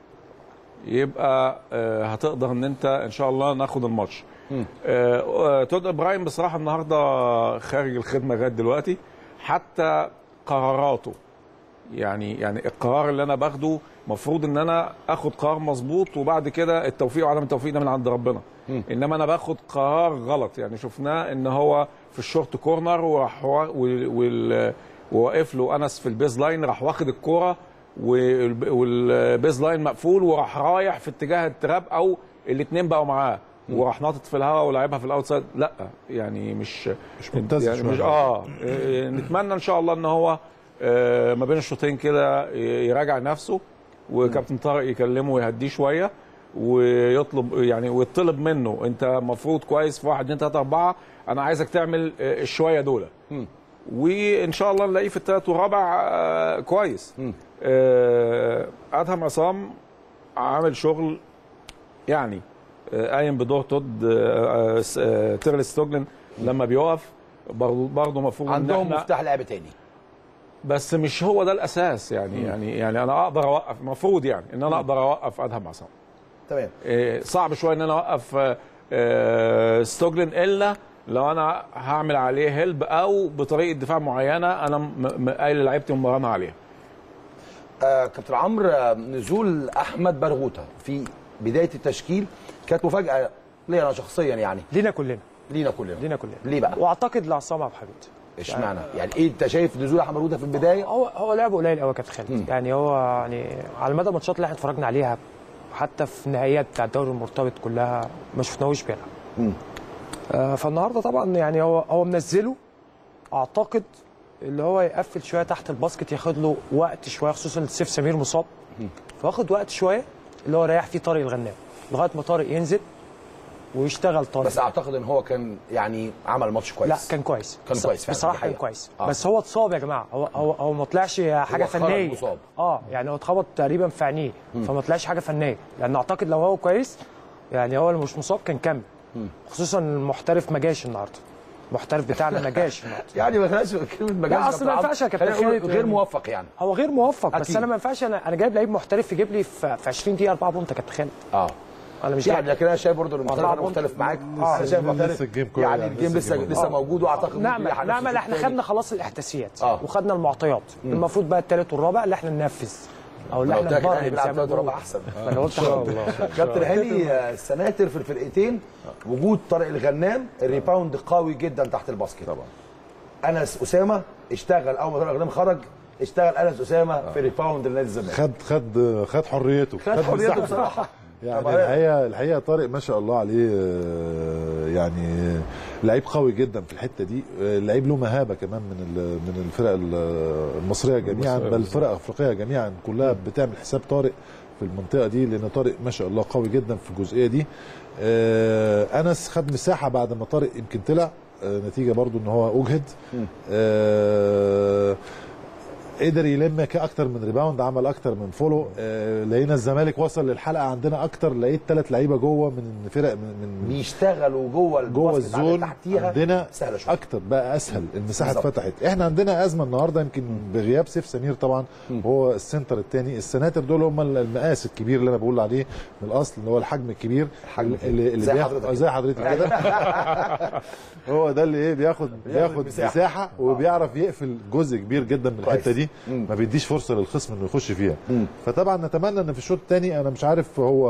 [SPEAKER 2] يبقى آه، هتقدر ان انت ان شاء الله ناخد الماتش آه، آه، تود ابراهيم بصراحه النهارده خارج الخدمه لغايه دلوقتي حتى قراراته يعني يعني القرار اللي انا باخده المفروض ان انا اخد قرار مظبوط وبعد كده التوفيق وعدم التوفيق ده من عند ربنا انما انا باخد قرار غلط يعني شفناه ان هو في الشورت كورنر وراح وا- وال- وال- وواقف له انس في البيز لاين راح واخد الكوره والب- والبيز لاين مقفول وراح رايح في اتجاه التراب او الاثنين بقوا معاه وراح ناطط في الهواء ولعبها في الاوتسايد لا يعني مش
[SPEAKER 3] مش ممتاز
[SPEAKER 2] يعني
[SPEAKER 3] شوية.
[SPEAKER 2] مش اه إيه، نتمنى ان شاء الله ان هو آه، ما بين الشوطين كده ي- يراجع نفسه وكابتن طارق يكلمه ويهديه شويه ويطلب يعني ويطلب منه انت المفروض كويس في واحد اتنين تلاته اربعه انا عايزك تعمل آه، الشويه دول وان شاء الله نلاقيه في الثالث والرابع آه، كويس آه، ادهم عصام عامل شغل يعني آه، قايم بدور تود آه، آه، آه، تيرل ستوجلن لما بيقف برضه برضه المفروض ان
[SPEAKER 1] عندهم
[SPEAKER 2] احنا
[SPEAKER 1] مفتاح لعب تاني
[SPEAKER 2] بس مش هو ده الاساس يعني يعني يعني انا اقدر اوقف المفروض يعني ان انا اقدر اوقف ادهم عصام
[SPEAKER 1] تمام
[SPEAKER 2] إيه، صعب شويه ان انا اوقف آه، آه، ستوجلن الا لو انا هعمل عليه هيلب او بطريقه دفاع معينه انا م- م- قايل لعيبتي ومرنها عليها
[SPEAKER 1] آه كابتن عمرو آه، نزول احمد برغوثه في بدايه التشكيل كانت مفاجاه ليا انا شخصيا يعني
[SPEAKER 4] لينا كلنا
[SPEAKER 1] لينا كلنا
[SPEAKER 4] لينا كلنا
[SPEAKER 1] ليه بقى؟
[SPEAKER 4] واعتقد لعصام عبد الحميد
[SPEAKER 1] اشمعنى يعني ايه انت شايف نزول احمد برغوثه في البدايه
[SPEAKER 4] هو هو لعبه قليل قوي يا كابتن خالد يعني هو يعني على مدى الماتشات اللي احنا اتفرجنا عليها حتى في النهائيات بتاع الدوري المرتبط كلها ما شفناهوش بيلعب آه فالنهارده طبعا يعني هو هو منزله اعتقد اللي هو يقفل شويه تحت الباسكت ياخد له وقت شويه خصوصا سيف سمير مصاب فواخد وقت شويه اللي هو ريح فيه طارق الغنام لغايه ما طارق ينزل ويشتغل طارق
[SPEAKER 1] بس اعتقد ان هو كان يعني عمل ماتش كويس
[SPEAKER 4] لا كان كويس
[SPEAKER 1] كان
[SPEAKER 4] بص-
[SPEAKER 1] كويس فعلا،
[SPEAKER 4] بصراحه
[SPEAKER 1] دي
[SPEAKER 4] كان
[SPEAKER 1] حقيقة.
[SPEAKER 4] كويس
[SPEAKER 1] آه.
[SPEAKER 4] بس هو اتصاب يا جماعه هو هو هو ما طلعش حاجه
[SPEAKER 1] هو خرج
[SPEAKER 4] فنيه
[SPEAKER 1] مصاب.
[SPEAKER 4] اه يعني هو اتخبط تقريبا في عينيه فما طلعش حاجه فنيه لان اعتقد لو هو كويس يعني هو اللي مش مصاب كان كمل خصوصا المحترف ما جاش النهارده المحترف بتاعنا ما جاش النهارده
[SPEAKER 1] يعني ما خلاش كلمه مجاز
[SPEAKER 4] لا، أصل ما ينفعش يا كابتن
[SPEAKER 1] خلينا نقول
[SPEAKER 4] خالد
[SPEAKER 1] غير
[SPEAKER 4] يعني.
[SPEAKER 1] موفق يعني
[SPEAKER 4] هو غير موفق بس
[SPEAKER 1] أكيد.
[SPEAKER 4] انا ما ينفعش انا انا جايب لعيب محترف يجيب لي في في 20 دقيقه 4 بونت يا كابتن خالد
[SPEAKER 1] اه
[SPEAKER 4] انا مش
[SPEAKER 1] يعني
[SPEAKER 4] جايب
[SPEAKER 1] لكن انا شايف برضه ان المختلف
[SPEAKER 4] أربعة
[SPEAKER 1] انا مختلف معاك
[SPEAKER 3] لسه-
[SPEAKER 1] انا شايف
[SPEAKER 3] لسه
[SPEAKER 1] مختلف
[SPEAKER 3] الجيم كله
[SPEAKER 1] يعني
[SPEAKER 3] يعني،
[SPEAKER 1] الجيم
[SPEAKER 3] لسه
[SPEAKER 1] لسه
[SPEAKER 3] الجيم
[SPEAKER 1] لسه موجود واعتقد ممكن
[SPEAKER 4] نعمل
[SPEAKER 1] يحقق
[SPEAKER 4] نعمل
[SPEAKER 1] نفسه
[SPEAKER 4] احنا
[SPEAKER 1] التاني.
[SPEAKER 4] خدنا خلاص الاحداثيات
[SPEAKER 1] آه.
[SPEAKER 4] وخدنا المعطيات المفروض بقى الثالث والرابع اللي احنا ننفذ او اللي
[SPEAKER 1] لو
[SPEAKER 4] احنا
[SPEAKER 1] قلت لك
[SPEAKER 4] نبرهن
[SPEAKER 1] الاهلي بيلعب
[SPEAKER 4] زي ما
[SPEAKER 1] ثلاث وربع
[SPEAKER 4] بنقول.
[SPEAKER 1] احسن
[SPEAKER 4] انا قلت الله
[SPEAKER 1] كابتن هاني آه، السناتر في الفرقتين وجود طارق الغنام الريباوند قوي جدا تحت الباسكت طبعا انس اسامه اشتغل اول ما طارق الغنام خرج اشتغل انس اسامه في ريباوند لنادي الزمالك
[SPEAKER 3] خد خد خد حريته
[SPEAKER 1] خد حريته
[SPEAKER 3] مساحته.
[SPEAKER 1] بصراحه
[SPEAKER 3] يعني
[SPEAKER 1] طبعاً.
[SPEAKER 3] الحقيقه الحقيقه طارق ما شاء الله عليه آه، يعني لعيب قوي جدا في الحته دي آه، لعيب له مهابه كمان من ال- من الفرق ال- المصريه جميعا
[SPEAKER 2] المصرية
[SPEAKER 3] بل الفرق الافريقيه جميعا كلها بتعمل حساب طارق في المنطقه دي لان طارق ما شاء الله قوي جدا في الجزئيه دي آه، انس خد مساحه بعد ما طارق يمكن طلع آه، نتيجه برضو ان هو اجهد آه، قدر يلم ك- اكتر من ريباوند عمل اكتر من فولو آه، لقينا الزمالك وصل للحلقه عندنا اكتر لقيت ثلاث لعيبه جوه من فرق من, من
[SPEAKER 1] بيشتغلوا جوه
[SPEAKER 3] جوه
[SPEAKER 1] الباسكت على
[SPEAKER 3] الزون
[SPEAKER 1] تحتيها
[SPEAKER 3] عندنا
[SPEAKER 1] سهله شويه
[SPEAKER 3] اكتر بقى اسهل المساحه
[SPEAKER 1] بالظبط.
[SPEAKER 3] اتفتحت احنا عندنا ازمه النهارده يمكن بغياب سيف سمير طبعا هو السنتر الثاني السناتر دول هم المقاس الكبير اللي انا بقول عليه من الاصل اللي هو الحجم الكبير
[SPEAKER 1] الحجم
[SPEAKER 3] اللي, اللي
[SPEAKER 1] زي
[SPEAKER 3] بياخد
[SPEAKER 1] حضرتك
[SPEAKER 3] آه، زي حضرتك كده هو ده اللي ايه بياخد بياخد
[SPEAKER 1] مساحة.
[SPEAKER 3] مساحه وبيعرف يقفل جزء كبير جدا من
[SPEAKER 1] كويس.
[SPEAKER 3] الحته دي
[SPEAKER 1] مم.
[SPEAKER 3] ما بيديش فرصه للخصم انه يخش فيها
[SPEAKER 1] مم.
[SPEAKER 3] فطبعا نتمنى ان في الشوط الثاني انا مش عارف هو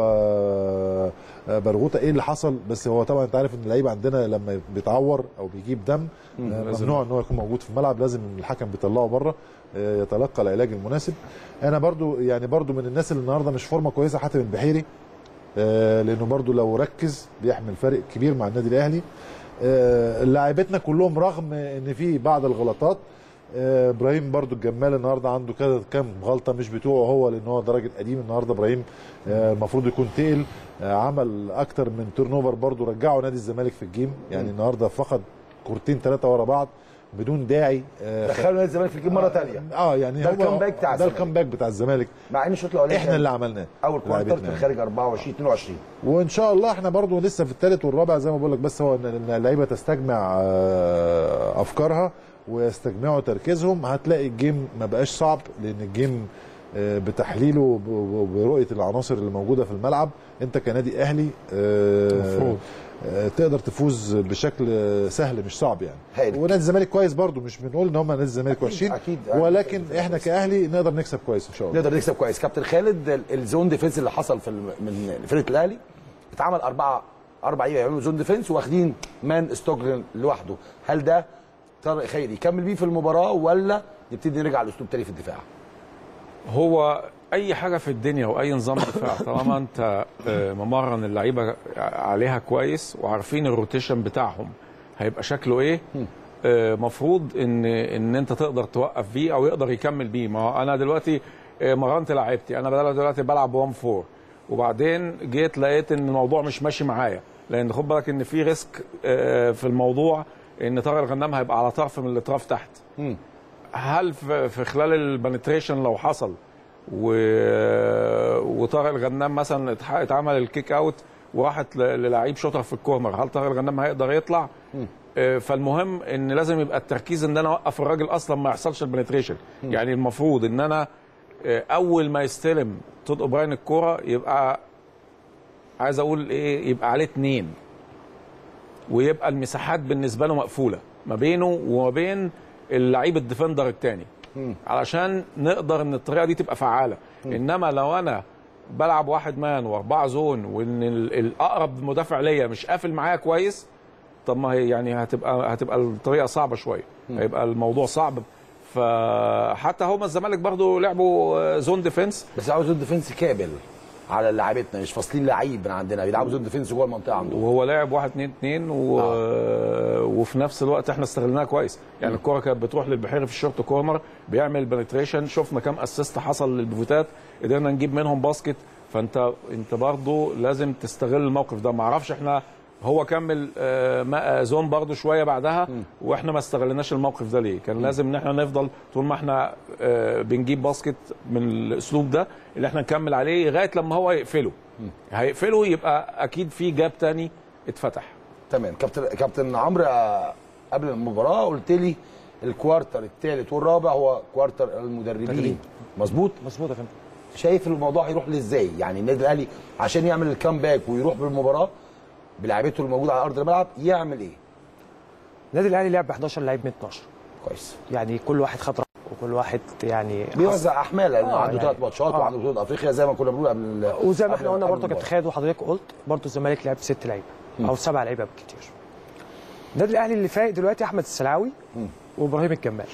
[SPEAKER 3] آه، برغوثه ايه اللي حصل بس هو طبعا انت عارف ان اللعيب عندنا لما بيتعور او بيجيب دم آه،
[SPEAKER 2] لازم.
[SPEAKER 3] ممنوع ان هو يكون موجود في الملعب لازم الحكم بيطلعه بره آه، يتلقى العلاج المناسب انا برضو يعني برضو من الناس اللي النهارده مش فورمه كويسه حاتم البحيري آه، لانه برضو لو ركز بيحمل فرق كبير مع النادي الاهلي آه، لاعبتنا كلهم رغم ان في بعض الغلطات آه، ابراهيم برضو الجمال النهارده عنده كده كام غلطه مش بتوعه هو لان هو ده راجل قديم النهارده ابراهيم آه، المفروض يكون تقل آه، عمل اكتر من تيرن اوفر برضو رجعه نادي الزمالك في الجيم يعني النهارده فقد كورتين ثلاثه ورا بعض بدون داعي آه،
[SPEAKER 1] دخلوا نادي الزمالك في الجيم مره ثانيه
[SPEAKER 3] اه يعني
[SPEAKER 1] ده
[SPEAKER 3] هو-
[SPEAKER 1] الكامباك بتاع
[SPEAKER 3] ده
[SPEAKER 1] الزمالك.
[SPEAKER 3] الكامباك بتاع الزمالك
[SPEAKER 1] مع ان الشوط الاولاني
[SPEAKER 3] احنا
[SPEAKER 1] كان
[SPEAKER 3] اللي عملناه
[SPEAKER 1] اول كوارتر
[SPEAKER 3] لعيبتنا
[SPEAKER 1] في الخارج 24 22
[SPEAKER 3] وان شاء الله احنا برضو لسه في الثالث والرابع زي ما بقول لك بس هو ان إن اللعيبه تستجمع آه، افكارها ويستجمعوا تركيزهم هتلاقي الجيم ما بقاش صعب لان الجيم آه، بتحليله ب- ب- برؤيه العناصر اللي موجوده في الملعب انت كنادي اهلي آه،
[SPEAKER 2] مفروض.
[SPEAKER 3] آه، تقدر تفوز بشكل آه، سهل مش صعب يعني
[SPEAKER 1] هايل.
[SPEAKER 3] ونادي الزمالك كويس برضو مش بنقول ان هم نادي الزمالك وحشين
[SPEAKER 1] أكيد.
[SPEAKER 3] ولكن احنا كاهلي نقدر نكسب كويس ان شاء الله
[SPEAKER 1] نقدر نكسب كويس كابتن خالد ال- الزون ديفنس اللي حصل في الم- من فرقه الاهلي اتعمل اربعه اربع لعيبه يعملوا زون ديفنس واخدين مان ستوكلين لوحده هل ده طارق خيري يكمل بيه في المباراه ولا نبتدي نرجع لاسلوب تاني في الدفاع
[SPEAKER 2] هو اي حاجه في الدنيا واي نظام دفاع طالما انت آه، ممرن اللعيبه عليها كويس وعارفين الروتيشن بتاعهم هيبقى شكله ايه آه، مفروض ان ان انت تقدر توقف بيه او يقدر يكمل بيه ما هو انا دلوقتي آه، مرنت لعيبتي انا بدل دلوقتي بلعب 1 4 وبعدين جيت لقيت ان الموضوع مش ماشي معايا لان خد بالك ان في ريسك آه، في الموضوع ان طارق الغنام هيبقى على طرف من الاطراف تحت هل في في خلال البنتريشن لو حصل و... وطارق الغنام مثلا اتح- اتعمل الكيك اوت وراحت ل- للعيب شوطر في الكورنر هل طارق الغنام هيقدر يطلع آه، فالمهم ان لازم يبقى التركيز ان انا اوقف الراجل اصلا ما يحصلش البنتريشن يعني المفروض ان انا آه، اول ما يستلم تود اوبراين الكوره يبقى عايز اقول ايه يبقى عليه اتنين ويبقى المساحات بالنسبه له مقفوله ما بينه وما بين اللعيب الديفندر الثاني علشان نقدر ان الطريقه دي تبقى فعاله انما لو انا بلعب واحد مان واربعه زون وان ال- الاقرب مدافع ليا مش قافل معايا كويس طب ما هي يعني هتبقى هتبقى الطريقه صعبه شويه هيبقى الموضوع صعب فحتى هما الزمالك برضو لعبوا زون ديفنس
[SPEAKER 1] بس عاوز زون ديفنس كامل على لعيبتنا مش فاصلين لعيب من عندنا بيلعبوا زون ديفنس جوه المنطقه عندهم
[SPEAKER 2] وهو لاعب 1 2 2 و... وفي نفس الوقت احنا استغلناها كويس يعني الكره كانت بتروح للبحيري في الشورت كورنر بيعمل بنتريشن شفنا كام اسيست حصل للبيفوتات قدرنا نجيب منهم باسكت فانت انت برضه لازم تستغل الموقف ده ما اعرفش احنا هو كمل آه، ما- زون برضه شويه بعدها واحنا ما استغلناش الموقف ده ليه كان لازم ان احنا نفضل طول ما احنا آه، بنجيب باسكت من الاسلوب ده اللي احنا نكمل عليه لغايه لما هو يقفله هيقفله يبقى اكيد في جاب تاني اتفتح
[SPEAKER 1] تمام كابتن كابتن عمرو آه، قبل المباراه قلت لي الكوارتر الثالث والرابع هو كوارتر المدربين
[SPEAKER 4] مدربين.
[SPEAKER 1] مظبوط
[SPEAKER 4] مظبوط يا فندم
[SPEAKER 1] شايف الموضوع هيروح لازاي يعني النادي الاهلي عشان يعمل الكامباك ويروح بالمباراه بلعيبته الموجوده على ارض الملعب يعمل ايه
[SPEAKER 4] النادي الاهلي لعب ب 11 لعيب من 12
[SPEAKER 1] كويس
[SPEAKER 4] يعني كل واحد خد رقم وكل واحد يعني
[SPEAKER 1] بيوزع احمال لانه
[SPEAKER 4] آه،
[SPEAKER 1] عنده
[SPEAKER 4] يعني-
[SPEAKER 1] ثلاث ماتشات
[SPEAKER 4] آه.
[SPEAKER 1] وعنده بطوله افريقيا زي ما كنا بنقول قبل ال-
[SPEAKER 4] وزي ما
[SPEAKER 1] قبل-
[SPEAKER 4] احنا قلنا
[SPEAKER 1] قبل
[SPEAKER 4] برضه كابتن
[SPEAKER 1] المباراة.
[SPEAKER 4] خالد وحضرتك قلت برضه الزمالك لعب ست لعيبه او سبع لعيبه بالكتير النادي الاهلي اللي فايق دلوقتي احمد السلعاوي وابراهيم الجمال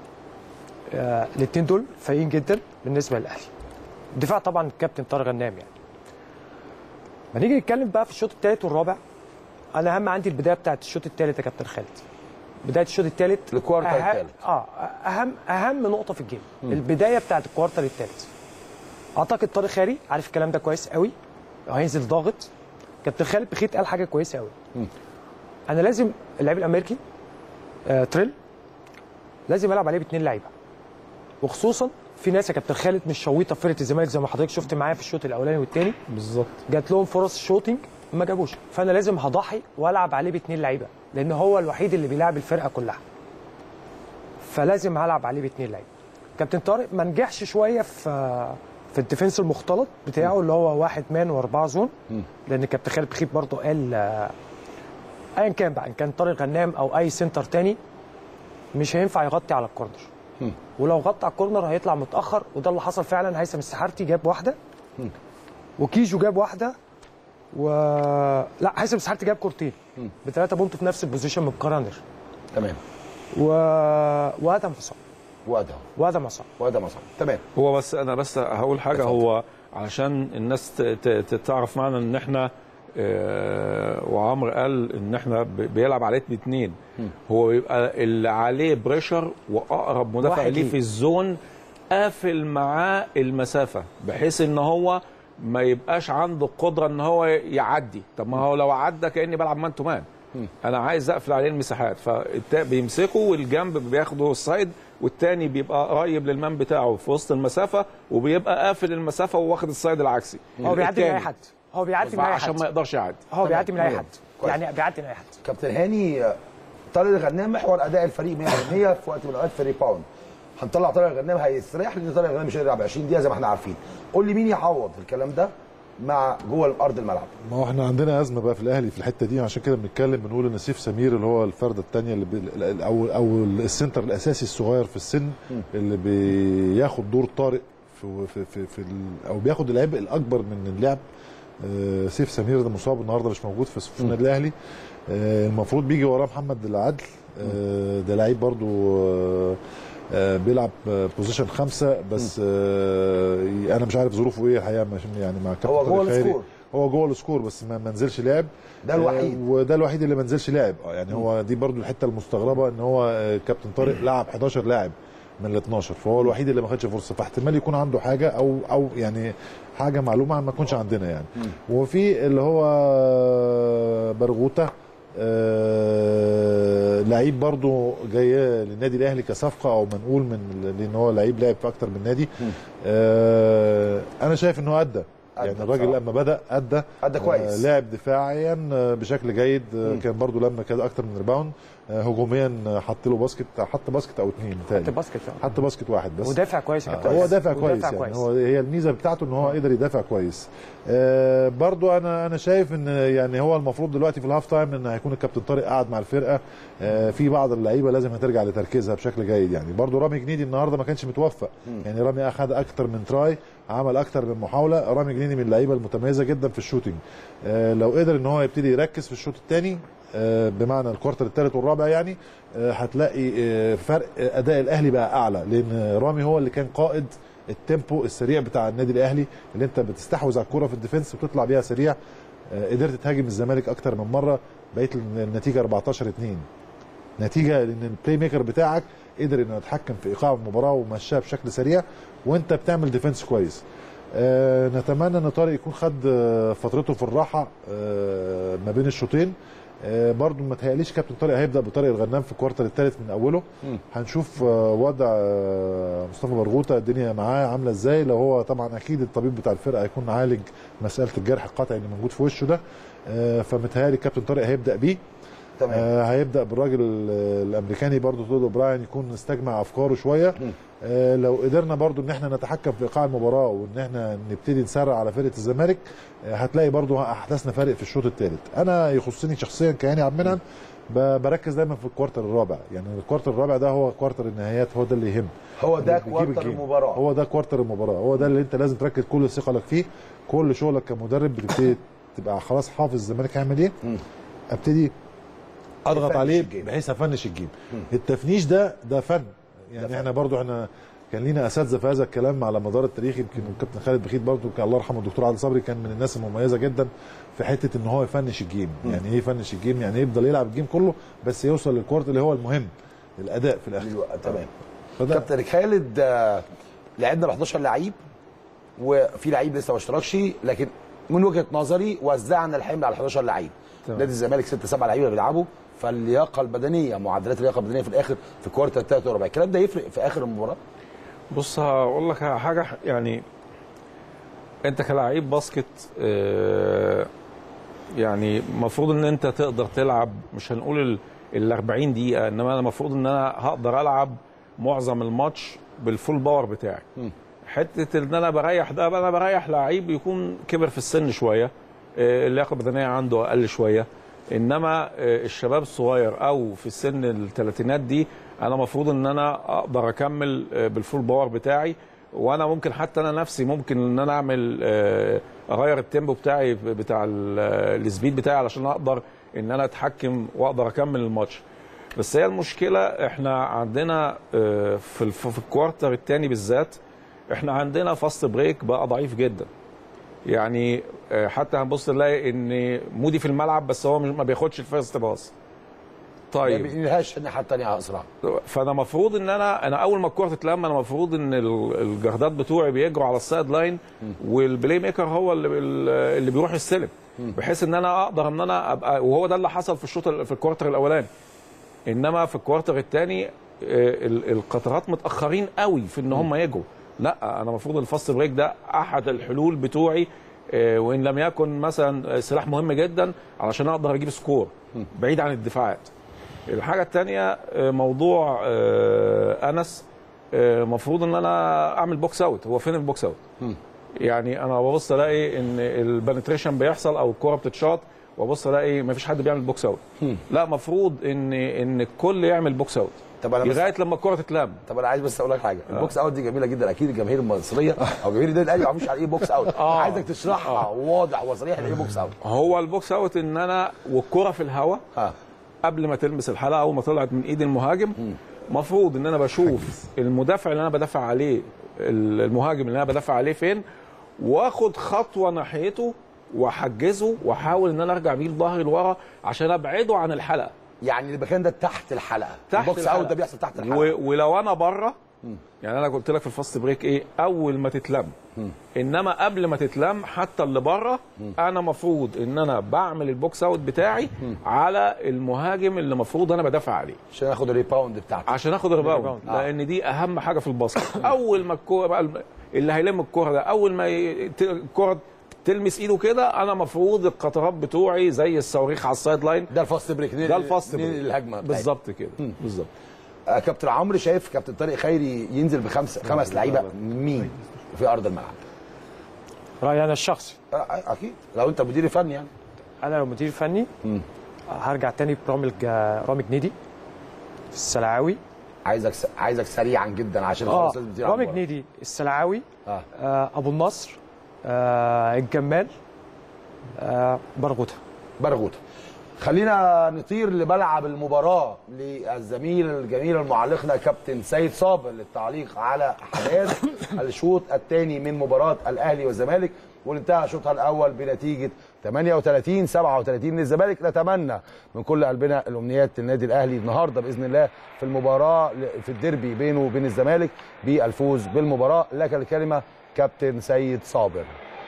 [SPEAKER 4] آه الاثنين دول فايقين جدا بالنسبه للاهلي الدفاع طبعا الكابتن طارق غنام يعني ما نيجي نتكلم بقى في الشوط الثالث والرابع انا اهم عندي البدايه بتاعت الشوط الثالث يا كابتن خالد بدايه الشوط الثالث
[SPEAKER 1] الكوارتر التالت.
[SPEAKER 4] اه اهم اهم نقطه في الجيم البدايه بتاعت الكوارتر الثالث اعتقد طارق خيري عارف الكلام ده كويس قوي هينزل ضاغط كابتن خالد بخيت قال حاجه كويسه قوي انا لازم اللعيب الامريكي آه تريل لازم العب عليه باثنين لعيبه وخصوصا في ناس يا كابتن خالد مش شويطه في فرقه الزمالك زي ما حضرتك شفت معايا في الشوط الاولاني والثاني
[SPEAKER 2] بالظبط
[SPEAKER 4] جات لهم فرص شوتنج ما جابوش فانا لازم هضحي والعب عليه باثنين لعيبه لان هو الوحيد اللي بيلعب الفرقه كلها فلازم هلعب عليه باثنين لعيبه كابتن طارق ما نجحش شويه في في الديفنس المختلط بتاعه اللي هو واحد مان واربعه زون لان كابتن خالد بخيت برضه قال آه، ايا كان بقى ان كان طارق غنام او اي سنتر تاني مش هينفع يغطي على الكورنر ولو غطى على الكورنر هيطلع متاخر وده اللي حصل فعلا هيثم السحارتي جاب واحده وكيجو جاب واحده و لا هيثم السحارتي جاب كورتين بثلاثه بونت في نفس البوزيشن من الكرانر
[SPEAKER 1] تمام
[SPEAKER 4] و... وادم حسام
[SPEAKER 1] وادهم
[SPEAKER 4] وادم حسام
[SPEAKER 1] وادهم عصام تمام
[SPEAKER 2] هو بس انا بس هقول حاجه
[SPEAKER 1] اتفضل.
[SPEAKER 2] هو علشان الناس ت- ت- ت- تعرف معنا ان احنا آه، وعمرو قال ان احنا ب- بيلعب عليه باثنين هو بيبقى اللي عليه بريشر واقرب مدافع
[SPEAKER 4] واحد
[SPEAKER 2] ليه
[SPEAKER 4] ليه.
[SPEAKER 2] في الزون قافل معاه المسافه بحيث ان هو ما يبقاش عنده قدره ان هو يعدي طب ما هو لو عدى كاني بلعب مان تو مان انا عايز اقفل عليه المساحات فبيمسكه والجنب بياخده السايد والتاني بيبقى قريب للمان بتاعه في وسط المسافه وبيبقى قافل المسافه وواخد السايد العكسي
[SPEAKER 4] هو بيعدي من اي
[SPEAKER 2] التاني.
[SPEAKER 4] حد هو بيعدي من اي
[SPEAKER 2] عشان ما
[SPEAKER 4] حد
[SPEAKER 2] يقدرش يعدي
[SPEAKER 4] هو بيعدي من اي
[SPEAKER 1] تمام.
[SPEAKER 4] حد
[SPEAKER 1] كويس.
[SPEAKER 4] يعني بيعدي من اي حد
[SPEAKER 1] كابتن هاني آه، طارق الغنام محور اداء الفريق 100% في وقت من الاوقات في ريباوند هنطلع طارق الغنام هيستريح لان طارق الغنام مش هيلعب 20 دقيقه زي ما احنا عارفين قول لي مين يعوض الكلام ده مع جوه ارض الملعب
[SPEAKER 3] ما هو احنا عندنا ازمه بقى في الاهلي في الحته دي عشان كده بنتكلم بنقول ان سيف سمير اللي هو الفرده الثانيه اللي بي او او السنتر الاساسي الصغير في السن اللي بياخد دور طارق في في في, في ال- او بياخد العبء الاكبر من اللعب آه، سيف سمير ده مصاب النهارده مش موجود في في النادي الاهلي آه، المفروض بيجي وراه محمد العدل آه، ده لعيب برضو آه، آه، بيلعب آه، بوزيشن خمسة بس آه، انا مش عارف ظروفه ايه الحقيقه مش- يعني مع كابتن
[SPEAKER 1] هو جوه
[SPEAKER 3] طارق خيري.
[SPEAKER 1] السكور.
[SPEAKER 3] هو جوه السكور بس ما ما نزلش لعب
[SPEAKER 1] ده الوحيد.
[SPEAKER 3] آه، وده الوحيد اللي ما نزلش لعب اه يعني هو دي برضو الحته المستغربه ان هو آه، كابتن طارق لعب 11 لاعب من ال 12 فهو الوحيد اللي ما خدش فرصه فاحتمال يكون عنده حاجه او او يعني حاجه معلومه ما تكونش عندنا يعني وفي اللي هو برغوته آه لعيب برضو جاي للنادي الاهلي كصفقه او منقول من لان هو لعيب لعب في اكتر من نادي آه انا شايف انه ادى يعني
[SPEAKER 1] أدى
[SPEAKER 3] الراجل
[SPEAKER 1] بصراحة.
[SPEAKER 3] لما بدا ادى
[SPEAKER 1] أدى كويس.
[SPEAKER 3] آه لعب دفاعيا آه، بشكل جيد آه، كان برضو لما كان اكتر من ريباوند آه، هجوميا آه، حط له باسكت حط باسكت او اثنين
[SPEAKER 4] حط باسكت فعلا.
[SPEAKER 3] حط باسكت واحد بس
[SPEAKER 4] ودافع كويس يا
[SPEAKER 3] آه،
[SPEAKER 4] كابتن
[SPEAKER 3] هو
[SPEAKER 4] عايز.
[SPEAKER 3] دافع
[SPEAKER 4] ودافع
[SPEAKER 3] كويس يعني
[SPEAKER 4] كويس.
[SPEAKER 3] هو هي الميزه بتاعته ان هو قدر يدافع كويس آه برضو انا انا شايف ان يعني هو المفروض دلوقتي في الهاف تايم ان هيكون الكابتن طارق قاعد مع الفرقه آه في بعض اللعيبه لازم هترجع لتركيزها بشكل جيد يعني برضو رامي جنيدي النهارده ما كانش متوفق يعني رامي اخذ اكتر من تراي عمل اكتر من محاوله رامي جنيدي من اللعيبه المتميزه جدا في الشوتينج آه لو قدر ان هو يبتدي يركز في الشوط الثاني آه، بمعنى الكوارتر الثالث والرابع يعني آه، هتلاقي آه، فرق اداء الاهلي بقى اعلى لان رامي هو اللي كان قائد التيمبو السريع بتاع النادي الاهلي اللي انت بتستحوذ على الكره في الديفنس وتطلع بيها سريع آه، قدرت تهاجم الزمالك اكتر من مره بقيت النتيجه 14 2 نتيجه لان البلاي ميكر بتاعك قدر انه يتحكم في ايقاع المباراه ومشاها بشكل سريع وانت بتعمل ديفنس كويس آه نتمنى ان طارق يكون خد آه، فترته في الراحه آه ما بين الشوطين آه برضو ما تهيأليش كابتن طارق هيبدا بطارق الغنام في الكوارتر الثالث من اوله هنشوف آه وضع آه مصطفى برغوثه الدنيا معاه عامله ازاي لو هو طبعا اكيد الطبيب بتاع الفرقه هيكون عالج مساله الجرح القطعي اللي موجود في وشه ده آه فمتهيألي كابتن طارق هيبدا بيه
[SPEAKER 1] تمام
[SPEAKER 3] آه هيبدا بالراجل ال- الامريكاني برضو تود اوبراين يكون استجمع افكاره شويه آه لو قدرنا برضو ان احنا نتحكم في ايقاع المباراه وان احنا نبتدي نسرع على فرقه الزمالك آه هتلاقي برضو احداثنا فارق في الشوط الثالث انا يخصني شخصيا كهاني عبد المنعم ب- بركز دايما في الكوارتر الرابع يعني الكوارتر الرابع ده هو كوارتر النهايات هو ده اللي يهم
[SPEAKER 1] هو ده
[SPEAKER 3] بيجيب
[SPEAKER 1] كوارتر
[SPEAKER 3] الجيم.
[SPEAKER 1] المباراه
[SPEAKER 3] هو ده كوارتر المباراه هو ده اللي انت لازم تركز كل ثقلك فيه كل شغلك كمدرب بتبتدي تبقى خلاص حافظ الزمالك هيعمل ايه ابتدي اضغط
[SPEAKER 1] يفنش
[SPEAKER 3] عليه
[SPEAKER 1] الجيم.
[SPEAKER 3] بحيث افنش الجيم التفنيش ده ده فن يعني احنا برضو احنا كان لينا اساتذه في هذا الكلام على مدار التاريخ يمكن الكابتن خالد بخيت برضه كان الله يرحمه الدكتور عادل صبري كان من الناس المميزه جدا في حته ان هو يفنش الجيم يعني ايه يفنش الجيم يعني يفضل يلعب الجيم كله بس يوصل للكوارت اللي هو المهم الاداء في الاخر
[SPEAKER 1] تمام
[SPEAKER 3] فده
[SPEAKER 1] كابتن خالد آه، لعبنا ب 11 لعيب وفي لعيب لسه ما اشتركش لكن من وجهه نظري وزعنا الحمل على 11 لعيب
[SPEAKER 2] تمام.
[SPEAKER 1] نادي الزمالك 6 7 لعيبه بيلعبوا فاللياقه البدنيه معدلات اللياقه البدنيه في الاخر في كوارتر الثالث والربع الكلام ده يفرق في اخر المباراه
[SPEAKER 2] بص هقول لك على حاجه يعني انت كلاعب باسكت آه، يعني المفروض ان انت تقدر تلعب مش هنقول ال- ال 40 دقيقه انما انا المفروض ان انا هقدر العب معظم الماتش بالفول باور بتاعي حته ان انا بريح ده انا بريح لعيب يكون كبر في السن شويه آه، اللياقه البدنيه عنده اقل شويه انما آه، الشباب الصغير او في السن الثلاثينات دي انا المفروض ان انا اقدر اكمل آه، بالفول باور بتاعي وانا ممكن حتى انا نفسي ممكن ان انا اعمل آه، اغير التيمبو بتاعي بتاع ال- السبيد بتاعي علشان اقدر ان انا اتحكم واقدر اكمل الماتش بس هي المشكله احنا عندنا آه، في الف- في الكوارتر الثاني بالذات احنا عندنا فاست بريك بقى ضعيف جدا يعني آه، حتى هنبص نلاقي ان مودي في الملعب بس هو مش- ما بياخدش الفيرست باص
[SPEAKER 1] ما
[SPEAKER 2] طيب
[SPEAKER 1] بينهاش الناحيه الثانيه اسرع
[SPEAKER 2] فانا المفروض ان انا انا اول ما الكوره تتلم انا المفروض ان ال- الجردات بتوعي بيجروا على السايد لاين والبلاي ميكر هو اللي اللي بيروح يستلم بحيث ان انا اقدر ان انا ابقى وهو ده اللي حصل في الشوط ال- في الكوارتر الاولاني انما في الكوارتر الثاني القطرات متاخرين قوي في ان هم يجروا لا انا المفروض الفاست بريك ده احد الحلول بتوعي آه، وان لم يكن مثلا سلاح مهم جدا علشان اقدر اجيب سكور بعيد عن الدفاعات الحاجه الثانيه موضوع آه، انس المفروض ان انا اعمل بوكس اوت هو فين البوكس اوت يعني انا ببص الاقي ان البنتريشن بيحصل او الكوره بتتشاط وابص الاقي ما فيش حد بيعمل بوكس اوت لا المفروض ان ان الكل يعمل بوكس اوت
[SPEAKER 1] طب انا بس
[SPEAKER 2] لغايه لما الكوره تتلم
[SPEAKER 1] طب انا عايز بس اقول لك حاجه البوكس اوت دي جميله جدا اكيد الجماهير المصريه او جماهير النادي الاهلي ما يعرفوش على ايه بوكس اوت
[SPEAKER 2] آه.
[SPEAKER 1] عايزك تشرحها واضح وصريح لايه بوكس اوت
[SPEAKER 2] هو البوكس اوت ان انا والكره في الهواء
[SPEAKER 1] ها
[SPEAKER 2] قبل ما تلمس الحلقه اول ما طلعت من ايد المهاجم مفروض ان انا بشوف المدافع اللي انا بدافع عليه المهاجم اللي انا بدافع عليه فين واخد خطوه ناحيته واحجزه واحاول ان انا ارجع بيه لظهري لورا عشان ابعده عن الحلقه
[SPEAKER 1] يعني المكان ده تحت الحلقه
[SPEAKER 2] تحت
[SPEAKER 1] البوكس
[SPEAKER 2] الحلقة.
[SPEAKER 1] اوت ده بيحصل تحت الحلقه
[SPEAKER 2] و... ولو انا بره يعني انا قلت لك في الفاست بريك ايه اول ما تتلم انما قبل ما تتلم حتى اللي بره انا مفروض ان انا بعمل البوكس اوت بتاعي على المهاجم اللي مفروض انا بدافع عليه
[SPEAKER 1] عشان اخد الريباوند بتاعته
[SPEAKER 2] عشان اخد الريباوند
[SPEAKER 4] الريباوند.
[SPEAKER 2] لان دي اهم حاجه في الباسكت اول ما الكوره بقى الم- اللي هيلم الكوره ده اول ما ي- ت- الكوره تلمس ايده كده انا مفروض القطرات بتوعي زي الصواريخ على السايد لاين
[SPEAKER 1] ده الفاست بريك
[SPEAKER 2] ده الفاست بريك
[SPEAKER 1] الهجمه بتاعتنا.
[SPEAKER 2] بالظبط كده بالظبط
[SPEAKER 1] آه، كابتن عمرو شايف كابتن طارق خيري ينزل بخمس خمس لعيبه مين في ارض الملعب
[SPEAKER 4] رايي انا الشخصي
[SPEAKER 1] آه، اكيد لو انت مدير فني يعني
[SPEAKER 4] انا لو مدير فني هرجع تاني برامج رامي جنيدي السلعاوي
[SPEAKER 1] عايزك س... عايزك سريعا جدا عشان
[SPEAKER 4] اه
[SPEAKER 1] خلاص لازم تدير على
[SPEAKER 4] رامي
[SPEAKER 1] المباراة.
[SPEAKER 4] جنيدي السلعاوي
[SPEAKER 1] اه
[SPEAKER 4] آه ابو النصر آه الجمال آه برغوثه
[SPEAKER 1] برغوثه خلينا نطير لملعب المباراة للزميل الجميل المعلقنا كابتن سيد صابر للتعليق على أحداث الشوط الثاني من مباراة الأهلي والزمالك واللي انتهى شوطها الأول بنتيجة 38 37 للزمالك نتمنى من كل قلبنا الأمنيات للنادي الأهلي النهاردة بإذن الله في المباراة في الديربي بينه وبين الزمالك بالفوز بالمباراة لك الكلمة كابتن سيد صابر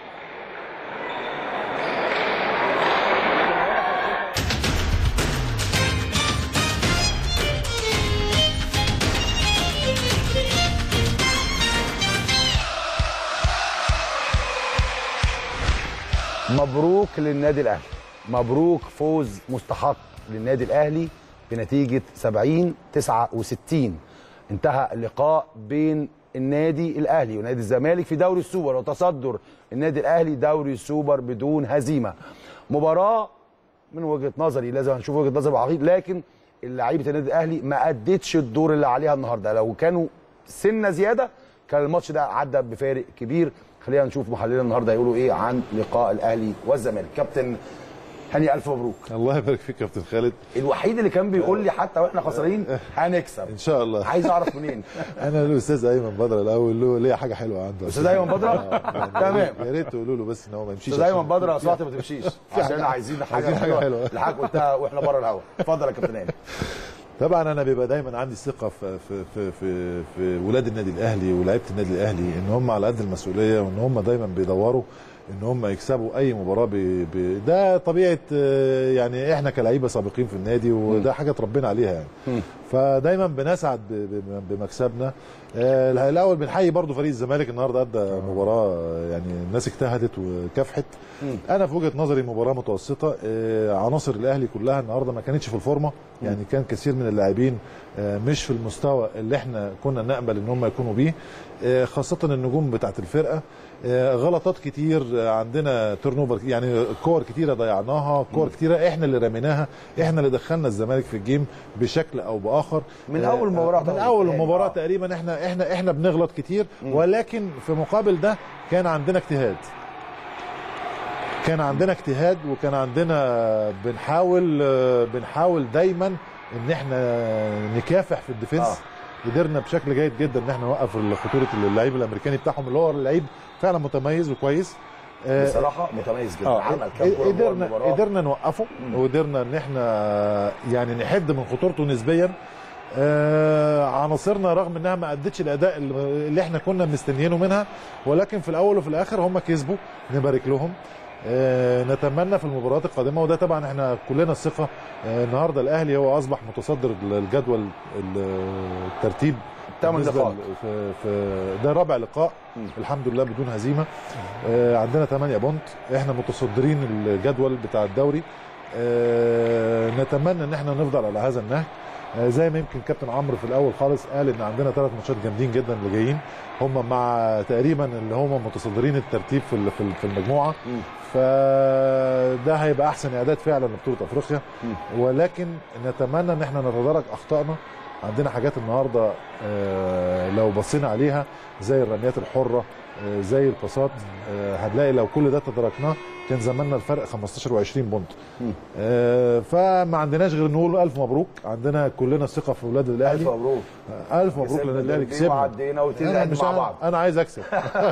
[SPEAKER 1] مبروك للنادي الاهلي مبروك فوز مستحق للنادي الاهلي بنتيجه 70 69 انتهى اللقاء بين النادي الاهلي ونادي الزمالك في دوري السوبر وتصدر النادي الاهلي دوري السوبر بدون هزيمه مباراه من وجهه نظري لازم نشوف وجهه نظر بعقيد لكن لعيبه النادي الاهلي ما ادتش الدور اللي عليها النهارده لو كانوا سنه زياده كان الماتش ده عدى بفارق كبير خلينا نشوف محللين النهارده هيقولوا ايه عن لقاء الاهلي والزمالك كابتن هاني الف مبروك
[SPEAKER 3] الله يبارك فيك يا كابتن خالد
[SPEAKER 1] الوحيد اللي كان بيقول لي حتى واحنا خسرانين هنكسب
[SPEAKER 3] ان شاء الله
[SPEAKER 1] عايز اعرف منين
[SPEAKER 3] انا الاستاذ ايمن بدر الاول له ليه حاجه حلوه عنده
[SPEAKER 1] استاذ ايمن بدره
[SPEAKER 3] يعني
[SPEAKER 1] تمام
[SPEAKER 3] يا ريت تقولوا له بس ان هو ما يمشيش
[SPEAKER 1] استاذ ايمن
[SPEAKER 3] عشان-
[SPEAKER 1] بدره لو سمحت ما تمشيش عشان احنا عايزين حاجه
[SPEAKER 3] عايزين حاجة
[SPEAKER 1] حلوه
[SPEAKER 3] حلوة.
[SPEAKER 1] اللي حضرتك قلتها واحنا بره الهوا اتفضل يا كابتن هاني
[SPEAKER 3] طبعا انا بيبقى دايما عندي ثقه في في في في, في ولاد النادي الاهلي ولاعيبه النادي الاهلي ان هم على قد المسؤوليه وان هم دايما بيدوروا ان هم يكسبوا اي مباراه ب... ب... ده طبيعه آه، يعني احنا كلعيبه سابقين في النادي وده حاجه اتربينا عليها يعني فدايما بنسعد ب... ب... بمكسبنا آه، الاول بنحيي برضو فريق الزمالك النهارده ادى مباراه يعني الناس اجتهدت وكافحت انا في وجهه نظري مباراه متوسطه آه، عناصر الاهلي كلها النهارده ما كانتش في الفورمه يعني كان كثير من اللاعبين آه، مش في المستوى اللي احنا كنا نامل ان هم يكونوا بيه آه، خاصه النجوم بتاعت الفرقه آه، غلطات كتير آه، عندنا تيرن اوفر يعني كور كتيره ضيعناها كور كتيره احنا اللي رميناها احنا اللي دخلنا الزمالك في الجيم بشكل او باخر
[SPEAKER 1] من
[SPEAKER 3] آه،
[SPEAKER 1] أول مباراة
[SPEAKER 3] من
[SPEAKER 1] طبعاً.
[SPEAKER 3] اول
[SPEAKER 1] يعني
[SPEAKER 3] المباراه
[SPEAKER 1] آه.
[SPEAKER 3] تقريبا احنا احنا احنا بنغلط كتير ولكن في مقابل ده كان عندنا اجتهاد كان عندنا اجتهاد وكان عندنا بنحاول آه، بنحاول دايما ان احنا نكافح في الديفنس
[SPEAKER 1] آه.
[SPEAKER 3] قدرنا بشكل جيد جدا ان احنا نوقف خطوره اللعيب الامريكاني بتاعهم اللي هو اللعيب فعلا متميز وكويس آه،
[SPEAKER 1] بصراحه متميز جدا
[SPEAKER 3] اه
[SPEAKER 1] عمل كام كوره جوه
[SPEAKER 3] قدرنا
[SPEAKER 1] المباراة.
[SPEAKER 3] قدرنا نوقفه وقدرنا ان احنا يعني نحد من خطورته نسبيا آه عناصرنا رغم انها ما ادتش الاداء اللي اللي احنا كنا مستنيينه منها ولكن في الاول وفي الاخر هم كسبوا نبارك لهم آه نتمنى في المباريات القادمه وده طبعا احنا كلنا الثقه آه النهارده الاهلي هو اصبح متصدر الجدول الترتيب
[SPEAKER 1] تمن
[SPEAKER 3] بالنسبة
[SPEAKER 1] نقاط.
[SPEAKER 3] في, في ده رابع لقاء الحمد لله بدون هزيمه آه عندنا 8 بونت احنا متصدرين الجدول بتاع الدوري آه نتمنى ان احنا نفضل على هذا النهج آه زي ما يمكن كابتن عمرو في الاول خالص قال ان عندنا ثلاث ماتشات جامدين جدا اللي جايين هم مع تقريبا اللي هم متصدرين الترتيب في ال- في ال- في المجموعه فده هيبقى احسن اعداد فعلا لبطوله افريقيا ولكن نتمنى ان احنا نتدارك اخطائنا عندنا حاجات النهارده آه، لو بصينا عليها زي الرميات الحره آه، زي الباصات آه، هنلاقي لو كل ده تداركناه كان زماننا الفرق 15 و20 بونت آه، فما عندناش غير نقول الف مبروك عندنا كلنا الثقه في اولاد
[SPEAKER 1] الف
[SPEAKER 3] الاهلي
[SPEAKER 1] مبروك
[SPEAKER 3] الف مبروك للنادي الاهلي
[SPEAKER 1] كسبنا
[SPEAKER 3] كسبنا
[SPEAKER 1] وعدينا
[SPEAKER 3] انا
[SPEAKER 1] وتنقل
[SPEAKER 3] مش
[SPEAKER 1] مع
[SPEAKER 3] عايز-
[SPEAKER 1] بعض
[SPEAKER 3] انا عايز اكسب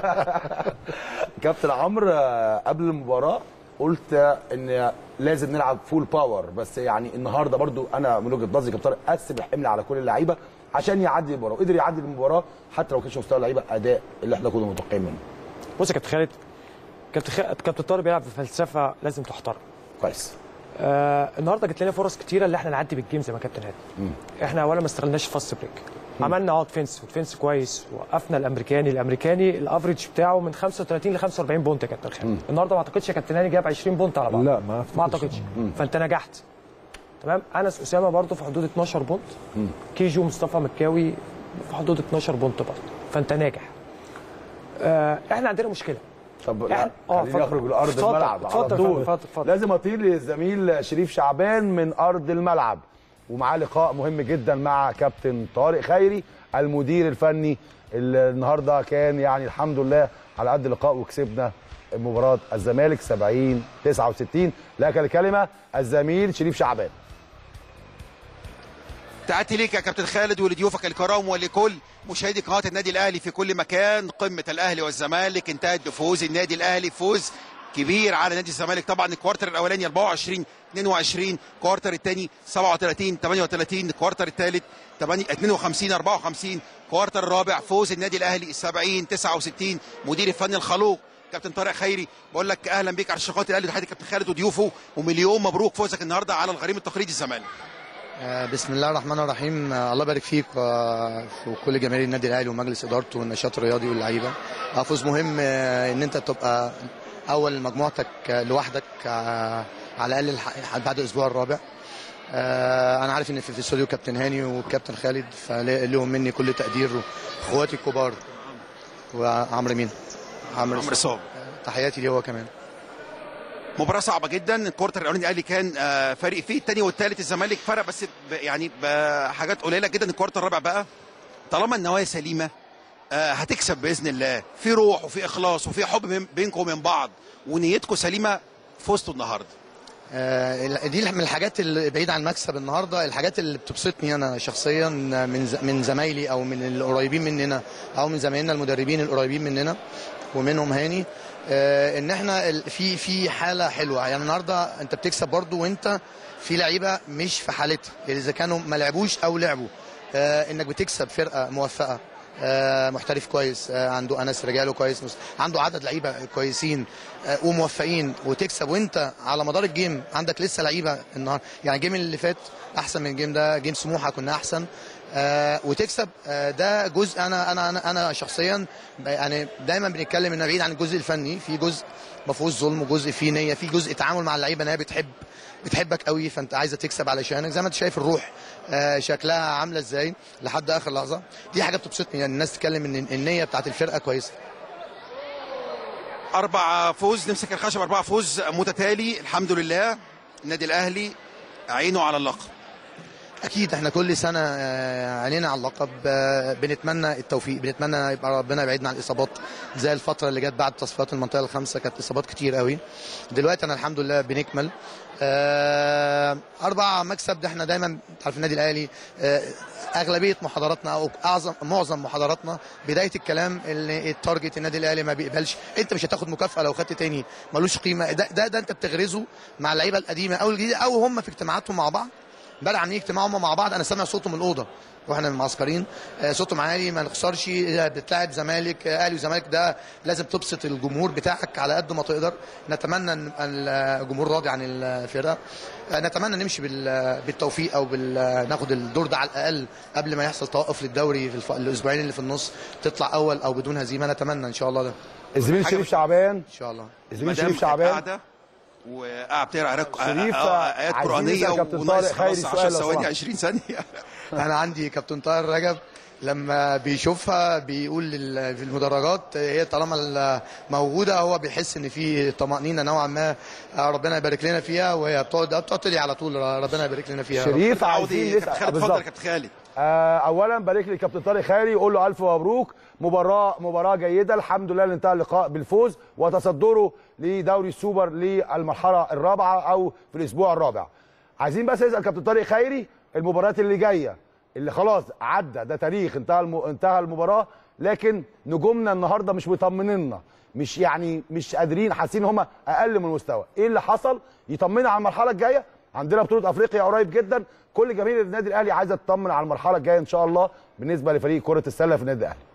[SPEAKER 1] كابتن عمرو آه، قبل المباراه قلت ان لازم نلعب فول باور بس يعني النهارده برضو انا من وجهه نظري كابتن طارق قسم الحمل على كل اللعيبه عشان يعدي المباراه وقدر يعدي المباراه حتى لو كانش مستوى اللعيبه اداء اللي احنا كنا متوقعين منه
[SPEAKER 4] بص يا كابتن خالد كابتن خ... كابتن طارق بيلعب بفلسفه لازم تحترم
[SPEAKER 1] كويس
[SPEAKER 4] آه النهارده جت لنا فرص كتيره اللي احنا نعدي بالجيم زي ما كابتن هادي احنا اولا ما استغلناش فاست بريك عملنا اه ديفنس وديفنس كويس وقفنا الامريكاني الامريكاني الافريج بتاعه من 35 ل 45 بونت يا كابتن خالد النهارده ما اعتقدش يا كابتن هاني جاب 20 بونت على بعض
[SPEAKER 3] لا، ما
[SPEAKER 4] ما
[SPEAKER 3] أفتكرش.
[SPEAKER 4] اعتقدش فانت نجحت تمام انس اسامه برضه في حدود 12 بونت كيجو مصطفى مكاوي في حدود 12 بونت برضه فانت ناجح آه احنا عندنا مشكله
[SPEAKER 1] طب
[SPEAKER 4] إحنا-
[SPEAKER 1] لا
[SPEAKER 4] آه،
[SPEAKER 1] خليني
[SPEAKER 4] اتفضل.
[SPEAKER 1] اخرج لارض
[SPEAKER 4] اتفضل،
[SPEAKER 1] الملعب على
[SPEAKER 4] اتفضل،
[SPEAKER 1] طول.
[SPEAKER 4] اتفضل، اتفضل.
[SPEAKER 1] لازم اطير للزميل شريف شعبان من ارض الملعب ومعاه لقاء مهم جدا مع كابتن طارق خيري المدير الفني اللي النهارده كان يعني الحمد لله على قد اللقاء وكسبنا مباراه الزمالك 70 69 لك الكلمه الزميل شريف شعبان
[SPEAKER 5] تأتي ليك يا كابتن خالد ولضيوفك الكرام ولكل مشاهدي قناة النادي الأهلي في كل مكان قمة الأهلي والزمالك انتهت بفوز النادي الأهلي فوز كبير على نادي الزمالك طبعا الكوارتر الأولاني 24 22 الكوارتر الثاني 37 38 الكوارتر الثالث 52 54 الكوارتر الرابع فوز النادي الأهلي 70 69 مدير الفني الخلوق كابتن طارق خيري بقول لك اهلا بيك على شقات الاهلي وتحياتي كابتن خالد وضيوفه ومليون مبروك فوزك النهارده على الغريم التقليدي الزمالك
[SPEAKER 8] آه، بسم الله الرحمن الرحيم آه، الله يبارك فيك آه، وكل جماهير النادي الاهلي ومجلس ادارته والنشاط الرياضي واللعيبه آه، فوز مهم آه، ان انت تبقى اول مجموعتك آه، لوحدك آه، على الاقل الح- بعد الاسبوع الرابع آه، انا عارف ان في في الاستوديو كابتن هاني والكابتن خالد فلهم مني كل تقدير واخواتي الكبار وعمرو مين عمرو
[SPEAKER 5] عمرو صابر
[SPEAKER 8] تحياتي ليه هو كمان
[SPEAKER 5] مباراة صعبة جدا الكورتر الاولاني الاهلي كان آه، فارق فيه الثاني والثالث الزمالك فرق بس ب- يعني بحاجات قليلة جدا الكورتر الرابع بقى طالما النوايا سليمة آه، هتكسب باذن الله في روح وفي اخلاص وفي حب من- بينكم وبين بعض ونيتكم سليمة فزتوا النهارده
[SPEAKER 8] آه، دي من الحاجات اللي بعيد عن المكسب النهارده الحاجات اللي بتبسطني انا شخصيا من ز- من زمايلي او من القريبين مننا او من زمايلنا المدربين القريبين مننا ومنهم هاني آه، ان احنا ال- في في حاله حلوه يعني النهارده انت بتكسب برضو وانت في لعيبه مش في حالتها اذا كانوا ما لعبوش او لعبوا آه، انك بتكسب فرقه موفقه آه، محترف كويس آه، عنده انس رجاله كويس مس- عنده عدد لعيبه كويسين آه، وموفقين وتكسب وانت على مدار الجيم عندك لسه لعيبه النهارده يعني الجيم اللي فات احسن من الجيم ده جيم سموحه كنا احسن آه، وتكسب آه، ده جزء انا انا انا, أنا شخصيا ب- يعني دايما بنتكلم ان بعيد عن الجزء الفني في جزء ما فيهوش ظلم وجزء فيه نيه في جزء تعامل مع اللعيبه ان هي بتحب بتحبك قوي فانت عايزه تكسب علشانك زي ما انت شايف الروح آه، شكلها عامله ازاي لحد اخر لحظه دي حاجه بتبسطني يعني الناس تتكلم ان النيه بتاعت الفرقه كويسه
[SPEAKER 5] اربع فوز نمسك الخشب اربع فوز متتالي الحمد لله النادي الاهلي عينه على اللقب
[SPEAKER 8] اكيد احنا كل سنه آه، عينينا على اللقب آه، بنتمنى التوفيق بنتمنى يبقى ربنا يبعدنا عن الاصابات زي الفتره اللي جت بعد تصفيات المنطقه الخامسه كانت اصابات كتير قوي دلوقتي انا الحمد لله بنكمل آه، اربع مكسب ده احنا دايما عارف النادي الاهلي آه، اغلبيه محاضراتنا او اعظم معظم محاضراتنا بدايه الكلام اللي التارجت النادي الاهلي ما بيقبلش انت مش هتاخد مكافاه لو خدت تاني ملوش قيمه ده ده, ده انت بتغرزه مع اللعيبه القديمه او الجديده او هم في اجتماعاتهم مع بعض امبارح عاملين اجتماع هم مع بعض انا سامع صوتهم من الاوضه واحنا معسكرين آه، صوتهم عالي ما نخسرش آه، بتلاعب زمالك آه، اهلي وزمالك ده لازم تبسط الجمهور بتاعك على قد ما تقدر نتمنى ان أن الجمهور راضي عن الفرقه آه، نتمنى نمشي بال- بالتوفيق او بال ناخد الدور ده على الاقل قبل ما يحصل توقف للدوري في الف... الاسبوعين اللي في النص تطلع اول او بدون هزيمه نتمنى ان شاء الله ده
[SPEAKER 1] الزميل
[SPEAKER 5] حاجة
[SPEAKER 1] شريف
[SPEAKER 5] مش-
[SPEAKER 1] شعبان
[SPEAKER 8] ان شاء الله
[SPEAKER 1] الزميل
[SPEAKER 5] مدام
[SPEAKER 1] شريف شعبان
[SPEAKER 5] قاعده وقاعد بتقرا آيات-
[SPEAKER 1] شريف،
[SPEAKER 5] آه، آه، ايات
[SPEAKER 1] عايزين
[SPEAKER 5] قرانيه
[SPEAKER 1] نسأل كابتن
[SPEAKER 5] وناقص
[SPEAKER 1] طارق خيري
[SPEAKER 5] خلاص
[SPEAKER 1] سؤال
[SPEAKER 5] 10
[SPEAKER 1] لو
[SPEAKER 5] ثواني
[SPEAKER 1] سمحت.
[SPEAKER 5] 20 ثانيه
[SPEAKER 8] انا عندي كابتن طاهر رجب لما بيشوفها بيقول لل- في المدرجات هي طالما ال- موجوده هو بيحس ان في طمانينه نوعا ما آه، ربنا يبارك لنا فيها وهي بتقعد بتقعد تدعي على طول ربنا يبارك لنا فيها
[SPEAKER 1] شريف
[SPEAKER 5] عودي
[SPEAKER 1] عايزين
[SPEAKER 5] كابتن
[SPEAKER 1] نسال
[SPEAKER 5] خالد اتفضل
[SPEAKER 1] بالظبط
[SPEAKER 5] يا كابتن خالد
[SPEAKER 1] آه، اولا بارك لي كابتن طارق خيري قول له الف مبروك مباراه مباراه جيده الحمد لله اللي انتهى اللقاء بالفوز وتصدره لدوري السوبر للمرحله الرابعه او في الاسبوع الرابع عايزين بس نسال كابتن طارق خيري المباريات اللي جايه اللي خلاص عدى ده تاريخ انتهى الم... انتهى المباراه لكن نجومنا النهارده مش مطمنينا مش يعني مش قادرين حاسين هم اقل من المستوى ايه اللي حصل يطمنا على المرحله الجايه عندنا بطوله افريقيا قريب جدا كل جماهير النادي الاهلي عايزه تطمن على المرحله الجايه ان شاء الله بالنسبه لفريق كره السله في النادي الاهلي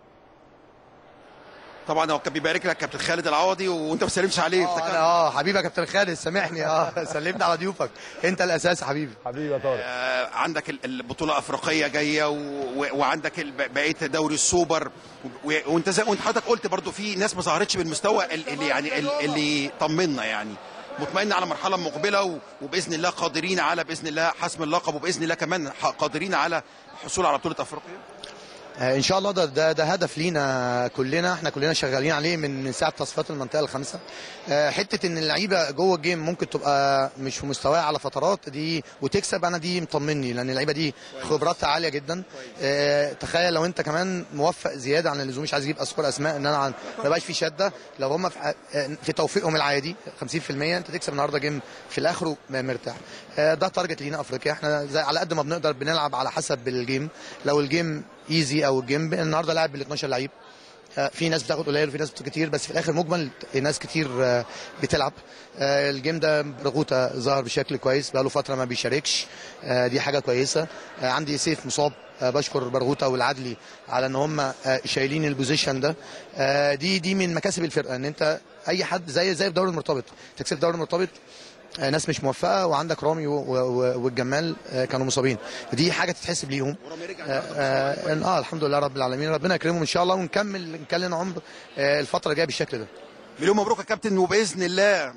[SPEAKER 5] طبعا هو كان بيبارك لك كابتن خالد العوضي وانت ما بتسلمش عليه
[SPEAKER 8] اه
[SPEAKER 5] افتكرت.
[SPEAKER 8] انا اه حبيبي يا كابتن خالد سامحني اه سلمت على ضيوفك انت الاساس يا حبيبي
[SPEAKER 1] حبيبي يا طارق
[SPEAKER 5] آه، عندك ال- البطوله الافريقيه جايه و... و... وعندك ال- بقيه دوري السوبر و... وانت زي وانت حضرتك قلت برضو في ناس ما ظهرتش بالمستوى ال- اللي يعني ال- اللي طمنا يعني مطمئن على مرحله مقبله و... وباذن الله قادرين على باذن الله حسم اللقب وباذن الله كمان ح- قادرين على الحصول على بطوله افريقيا
[SPEAKER 8] آه، ان شاء الله ده ده, ده هدف لينا كلنا احنا كلنا شغالين عليه من من ساعه تصفيات المنطقه الخامسه آه، حته ان اللعيبه جوه الجيم ممكن تبقى مش في مستواها على فترات دي وتكسب انا دي مطمني لان اللعيبه دي خبراتها عاليه جدا آه، تخيل لو انت كمان موفق زياده عن اللزوم مش عايز اجيب اذكر اسماء ان انا عن- ما بقاش في شده لو هم في, آه، في توفيقهم العادي 50% انت تكسب النهارده جيم في الاخر مرتاح آه، ده تارجت لينا افريقيا احنا زي على قد ما بنقدر بنلعب على حسب الجيم لو الجيم ايزي او الجيم النهارده لاعب بال 12 لعيب آه، في ناس بتاخد قليل وفي ناس بتاخد كتير بس في الاخر مجمل ناس كتير آه، بتلعب آه، الجيم ده رغوته ظهر بشكل كويس بقاله فتره ما بيشاركش آه، دي حاجه كويسه آه، عندي سيف مصاب آه، بشكر برغوته والعدلي على ان هم آه، شايلين البوزيشن ده آه، دي دي من مكاسب الفرقه ان انت اي حد زي زي في دوري المرتبط تكسب دوري المرتبط آه، ناس مش موفقه وعندك رامي و- و- والجمال آه، كانوا مصابين دي حاجه تتحسب ليهم آه, آه, اه الحمد لله رب العالمين ربنا يكرمهم ان شاء الله ونكمل نكلم عمر آه الفتره الجايه بالشكل ده
[SPEAKER 5] مليون مبروك يا كابتن وباذن الله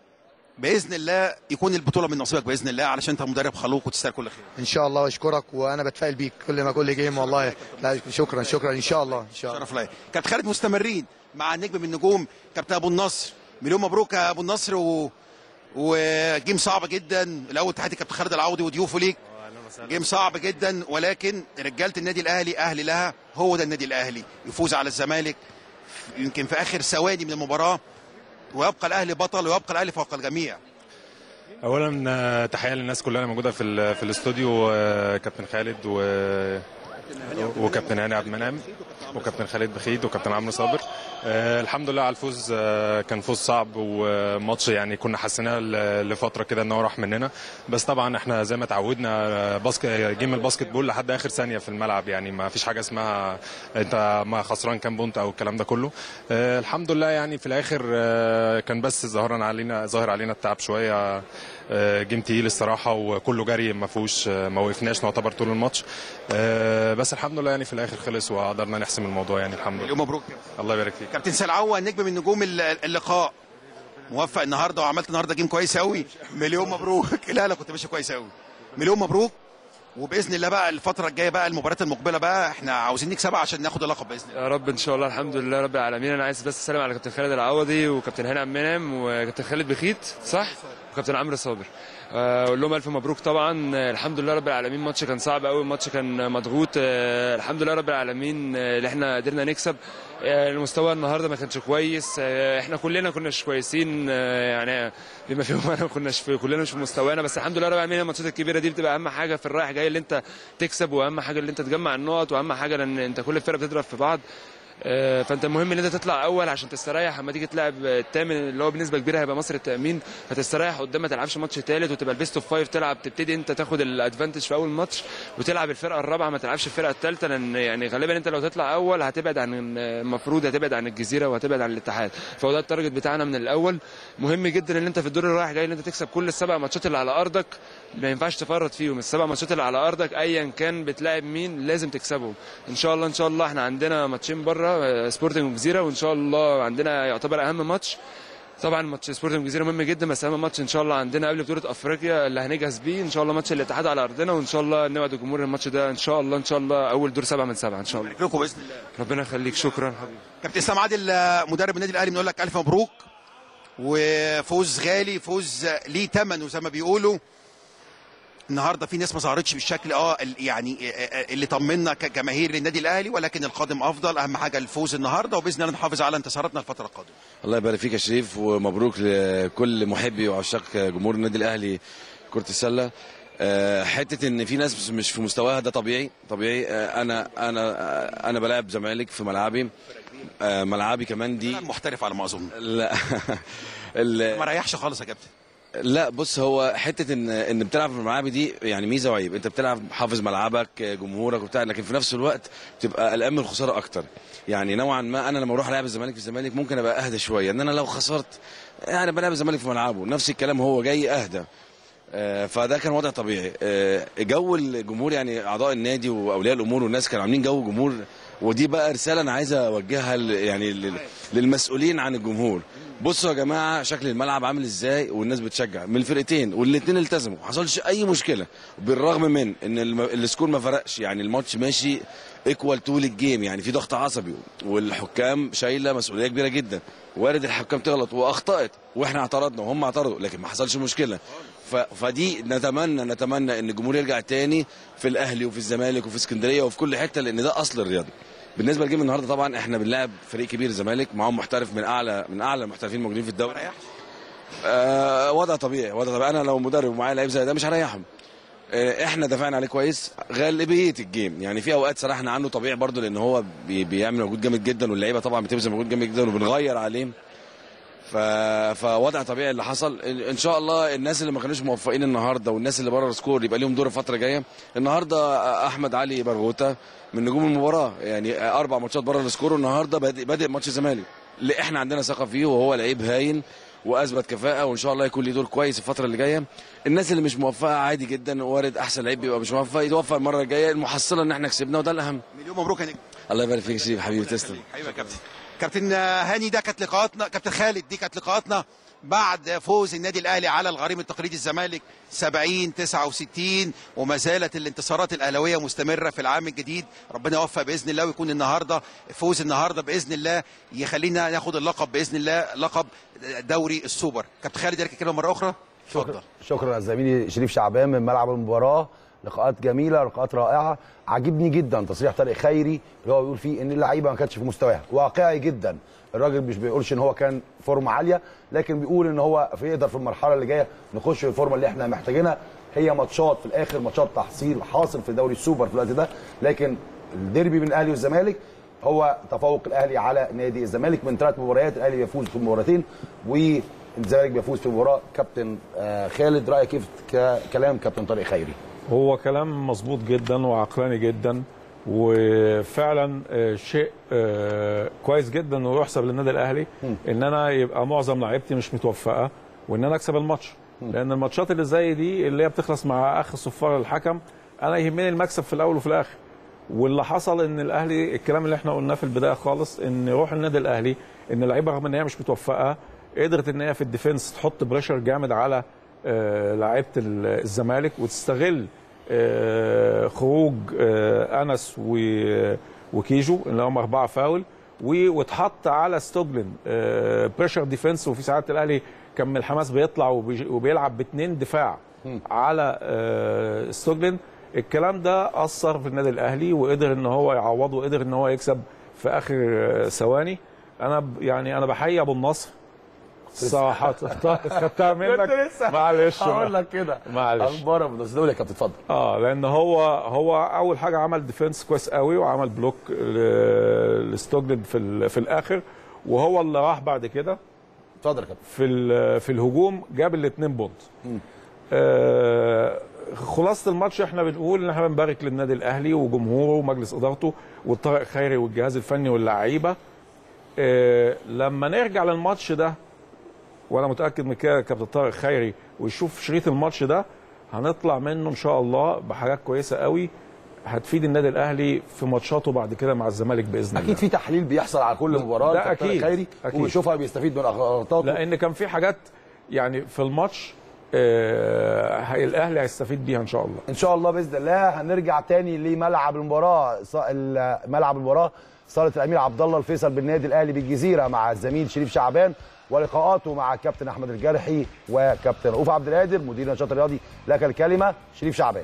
[SPEAKER 5] باذن الله يكون البطوله من نصيبك باذن الله علشان انت مدرب خلوق وتستاهل كل خير
[SPEAKER 8] ان شاء الله واشكرك وانا بتفائل بيك كل ما كل جيم والله لا شكرا شكرا ان شاء الله ان شاء الله
[SPEAKER 5] شرف ليا كابتن خالد مستمرين مع النجم من النجوم كابتن ابو النصر مليون مبروك يا ابو النصر و... وجيم صعب جدا الاول تحياتي كابتن خالد العوضي وضيوفه ليك جيم صعب جدا ولكن رجاله النادي الاهلي اهل لها هو ده النادي الاهلي يفوز على الزمالك يمكن في اخر ثواني من المباراه ويبقى الاهلي بطل ويبقى الاهلي فوق الجميع
[SPEAKER 9] اولا آه، تحيه للناس كلها اللي موجوده في ال- في الاستوديو آه، كابتن خالد و وكابتن هاني عبد المنعم وكابتن خالد بخيت وكابتن عمرو صابر آه الحمد لله على الفوز آه كان فوز صعب وماتش يعني كنا حسيناه ل- لفتره كده ان هو راح مننا بس طبعا احنا زي ما اتعودنا آه، باسك جيم الباسكت بول لحد اخر ثانيه في الملعب يعني ما فيش حاجه اسمها انت ما خسران كام بونت او الكلام ده كله آه الحمد لله يعني في الاخر آه كان بس ظاهرا علينا ظاهر علينا التعب شويه آه، جيم تقيل الصراحه وكله جري ما فيهوش آه، ما وقفناش نعتبر طول الماتش آه، بس الحمد لله يعني في الاخر خلص وقدرنا نحسم الموضوع يعني الحمد لله
[SPEAKER 5] مليون مبروك
[SPEAKER 9] الله يبارك فيك
[SPEAKER 5] كابتن سلعوه نجم من نجوم ال- اللقاء موفق النهارده وعملت النهارده جيم كويس قوي مليون مبروك لا لا كنت ماشي كويس قوي مليون مبروك وباذن الله بقى الفتره الجايه بقى المباريات المقبله بقى احنا عاوزين نكسبها عشان ناخد اللقب باذن الله
[SPEAKER 10] يا رب ان شاء الله الحمد لله رب العالمين انا عايز بس اسلم على كابتن خالد العوضي وكابتن هاني عبد المنعم وكابتن خالد بخيت صح وكابتن عمرو صابر آه، اقول لهم الف مبروك طبعا آه، الحمد لله رب العالمين الماتش كان صعب قوي الماتش كان مضغوط آه، الحمد لله رب العالمين آه، اللي احنا قدرنا نكسب آه، المستوى النهارده ما كانش كويس آه، احنا كلنا كناش كويسين آه، يعني بما فيهم انا ما كناش في كلنا مش في مستوانا بس الحمد لله رب العالمين الماتشات الكبيره دي بتبقى اهم حاجه في الرايح جاي اللي انت تكسب واهم حاجه اللي انت تجمع النقط واهم حاجه لان انت كل الفرق بتضرب في بعض آه، فانت المهم ان انت تطلع اول عشان تستريح اما تيجي تلعب الثامن اللي هو بنسبه كبيره هيبقى مصر التامين فتستريح قدام ما تلعبش ماتش ثالث وتبقى البيست اوف فايف تلعب تبتدي انت تاخد الادفانتج في اول ماتش وتلعب الفرقه الرابعه ما تلعبش الفرقه الثالثه لان يعني غالبا انت لو تطلع اول هتبعد عن المفروض هتبعد عن الجزيره وهتبعد عن الاتحاد فهو ده التارجت بتاعنا من الاول مهم جدا ان انت في الدور الرايح جاي ان انت تكسب كل السبع ماتشات اللي على ارضك ما ينفعش تفرط فيهم السبع ماتشات اللي على ارضك ايا كان بتلاعب مين لازم تكسبهم ان شاء الله ان شاء الله احنا عندنا ماتشين بره سبورتنج وجزيره وان شاء الله عندنا يعتبر اهم ماتش طبعا ماتش سبورتنج وجزيره مهم جدا بس اهم ماتش ان شاء الله عندنا قبل بطوله افريقيا اللي هنجهز بيه ان شاء الله ماتش الاتحاد على ارضنا وان شاء الله نوعد الجمهور الماتش ده ان شاء الله ان شاء الله اول دور سبعه من سبعه ان شاء الله
[SPEAKER 5] لكم باذن الله
[SPEAKER 10] ربنا يخليك شكرا حبيبي
[SPEAKER 5] كابتن اسلام عادل آه، مدرب النادي الاهلي بنقول لك الف مبروك وفوز غالي فوز ليه ثمن زي ما بيقولوا النهارده في ناس ما ظهرتش بالشكل اه ال- يعني آه، آه، اللي طمنا كجماهير للنادي الاهلي ولكن القادم افضل اهم حاجه الفوز النهارده وباذن الله نحافظ على انتصاراتنا الفتره القادمه
[SPEAKER 11] الله يبارك فيك يا شريف ومبروك لكل محبي وعشاق جمهور النادي الاهلي كرة السلة آه، حتة ان في ناس مش في مستواها ده طبيعي طبيعي آه، انا انا آه، انا بلعب زمالك في ملعبي آه، ملعبي كمان دي
[SPEAKER 5] محترف على ما اظن
[SPEAKER 11] لا ال-
[SPEAKER 5] ما ريحش خالص يا كابتن
[SPEAKER 11] لا بص هو حته ان ان بتلعب في الملعب دي يعني ميزه وعيب انت بتلعب حافظ ملعبك جمهورك وبتاع لكن في نفس الوقت بتبقى قلقان من الخساره اكتر يعني نوعا ما انا لما اروح العب الزمالك في الزمالك ممكن ابقى اهدى شويه ان انا لو خسرت يعني بلعب الزمالك في ملعبه نفس الكلام هو جاي اهدى آه، فده كان وضع طبيعي آه، جو الجمهور يعني اعضاء النادي واولياء الامور والناس كانوا عاملين جو جمهور ودي بقى رساله انا عايز اوجهها ل- يعني لل- للمسؤولين عن الجمهور بصوا يا جماعه شكل الملعب عامل ازاي والناس بتشجع من الفرقتين والاثنين التزموا ما حصلش اي مشكله بالرغم من ان الم- السكور ما فرقش يعني الماتش ماشي ايكوال طول الجيم يعني في ضغط عصبي والحكام شايله مسؤوليه كبيره جدا وارد الحكام تغلط واخطات واحنا اعترضنا وهم اعترضوا لكن ما حصلش مشكله ف... فدي نتمنى نتمنى ان الجمهور يرجع تاني في الاهلي وفي الزمالك وفي اسكندريه وفي كل حته لان ده اصل الرياضه بالنسبه لجيم النهارده طبعا احنا بنلعب فريق كبير الزمالك معاهم محترف من اعلى من اعلى المحترفين الموجودين في الدوري آه وضع طبيعي وضع طبيعي انا لو مدرب ومعايا لعيب زي ده مش هريحهم آه، احنا دفعنا عليه كويس غالبيه الجيم يعني في اوقات صراحه احنا عنده طبيعي برضو لان هو بي بيعمل مجهود جامد جدا واللعيبه طبعا بتبذل مجهود جامد جدا وبنغير عليه ف... فوضع طبيعي اللي حصل ان إن شاء الله الناس اللي ما كانوش موفقين النهارده والناس اللي بره السكور يبقى ليهم دور الفتره الجايه النهارده احمد علي برغوته من نجوم المباراه يعني اربع ماتشات بره السكور والنهارده بادئ بادئ ماتش الزمالك اللي احنا عندنا ثقه فيه وهو لعيب هاين واثبت كفاءه وان شاء الله يكون ليه دور كويس الفتره اللي جايه الناس اللي مش موفقه عادي جدا وارد احسن لعيب بيبقى مش موفق يتوفق المره الجايه المحصله ان احنا كسبنا وده الاهم
[SPEAKER 5] مليون مبروك يا نجم
[SPEAKER 11] الله يبارك فيك يا شريف حبيبي تسلم
[SPEAKER 5] حبيبي يا كابتن كابتن هاني ده كانت لقاءاتنا كابتن خالد دي كانت لقاءاتنا بعد فوز النادي الاهلي على الغريم التقليدي الزمالك 70 69 وما زالت الانتصارات الاهلاويه مستمره في العام الجديد ربنا يوفق باذن الله ويكون النهارده فوز النهارده باذن الله يخلينا ناخد اللقب باذن الله لقب دوري السوبر كابتن خالد لك كلمه مره اخرى اتفضل
[SPEAKER 1] شكرا يا زميلي شريف شعبان من ملعب المباراه لقاءات جميله لقاءات رائعه عاجبني جدا تصريح طارق خيري اللي هو بيقول فيه ان اللعيبه ما كانتش في مستواها واقعي جدا الراجل مش بيقولش ان هو كان فورمه عاليه لكن بيقول ان هو في يقدر في المرحله اللي جايه نخش في الفورمه اللي احنا محتاجينها هي ماتشات في الاخر ماتشات تحصيل حاصل في دوري السوبر في الوقت ده لكن الديربي بين الاهلي والزمالك هو تفوق الاهلي على نادي الزمالك من ثلاث مباريات الاهلي بيفوز في مباراتين والزمالك بيفوز في مباراه كابتن آه، خالد رايك كيف ك- كلام كابتن طارق خيري
[SPEAKER 2] هو كلام مظبوط جدا وعقلاني جدا وفعلا آه، شيء آه، كويس جدا ويحسب للنادي الاهلي ان انا يبقى معظم لعيبتي مش متوفقه وان انا اكسب الماتش لان الماتشات اللي زي دي اللي هي بتخلص مع اخر صفاره الحكم انا يهمني المكسب في الاول وفي الاخر واللي حصل ان الاهلي الكلام اللي احنا قلناه في البدايه خالص ان روح النادي الاهلي ان اللعيبه رغم ان هي مش متوفقه قدرت ان هي في الديفنس تحط بريشر جامد على آه، لعيبه ال- الزمالك وتستغل آه، خروج آه، انس و- وكيجو اللي هم اربعه فاول و- واتحط على ستوجلن بريشر ديفنس وفي ساعات الاهلي كان من الحماس بيطلع وبيج- وبيلعب باثنين دفاع على آه، ستوجلن الكلام ده اثر في النادي الاهلي وقدر ان هو يعوضه وقدر ان هو يكسب في اخر آه، ثواني انا ب- يعني انا بحيي ابو النصر صراحه خدتها منك معلش
[SPEAKER 1] هقول لك كده
[SPEAKER 2] معلش
[SPEAKER 1] اخبار ابو النصر دولي يا كابتن اتفضل
[SPEAKER 2] اه لان هو هو اول حاجه عمل ديفنس كويس قوي وعمل بلوك ل- لستوجلن في ال- في الاخر وهو اللي راح بعد كده
[SPEAKER 1] اتفضل يا كابتن
[SPEAKER 2] في ال- في الهجوم جاب الاثنين بونت آه خلاصه الماتش احنا بنقول ان احنا بنبارك للنادي الاهلي وجمهوره ومجلس ادارته والطارق خيري والجهاز الفني واللعيبه آه لما نرجع للماتش ده وانا متاكد من كده كابتن طارق خيري ويشوف شريط الماتش ده هنطلع منه ان شاء الله بحاجات كويسه قوي هتفيد النادي الاهلي في ماتشاته بعد كده مع الزمالك باذن الله
[SPEAKER 1] اكيد في تحليل بيحصل على كل مباراه
[SPEAKER 2] ده
[SPEAKER 1] الكابتن
[SPEAKER 2] أكيد،
[SPEAKER 1] خيري
[SPEAKER 2] أكيد.
[SPEAKER 1] وبيشوفها بيستفيد من اغلاطاته
[SPEAKER 2] لان كان في حاجات يعني في الماتش آه هي- الاهلي هيستفيد بيها ان شاء الله
[SPEAKER 1] ان شاء الله باذن الله هنرجع تاني لملعب المباراه ص- ال- ملعب المباراه صاله الامير عبد الله الفيصل بالنادي الاهلي بالجزيره مع الزميل شريف شعبان ولقاءاته مع كابتن احمد الجرحي وكابتن رؤوف عبد القادر مدير النشاط الرياضي لك الكلمه شريف شعبان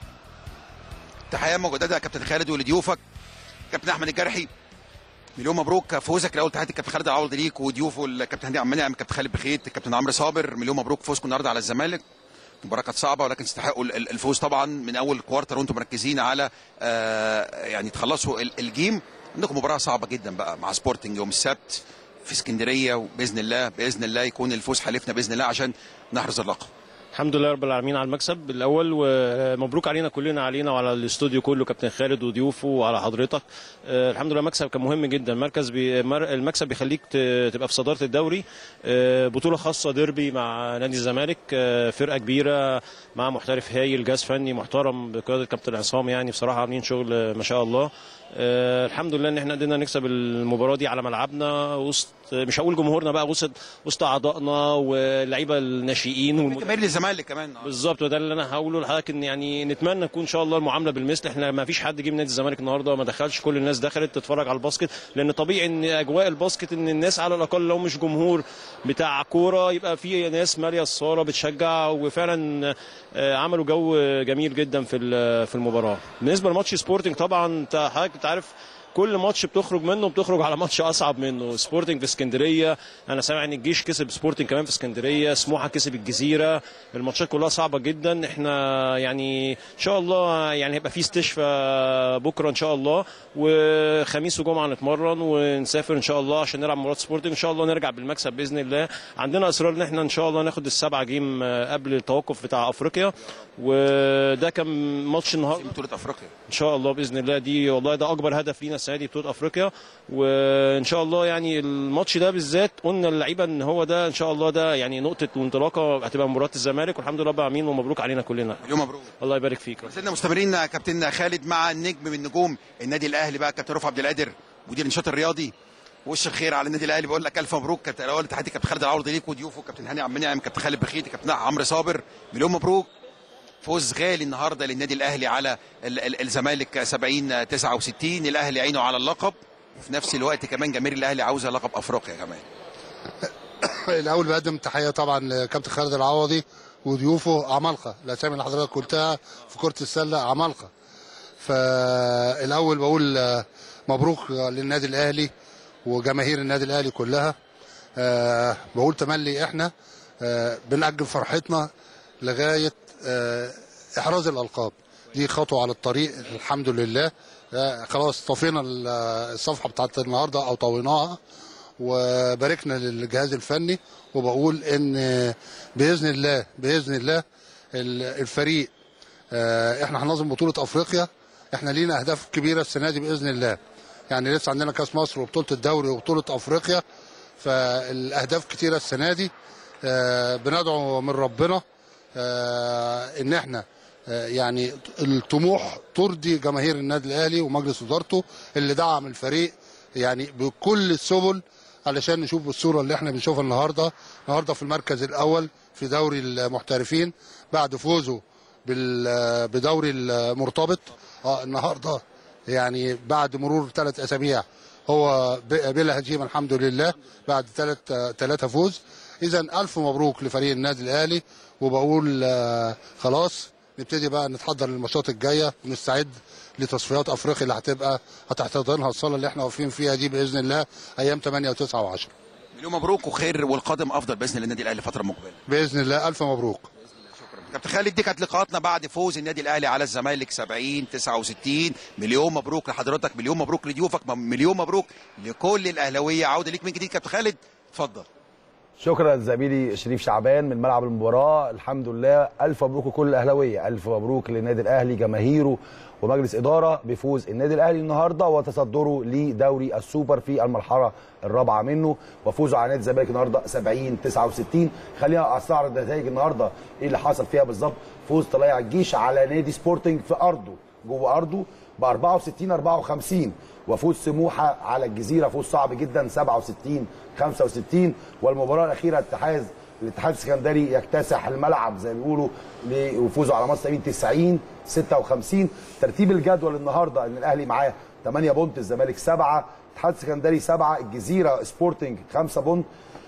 [SPEAKER 5] تحيه مجدده يا كابتن خالد ولضيوفك كابتن احمد الجرحي مليون مبروك فوزك الاول تحيه الكابتن خالد العوض ليك وضيوفه الكابتن هاني عبد المنعم الكابتن خالد بخيت الكابتن عمرو صابر مليون مبروك فوزكم النهارده على الزمالك المباراه كانت صعبه ولكن تستحقوا ال- ال- الفوز طبعا من اول كوارتر وانتم مركزين على آه يعني تخلصوا ال- الجيم عندكم مباراه صعبه جدا بقى مع سبورتنج يوم السبت في اسكندريه وباذن الله باذن الله يكون الفوز حليفنا باذن الله عشان نحرز اللقب
[SPEAKER 7] الحمد لله رب العالمين على المكسب الاول ومبروك علينا كلنا علينا وعلى الاستوديو كله كابتن خالد وضيوفه وعلى حضرتك آه، الحمد لله مكسب كان مهم جدا مركز بي مر- المكسب بيخليك ت- تبقى في صداره الدوري آه، بطوله خاصه ديربي مع نادي الزمالك آه، فرقه كبيره مع محترف هايل جهاز فني محترم بقياده كابتن عصام يعني بصراحه عاملين شغل آه، ما شاء الله آه، الحمد لله ان احنا قدرنا نكسب المباراه دي على ملعبنا وسط مش هقول جمهورنا بقى وسط وسط اعضائنا واللعيبه الناشئين والمد...
[SPEAKER 5] جماهير الزمالك كمان
[SPEAKER 7] بالظبط وده اللي انا هقوله لحضرتك ان يعني نتمنى تكون ان شاء الله المعامله بالمثل احنا ما فيش حد جه من نادي الزمالك النهارده ما دخلش كل الناس دخلت تتفرج على الباسكت لان طبيعي ان اجواء الباسكت ان الناس على الاقل لو مش جمهور بتاع كوره يبقى في ناس ماليه الصاله بتشجع وفعلا آه، عملوا جو جميل جدا في ال- في المباراه بالنسبه لماتش سبورتنج طبعا انت حضرتك انت عارف كل ماتش بتخرج منه بتخرج على ماتش اصعب منه سبورتنج في اسكندريه انا سامع ان الجيش كسب سبورتنج كمان في اسكندريه سموحه كسب الجزيره الماتشات كلها صعبه جدا احنا يعني ان شاء الله يعني هيبقى في استشفاء بكره ان شاء الله وخميس وجمعه نتمرن ونسافر ان شاء الله عشان نلعب مباراه سبورتنج ان شاء الله نرجع بالمكسب باذن الله عندنا اصرار ان احنا ان شاء الله ناخد السبعه جيم آه، قبل التوقف بتاع افريقيا وده كان ماتش النهارده
[SPEAKER 5] بطوله افريقيا
[SPEAKER 7] ان شاء الله باذن الله دي والله ده اكبر هدف لينا السنه دي بطوله افريقيا وان شاء الله يعني الماتش ده بالذات قلنا للعيبه ان هو ده ان شاء الله ده يعني نقطه وانطلاقه هتبقى مباراه الزمالك والحمد لله رب العالمين ومبروك علينا كلنا
[SPEAKER 5] مليون مبروك
[SPEAKER 7] الله يبارك فيك
[SPEAKER 5] سيدنا مستمرين يا كابتن خالد مع النجم من نجوم النادي الاهلي بقى كابتن رؤوف عبد القادر مدير النشاط الرياضي وش الخير على النادي الاهلي بقول لك الف مبروك كابتن الاول تحياتي كابتن خالد العوض ليك وضيوفه كابتن هاني عبد المنعم كابتن خالد بخيت كابتن عمرو صابر مليون مبروك فوز غالي النهارده للنادي الاهلي على ال- ال- الزمالك 70 69 الاهلي عينه على اللقب وفي نفس الوقت كمان جماهير الاهلي عاوزه لقب افريقيا كمان
[SPEAKER 12] الاول بقدم تحيه طبعا لكابتن خالد العوضي وضيوفه عمالقه الاسامي اللي حضرتك قلتها في كره السله عمالقه فالاول بقول آه، مبروك للنادي الاهلي وجماهير النادي الاهلي كلها آه، بقول تملي احنا آه، بنأجل فرحتنا لغايه آه، احراز الالقاب دي خطوه على الطريق الحمد لله آه، خلاص طفينا ال- الصفحه بتاعت النهارده او طويناها وباركنا للجهاز الفني وبقول ان باذن الله باذن الله ال- الفريق آه، احنا هننظم بطوله افريقيا احنا لينا اهداف كبيره السنه دي باذن الله يعني لسه عندنا كاس مصر وبطوله الدوري وبطوله افريقيا فالاهداف كتيره السنه دي آه، بندعو من ربنا آه، ان احنا آه، يعني الطموح ترضي جماهير النادي الاهلي ومجلس ادارته اللي دعم الفريق يعني بكل السبل علشان نشوف الصوره اللي احنا بنشوفها النهارده النهارده في المركز الاول في دوري المحترفين بعد فوزه بال- بدوري المرتبط اه النهارده يعني بعد مرور ثلاث اسابيع هو ب- بلا هزيمه الحمد لله بعد ثلاث ثلاثه فوز اذا الف مبروك لفريق النادي الاهلي وبقول آه، خلاص نبتدي بقى نتحضر للماتشات الجايه ونستعد لتصفيات افريقيا اللي هتبقى هتحتضنها الصاله اللي احنا واقفين فيها دي باذن الله ايام 8 و9 و10
[SPEAKER 5] مليون مبروك وخير والقادم افضل باذن الله للنادي الاهلي الفتره المقبله
[SPEAKER 12] باذن الله الف مبروك
[SPEAKER 5] كابتن خالد دي كانت لقاءاتنا بعد فوز النادي الاهلي على الزمالك 70 69 مليون مبروك لحضرتك مليون مبروك لضيوفك مليون مبروك لكل الاهلاويه عوده ليك من جديد كابتن خالد اتفضل
[SPEAKER 1] شكرا لزميلي شريف شعبان من ملعب المباراه الحمد لله الف مبروك لكل الاهلاويه الف مبروك للنادي الاهلي جماهيره ومجلس اداره بفوز النادي الاهلي النهارده وتصدره لدوري السوبر في المرحله الرابعه منه وفوزه على نادي الزمالك النهارده 70 69 خلينا استعرض نتائج النهارده ايه اللي حصل فيها بالظبط فوز طلائع الجيش على نادي سبورتنج في ارضه جوه ارضه ب 64 54 وفوز سموحه على الجزيره فوز صعب جدا 67 65 والمباراه الاخيره اتحاد الاتحاد السكندري يكتسح الملعب زي ما بيقولوا ل- وفوزه على مصر 70 90 56 ترتيب الجدول النهارده ان الاهلي معاه 8 بونت الزمالك 7 الاتحاد السكندري 7 الجزيره سبورتنج 5 بونت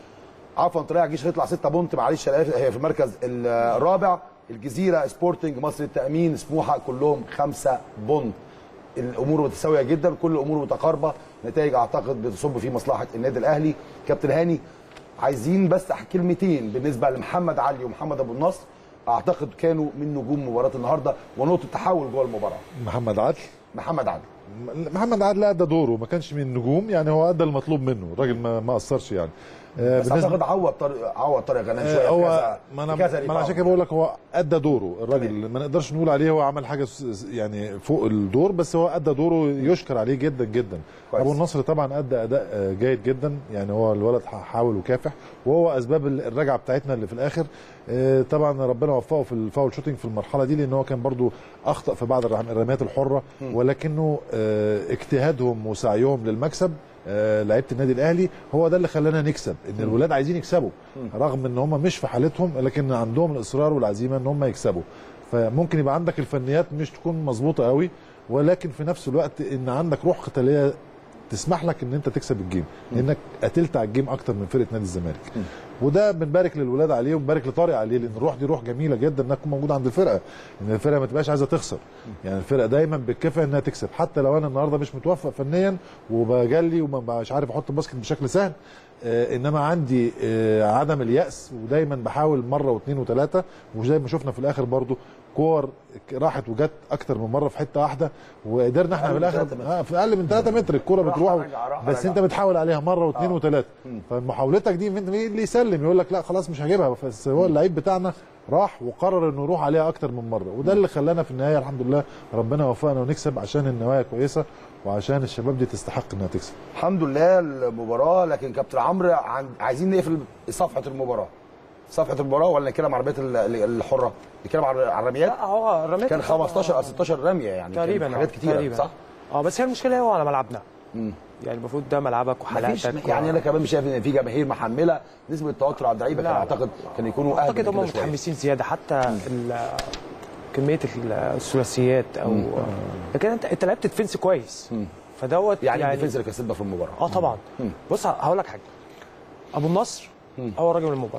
[SPEAKER 1] عفوا طلائع الجيش هيطلع 6 بونت معلش أنا آسف، هي في المركز الرابع الجزيره سبورتنج مصر التامين سموحه كلهم 5 بونت الامور متساويه جدا كل الامور متقاربه نتائج اعتقد بتصب في مصلحه النادي الاهلي كابتن هاني عايزين بس كلمتين بالنسبه لمحمد علي ومحمد ابو النصر اعتقد كانوا من نجوم مباراه النهارده ونقطه تحول جوه المباراه
[SPEAKER 3] محمد عدل
[SPEAKER 1] محمد علي
[SPEAKER 3] محمد عادل ادى دوره ما كانش من النجوم يعني هو ادى المطلوب منه الراجل ما, ما قصرش يعني آه،
[SPEAKER 1] بس اعتقد عوض طارق عوض طارق غنام
[SPEAKER 3] آه،
[SPEAKER 1] شويه في
[SPEAKER 3] هو
[SPEAKER 1] كذا-
[SPEAKER 3] ما انا
[SPEAKER 1] في كذا
[SPEAKER 3] ما انا
[SPEAKER 1] ريباوند.
[SPEAKER 3] عشان كده بقول لك هو ادى دوره الراجل ما نقدرش نقول عليه هو عمل حاجه س- س- يعني فوق الدور بس هو ادى دوره يشكر عليه جدا جدا
[SPEAKER 1] كويس.
[SPEAKER 3] ابو النصر طبعا ادى اداء آه، جيد جدا يعني هو الولد ح- حاول وكافح وهو اسباب ال- الرجعه بتاعتنا اللي في الاخر آه، طبعا ربنا وفقه في الفاول شوتنج في المرحله دي لان هو كان برضو اخطا في بعض الرم- الرميات الحره ولكنه آه، اجتهادهم وسعيهم للمكسب آه، لعيبه النادي الاهلي هو ده اللي خلانا نكسب ان الولاد عايزين يكسبوا رغم ان هم مش في حالتهم لكن عندهم الاصرار والعزيمه ان هم يكسبوا فممكن يبقى عندك الفنيات مش تكون مظبوطه قوي ولكن في نفس الوقت ان عندك روح قتاليه تسمح لك ان انت تكسب الجيم لانك قتلت على الجيم اكتر من فرقه نادي الزمالك وده بنبارك للولاد عليه وبنبارك لطارق عليه لان الروح دي روح جميله جدا انها تكون موجوده عند الفرقه ان الفرقه ما تبقاش عايزه تخسر يعني الفرقه دايما بتكافئ انها تكسب حتى لو انا النهارده مش متوفق فنيا وبجلي ومش عارف احط الباسكت بشكل سهل آه انما عندي آه عدم الياس ودايما بحاول مره واثنين وثلاثه وزي ما شفنا في الاخر برضو كور راحت وجت اكتر من مره في حته واحده وقدرنا احنا في
[SPEAKER 1] أقل من
[SPEAKER 3] الاخر
[SPEAKER 1] 3 متر.
[SPEAKER 3] آه في اقل من 3 متر الكوره
[SPEAKER 1] راح
[SPEAKER 3] بتروح
[SPEAKER 1] رجع، راح
[SPEAKER 3] بس
[SPEAKER 1] رجع.
[SPEAKER 3] انت بتحاول عليها مره واثنين وثلاثه فمحاولتك دي من مين اللي يسلم يقول لك لا خلاص مش هجيبها بس هو اللعيب بتاعنا راح وقرر انه يروح عليها اكتر من مره وده اللي خلانا في النهايه الحمد لله ربنا وفقنا ونكسب عشان النوايا كويسه وعشان الشباب دي تستحق انها تكسب
[SPEAKER 1] الحمد لله المباراه لكن كابتن عمرو عن- عايزين نقفل صفحه المباراه صفحه المباراه ولا نتكلم عن الرميات ال- الحره نتكلم عن عن الرميات
[SPEAKER 4] لا هو الرميات
[SPEAKER 1] كان 15 او 16 رميه يعني كان
[SPEAKER 4] تقريبا
[SPEAKER 1] حاجات
[SPEAKER 4] آه،
[SPEAKER 1] كتيره
[SPEAKER 4] تقريبا.
[SPEAKER 1] صح
[SPEAKER 4] اه بس هي المشكله هو على ملعبنا
[SPEAKER 1] مم.
[SPEAKER 4] يعني المفروض ده ملعبك
[SPEAKER 1] مفيش
[SPEAKER 4] وحلقتك
[SPEAKER 1] يعني انا كمان مش شايف ان في جماهير محمله نسبه التوتر على اللعيبه كان
[SPEAKER 4] لا.
[SPEAKER 1] اعتقد كان يكونوا اهدى
[SPEAKER 4] اعتقد
[SPEAKER 1] من
[SPEAKER 4] هم
[SPEAKER 1] كده شوية.
[SPEAKER 4] متحمسين زياده حتى ال- كميه ال- الثلاثيات او لكن انت انت لعبت ديفنس كويس فدوت
[SPEAKER 1] يعني,
[SPEAKER 4] يعني
[SPEAKER 1] الديفنس اللي كسبنا في المباراه
[SPEAKER 4] اه طبعا
[SPEAKER 1] مم.
[SPEAKER 4] بص هقول لك حاجه ابو النصر هو راجل المباراه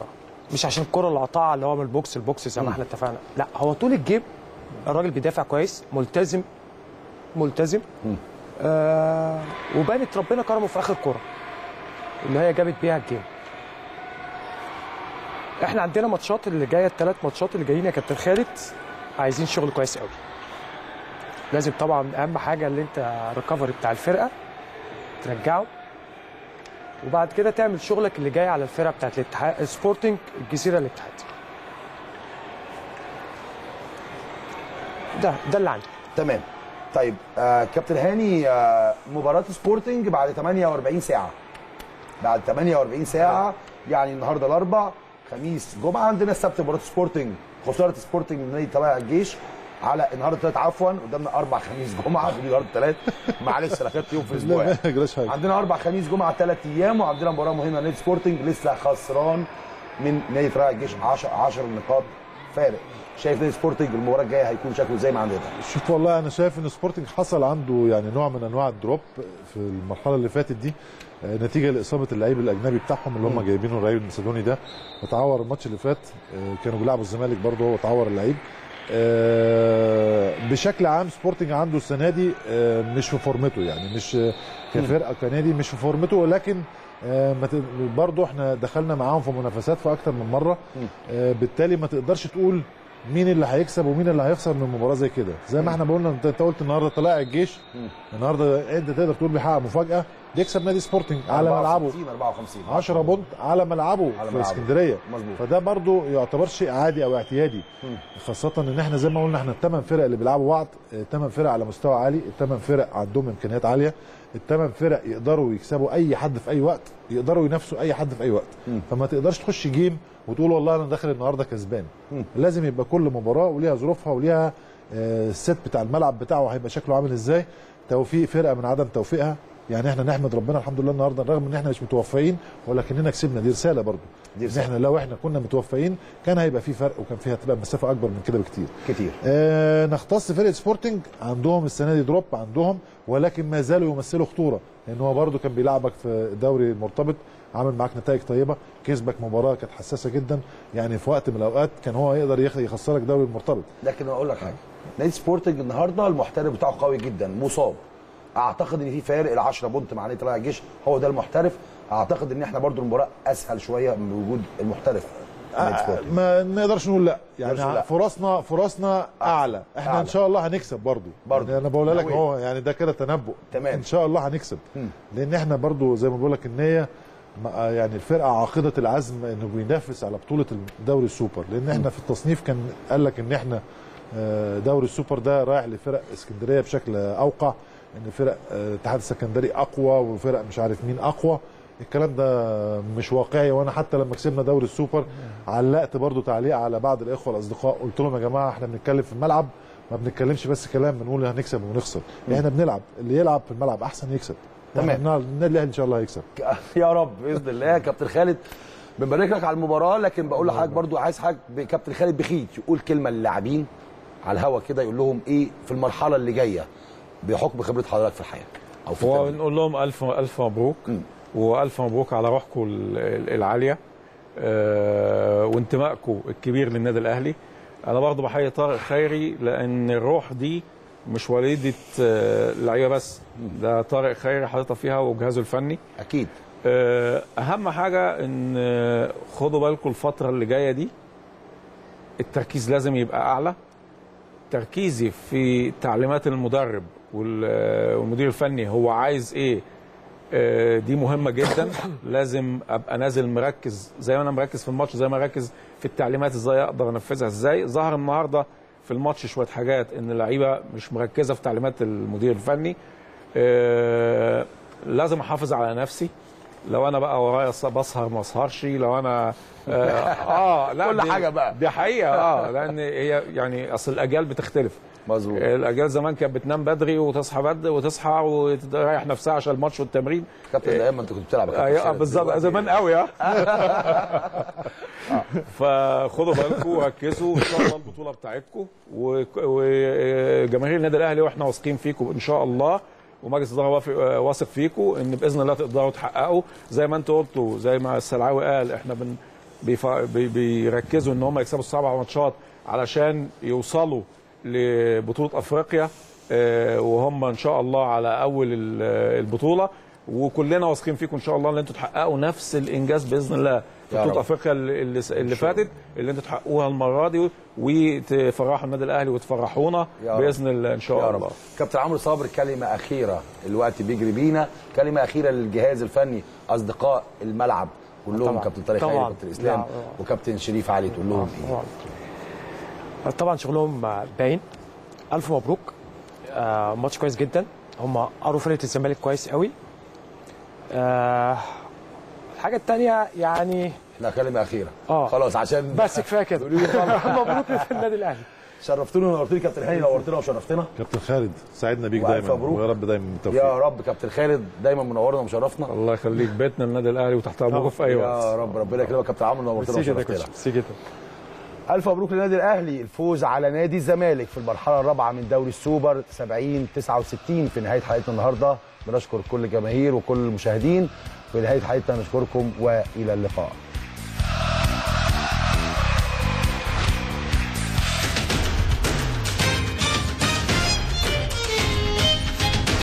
[SPEAKER 4] مش عشان الكره اللي قطعها اللي هو من البوكس البوكس زي ما احنا اتفقنا لا هو طول الجيم الراجل بيدافع كويس ملتزم ملتزم آه وبانت ربنا كرمه في اخر كره اللي هي جابت بيها الجيم احنا عندنا ماتشات اللي جايه الثلاث ماتشات اللي جايين يا كابتن خالد عايزين شغل كويس قوي لازم طبعا اهم حاجه اللي انت ريكفري بتاع الفرقه ترجعه وبعد كده تعمل شغلك اللي جاي على الفرقه بتاعت الاتحاد سبورتنج الجزيره الاتحاد ده ده اللي عندي
[SPEAKER 1] تمام طيب آه كابتن هاني آه مباراه سبورتنج بعد 48 ساعه بعد 48 ساعه يعني النهارده الاربع خميس جمعه عندنا السبت مباراه سبورتنج خساره سبورتنج من نادي تبع الجيش على النهارده الثلاث عفوا قدامنا اربع خميس جمعه في النهارده الثلاث معلش انا خدت يوم في الاسبوع
[SPEAKER 3] لا ما يجراش حاجه
[SPEAKER 1] عندنا اربع خميس جمعه ثلاث ايام وعندنا مباراه مهمه نادي سبورتنج لسه خسران من نادي طلائع الجيش 10 10 نقاط فارق شايف نادي سبورتنج المباراه الجايه هيكون شكله زي ما عندنا
[SPEAKER 3] شوف والله انا شايف ان سبورتنج حصل عنده يعني نوع من انواع الدروب في المرحله اللي فاتت دي آه، نتيجه لاصابه اللعيب الاجنبي بتاعهم اللي هم جايبينه اللعيب المسدوني ده اتعور الماتش اللي فات آه، كانوا بيلعبوا الزمالك برضه هو اتعور اللعيب آه، بشكل عام سبورتنج عنده السنه دي آه، مش في فورمته يعني مش آه، كفرقه كنادي مش في فورمته ولكن آه، ما ت- برضه احنا دخلنا معاهم في منافسات في اكتر من مره آه، بالتالي ما تقدرش تقول مين اللي هيكسب ومين اللي هيخسر من مباراه زي كده زي ما احنا قلنا انت أنت قلت النهارده طلائع الجيش النهارده انت تقدر تقول بيحقق مفاجاه بيكسب نادي سبورتنج على ملعبه
[SPEAKER 1] 54 54
[SPEAKER 3] 10 بونت على ملعبه
[SPEAKER 1] على
[SPEAKER 3] في
[SPEAKER 1] ملعبه.
[SPEAKER 3] اسكندريه
[SPEAKER 1] مظبوط.
[SPEAKER 3] فده برضو يعتبر شيء عادي او اعتيادي خاصه ان احنا زي ما قلنا احنا الثمان فرق اللي بيلعبوا بعض الثمان فرق على مستوى عالي الثمان فرق عندهم امكانيات عاليه الثمان فرق يقدروا يكسبوا اي حد في اي وقت يقدروا ينافسوا اي حد في اي وقت فما تقدرش تخش جيم وتقول والله انا داخل النهارده كسبان لازم يبقى كل مباراه وليها ظروفها وليها آه، الست بتاع الملعب بتاعه هيبقى شكله عامل ازاي توفيق فرقه من عدم توفيقها يعني احنا نحمد ربنا الحمد لله النهارده رغم ان احنا مش متوفقين ولكننا كسبنا دي رساله برضو
[SPEAKER 1] دي
[SPEAKER 3] ان
[SPEAKER 1] رسالة.
[SPEAKER 3] احنا لو احنا كنا متوفقين كان هيبقى في فرق وكان فيها تبقى مسافه اكبر من كده بكتير
[SPEAKER 1] كتير
[SPEAKER 3] آه نختص فرقه سبورتنج عندهم السنه دي دروب عندهم ولكن ما زالوا يمثلوا خطوره لان هو برضو كان بيلعبك في الدوري المرتبط عامل معاك نتائج طيبه كسبك مباراه كانت حساسه جدا يعني في وقت من الاوقات كان هو يقدر يخ- يخسرك دوري المرتبط
[SPEAKER 1] لكن اقول لك حاجه نادي سبورتنج النهارده المحترف بتاعه قوي جدا مصاب اعتقد ان في فارق ال 10 بونت مع نادي طلائع الجيش هو ده المحترف اعتقد ان احنا برضو المباراه اسهل شويه من وجود المحترف نادي
[SPEAKER 3] آه
[SPEAKER 1] سبورتنج.
[SPEAKER 3] ما نقدرش نقول لا
[SPEAKER 1] نقدرش نقول
[SPEAKER 3] يعني
[SPEAKER 1] لا.
[SPEAKER 3] فرصنا فرصنا اعلى احنا
[SPEAKER 1] أعلى.
[SPEAKER 3] ان شاء الله هنكسب برضو
[SPEAKER 1] برضو.
[SPEAKER 3] يعني انا بقول لك
[SPEAKER 1] ناوي.
[SPEAKER 3] هو يعني ده كده تنبؤ
[SPEAKER 1] تمام.
[SPEAKER 3] ان شاء الله هنكسب
[SPEAKER 1] مم.
[SPEAKER 3] لان احنا برضو زي ما بقول لك النيه ما- يعني الفرقه عاقده العزم انه بينافس على بطوله دوري السوبر لان احنا في التصنيف كان قال لك ان احنا آه، دوري السوبر ده رايح لفرق اسكندريه بشكل اوقع ان فرق آه، الاتحاد السكندري اقوى وفرق مش عارف مين اقوى الكلام ده مش واقعي وانا حتى لما كسبنا دوري السوبر علقت برضو تعليق على بعض الاخوه الاصدقاء قلت لهم يا جماعه احنا بنتكلم في الملعب ما بنتكلمش بس كلام بنقول هنكسب ونخسر احنا بنلعب اللي يلعب في الملعب احسن يكسب
[SPEAKER 1] تمام.
[SPEAKER 3] وإحنا بنلعب- النادي الاهلي ان شاء الله هيكسب
[SPEAKER 1] يا رب باذن الله كابتن خالد بنبارك لك على المباراه لكن بقول لحضرتك برضو عايز حضرتك بكابتن خالد بخيت يقول كلمه للاعبين على الهوا كده يقول لهم ايه في المرحله اللي جايه بحكم خبره حضرتك في الحياه او في التدريب.
[SPEAKER 2] ونقول لهم الف الف مبروك والف مبروك على روحكم ال- ال- العاليه آه، وانتمائكم الكبير للنادي الاهلي انا برضه بحيي طارق خيري لان الروح دي مش وليده آه، لعيبه بس ده طارق خيري حاططها فيها وجهازه الفني
[SPEAKER 1] اكيد
[SPEAKER 2] آه، اهم حاجه ان آه، خدوا بالكم الفتره اللي جايه دي التركيز لازم يبقى اعلى تركيزي في تعليمات المدرب وال- والمدير الفني هو عايز ايه آه، دي مهمه جدا لازم ابقى نازل مركز زي ما انا مركز في الماتش زي ما اركز في التعليمات ازاي اقدر انفذها ازاي ظهر النهارده في الماتش شويه حاجات ان اللعيبه مش مركزه في تعليمات المدير الفني آه، لازم احافظ على نفسي لو انا بقى ورايا ص- بسهر ما اسهرش لو انا اه, آه لا
[SPEAKER 1] كل
[SPEAKER 2] دي-
[SPEAKER 1] حاجة بقى.
[SPEAKER 2] دي حقيقه اه لان هي يعني اصل الاجيال بتختلف
[SPEAKER 1] مظبوط
[SPEAKER 2] الاجيال زمان كانت بتنام بدري وتصحى بدري وتصحى وتريح نفسها عشان الماتش والتمرين
[SPEAKER 1] كابتن ايام انت كنت بتلعب يا كابتن
[SPEAKER 2] ايوه
[SPEAKER 1] خالد
[SPEAKER 2] بالظبط
[SPEAKER 1] دلوقتي.
[SPEAKER 2] زمان قوي اه فخدوا بالكم وركزوا ان شاء الله البطوله بتاعتكم و- وجماهير النادي الاهلي واحنا واثقين فيكم ان شاء الله ومجلس الاداره وافق- واثق فيكم ان باذن الله تقدروا تحققوا زي ما انتوا قلتوا زي ما السلعاوي قال احنا بن بيف- بي- بيركزوا ان هم يكسبوا السبع ماتشات علشان يوصلوا لبطوله افريقيا آه، وهم ان شاء الله على اول ال- البطوله وكلنا واثقين فيكم ان شاء الله ان انتوا تحققوا نفس الانجاز باذن الله في
[SPEAKER 1] يا
[SPEAKER 2] بطوله
[SPEAKER 1] رب.
[SPEAKER 2] افريقيا اللي, اللي, اللي فاتت اللي انتوا تحققوها المره دي وتفرحوا النادي الاهلي وتفرحونا
[SPEAKER 1] يا رب.
[SPEAKER 2] باذن الله ان شاء
[SPEAKER 1] يا
[SPEAKER 2] الله
[SPEAKER 1] رب كابتن عمرو صابر كلمه اخيره الوقت بيجري بينا كلمه اخيره للجهاز الفني اصدقاء الملعب كلهم
[SPEAKER 4] طبعا.
[SPEAKER 1] كابتن طارق خيري
[SPEAKER 4] طبعا.
[SPEAKER 1] وكابتن اسلام
[SPEAKER 4] لا،
[SPEAKER 1] وكابتن شريف علي تقول لهم ايه
[SPEAKER 4] طبعا طبعا شغلهم باين الف مبروك آه ماتش كويس جدا هم قروا فرقه الزمالك كويس قوي آه الحاجه الثانيه يعني
[SPEAKER 1] لا كلمه اخيره
[SPEAKER 4] اه
[SPEAKER 1] خلاص عشان
[SPEAKER 4] بس كفايه كده مبروك للنادي الاهلي
[SPEAKER 1] شرفتوني ونورتوني كابتن هاني نورتنا وشرفتنا
[SPEAKER 3] كابتن خالد سعدنا بيك
[SPEAKER 1] وألف
[SPEAKER 3] دايما
[SPEAKER 1] مبروك.
[SPEAKER 3] ويا رب دايما بالتوفيق
[SPEAKER 1] يا رب كابتن خالد دايما منورنا ومشرفنا
[SPEAKER 2] الله يخليك بيتنا النادي الاهلي وتحت امركم في اي وقت
[SPEAKER 1] يا رب ربنا يكرمك كابتن عمرو نورتنا
[SPEAKER 4] ميرسي جدا يا
[SPEAKER 1] وشرفتنا
[SPEAKER 4] كوتش ميرسي جدا
[SPEAKER 1] الف مبروك للنادي الاهلي الفوز على نادي الزمالك في المرحله الرابعه من دوري السوبر 70 69 في نهايه حلقتنا النهارده بنشكر كل الجماهير وكل المشاهدين في نهايه حلقتنا نشكركم والى اللقاء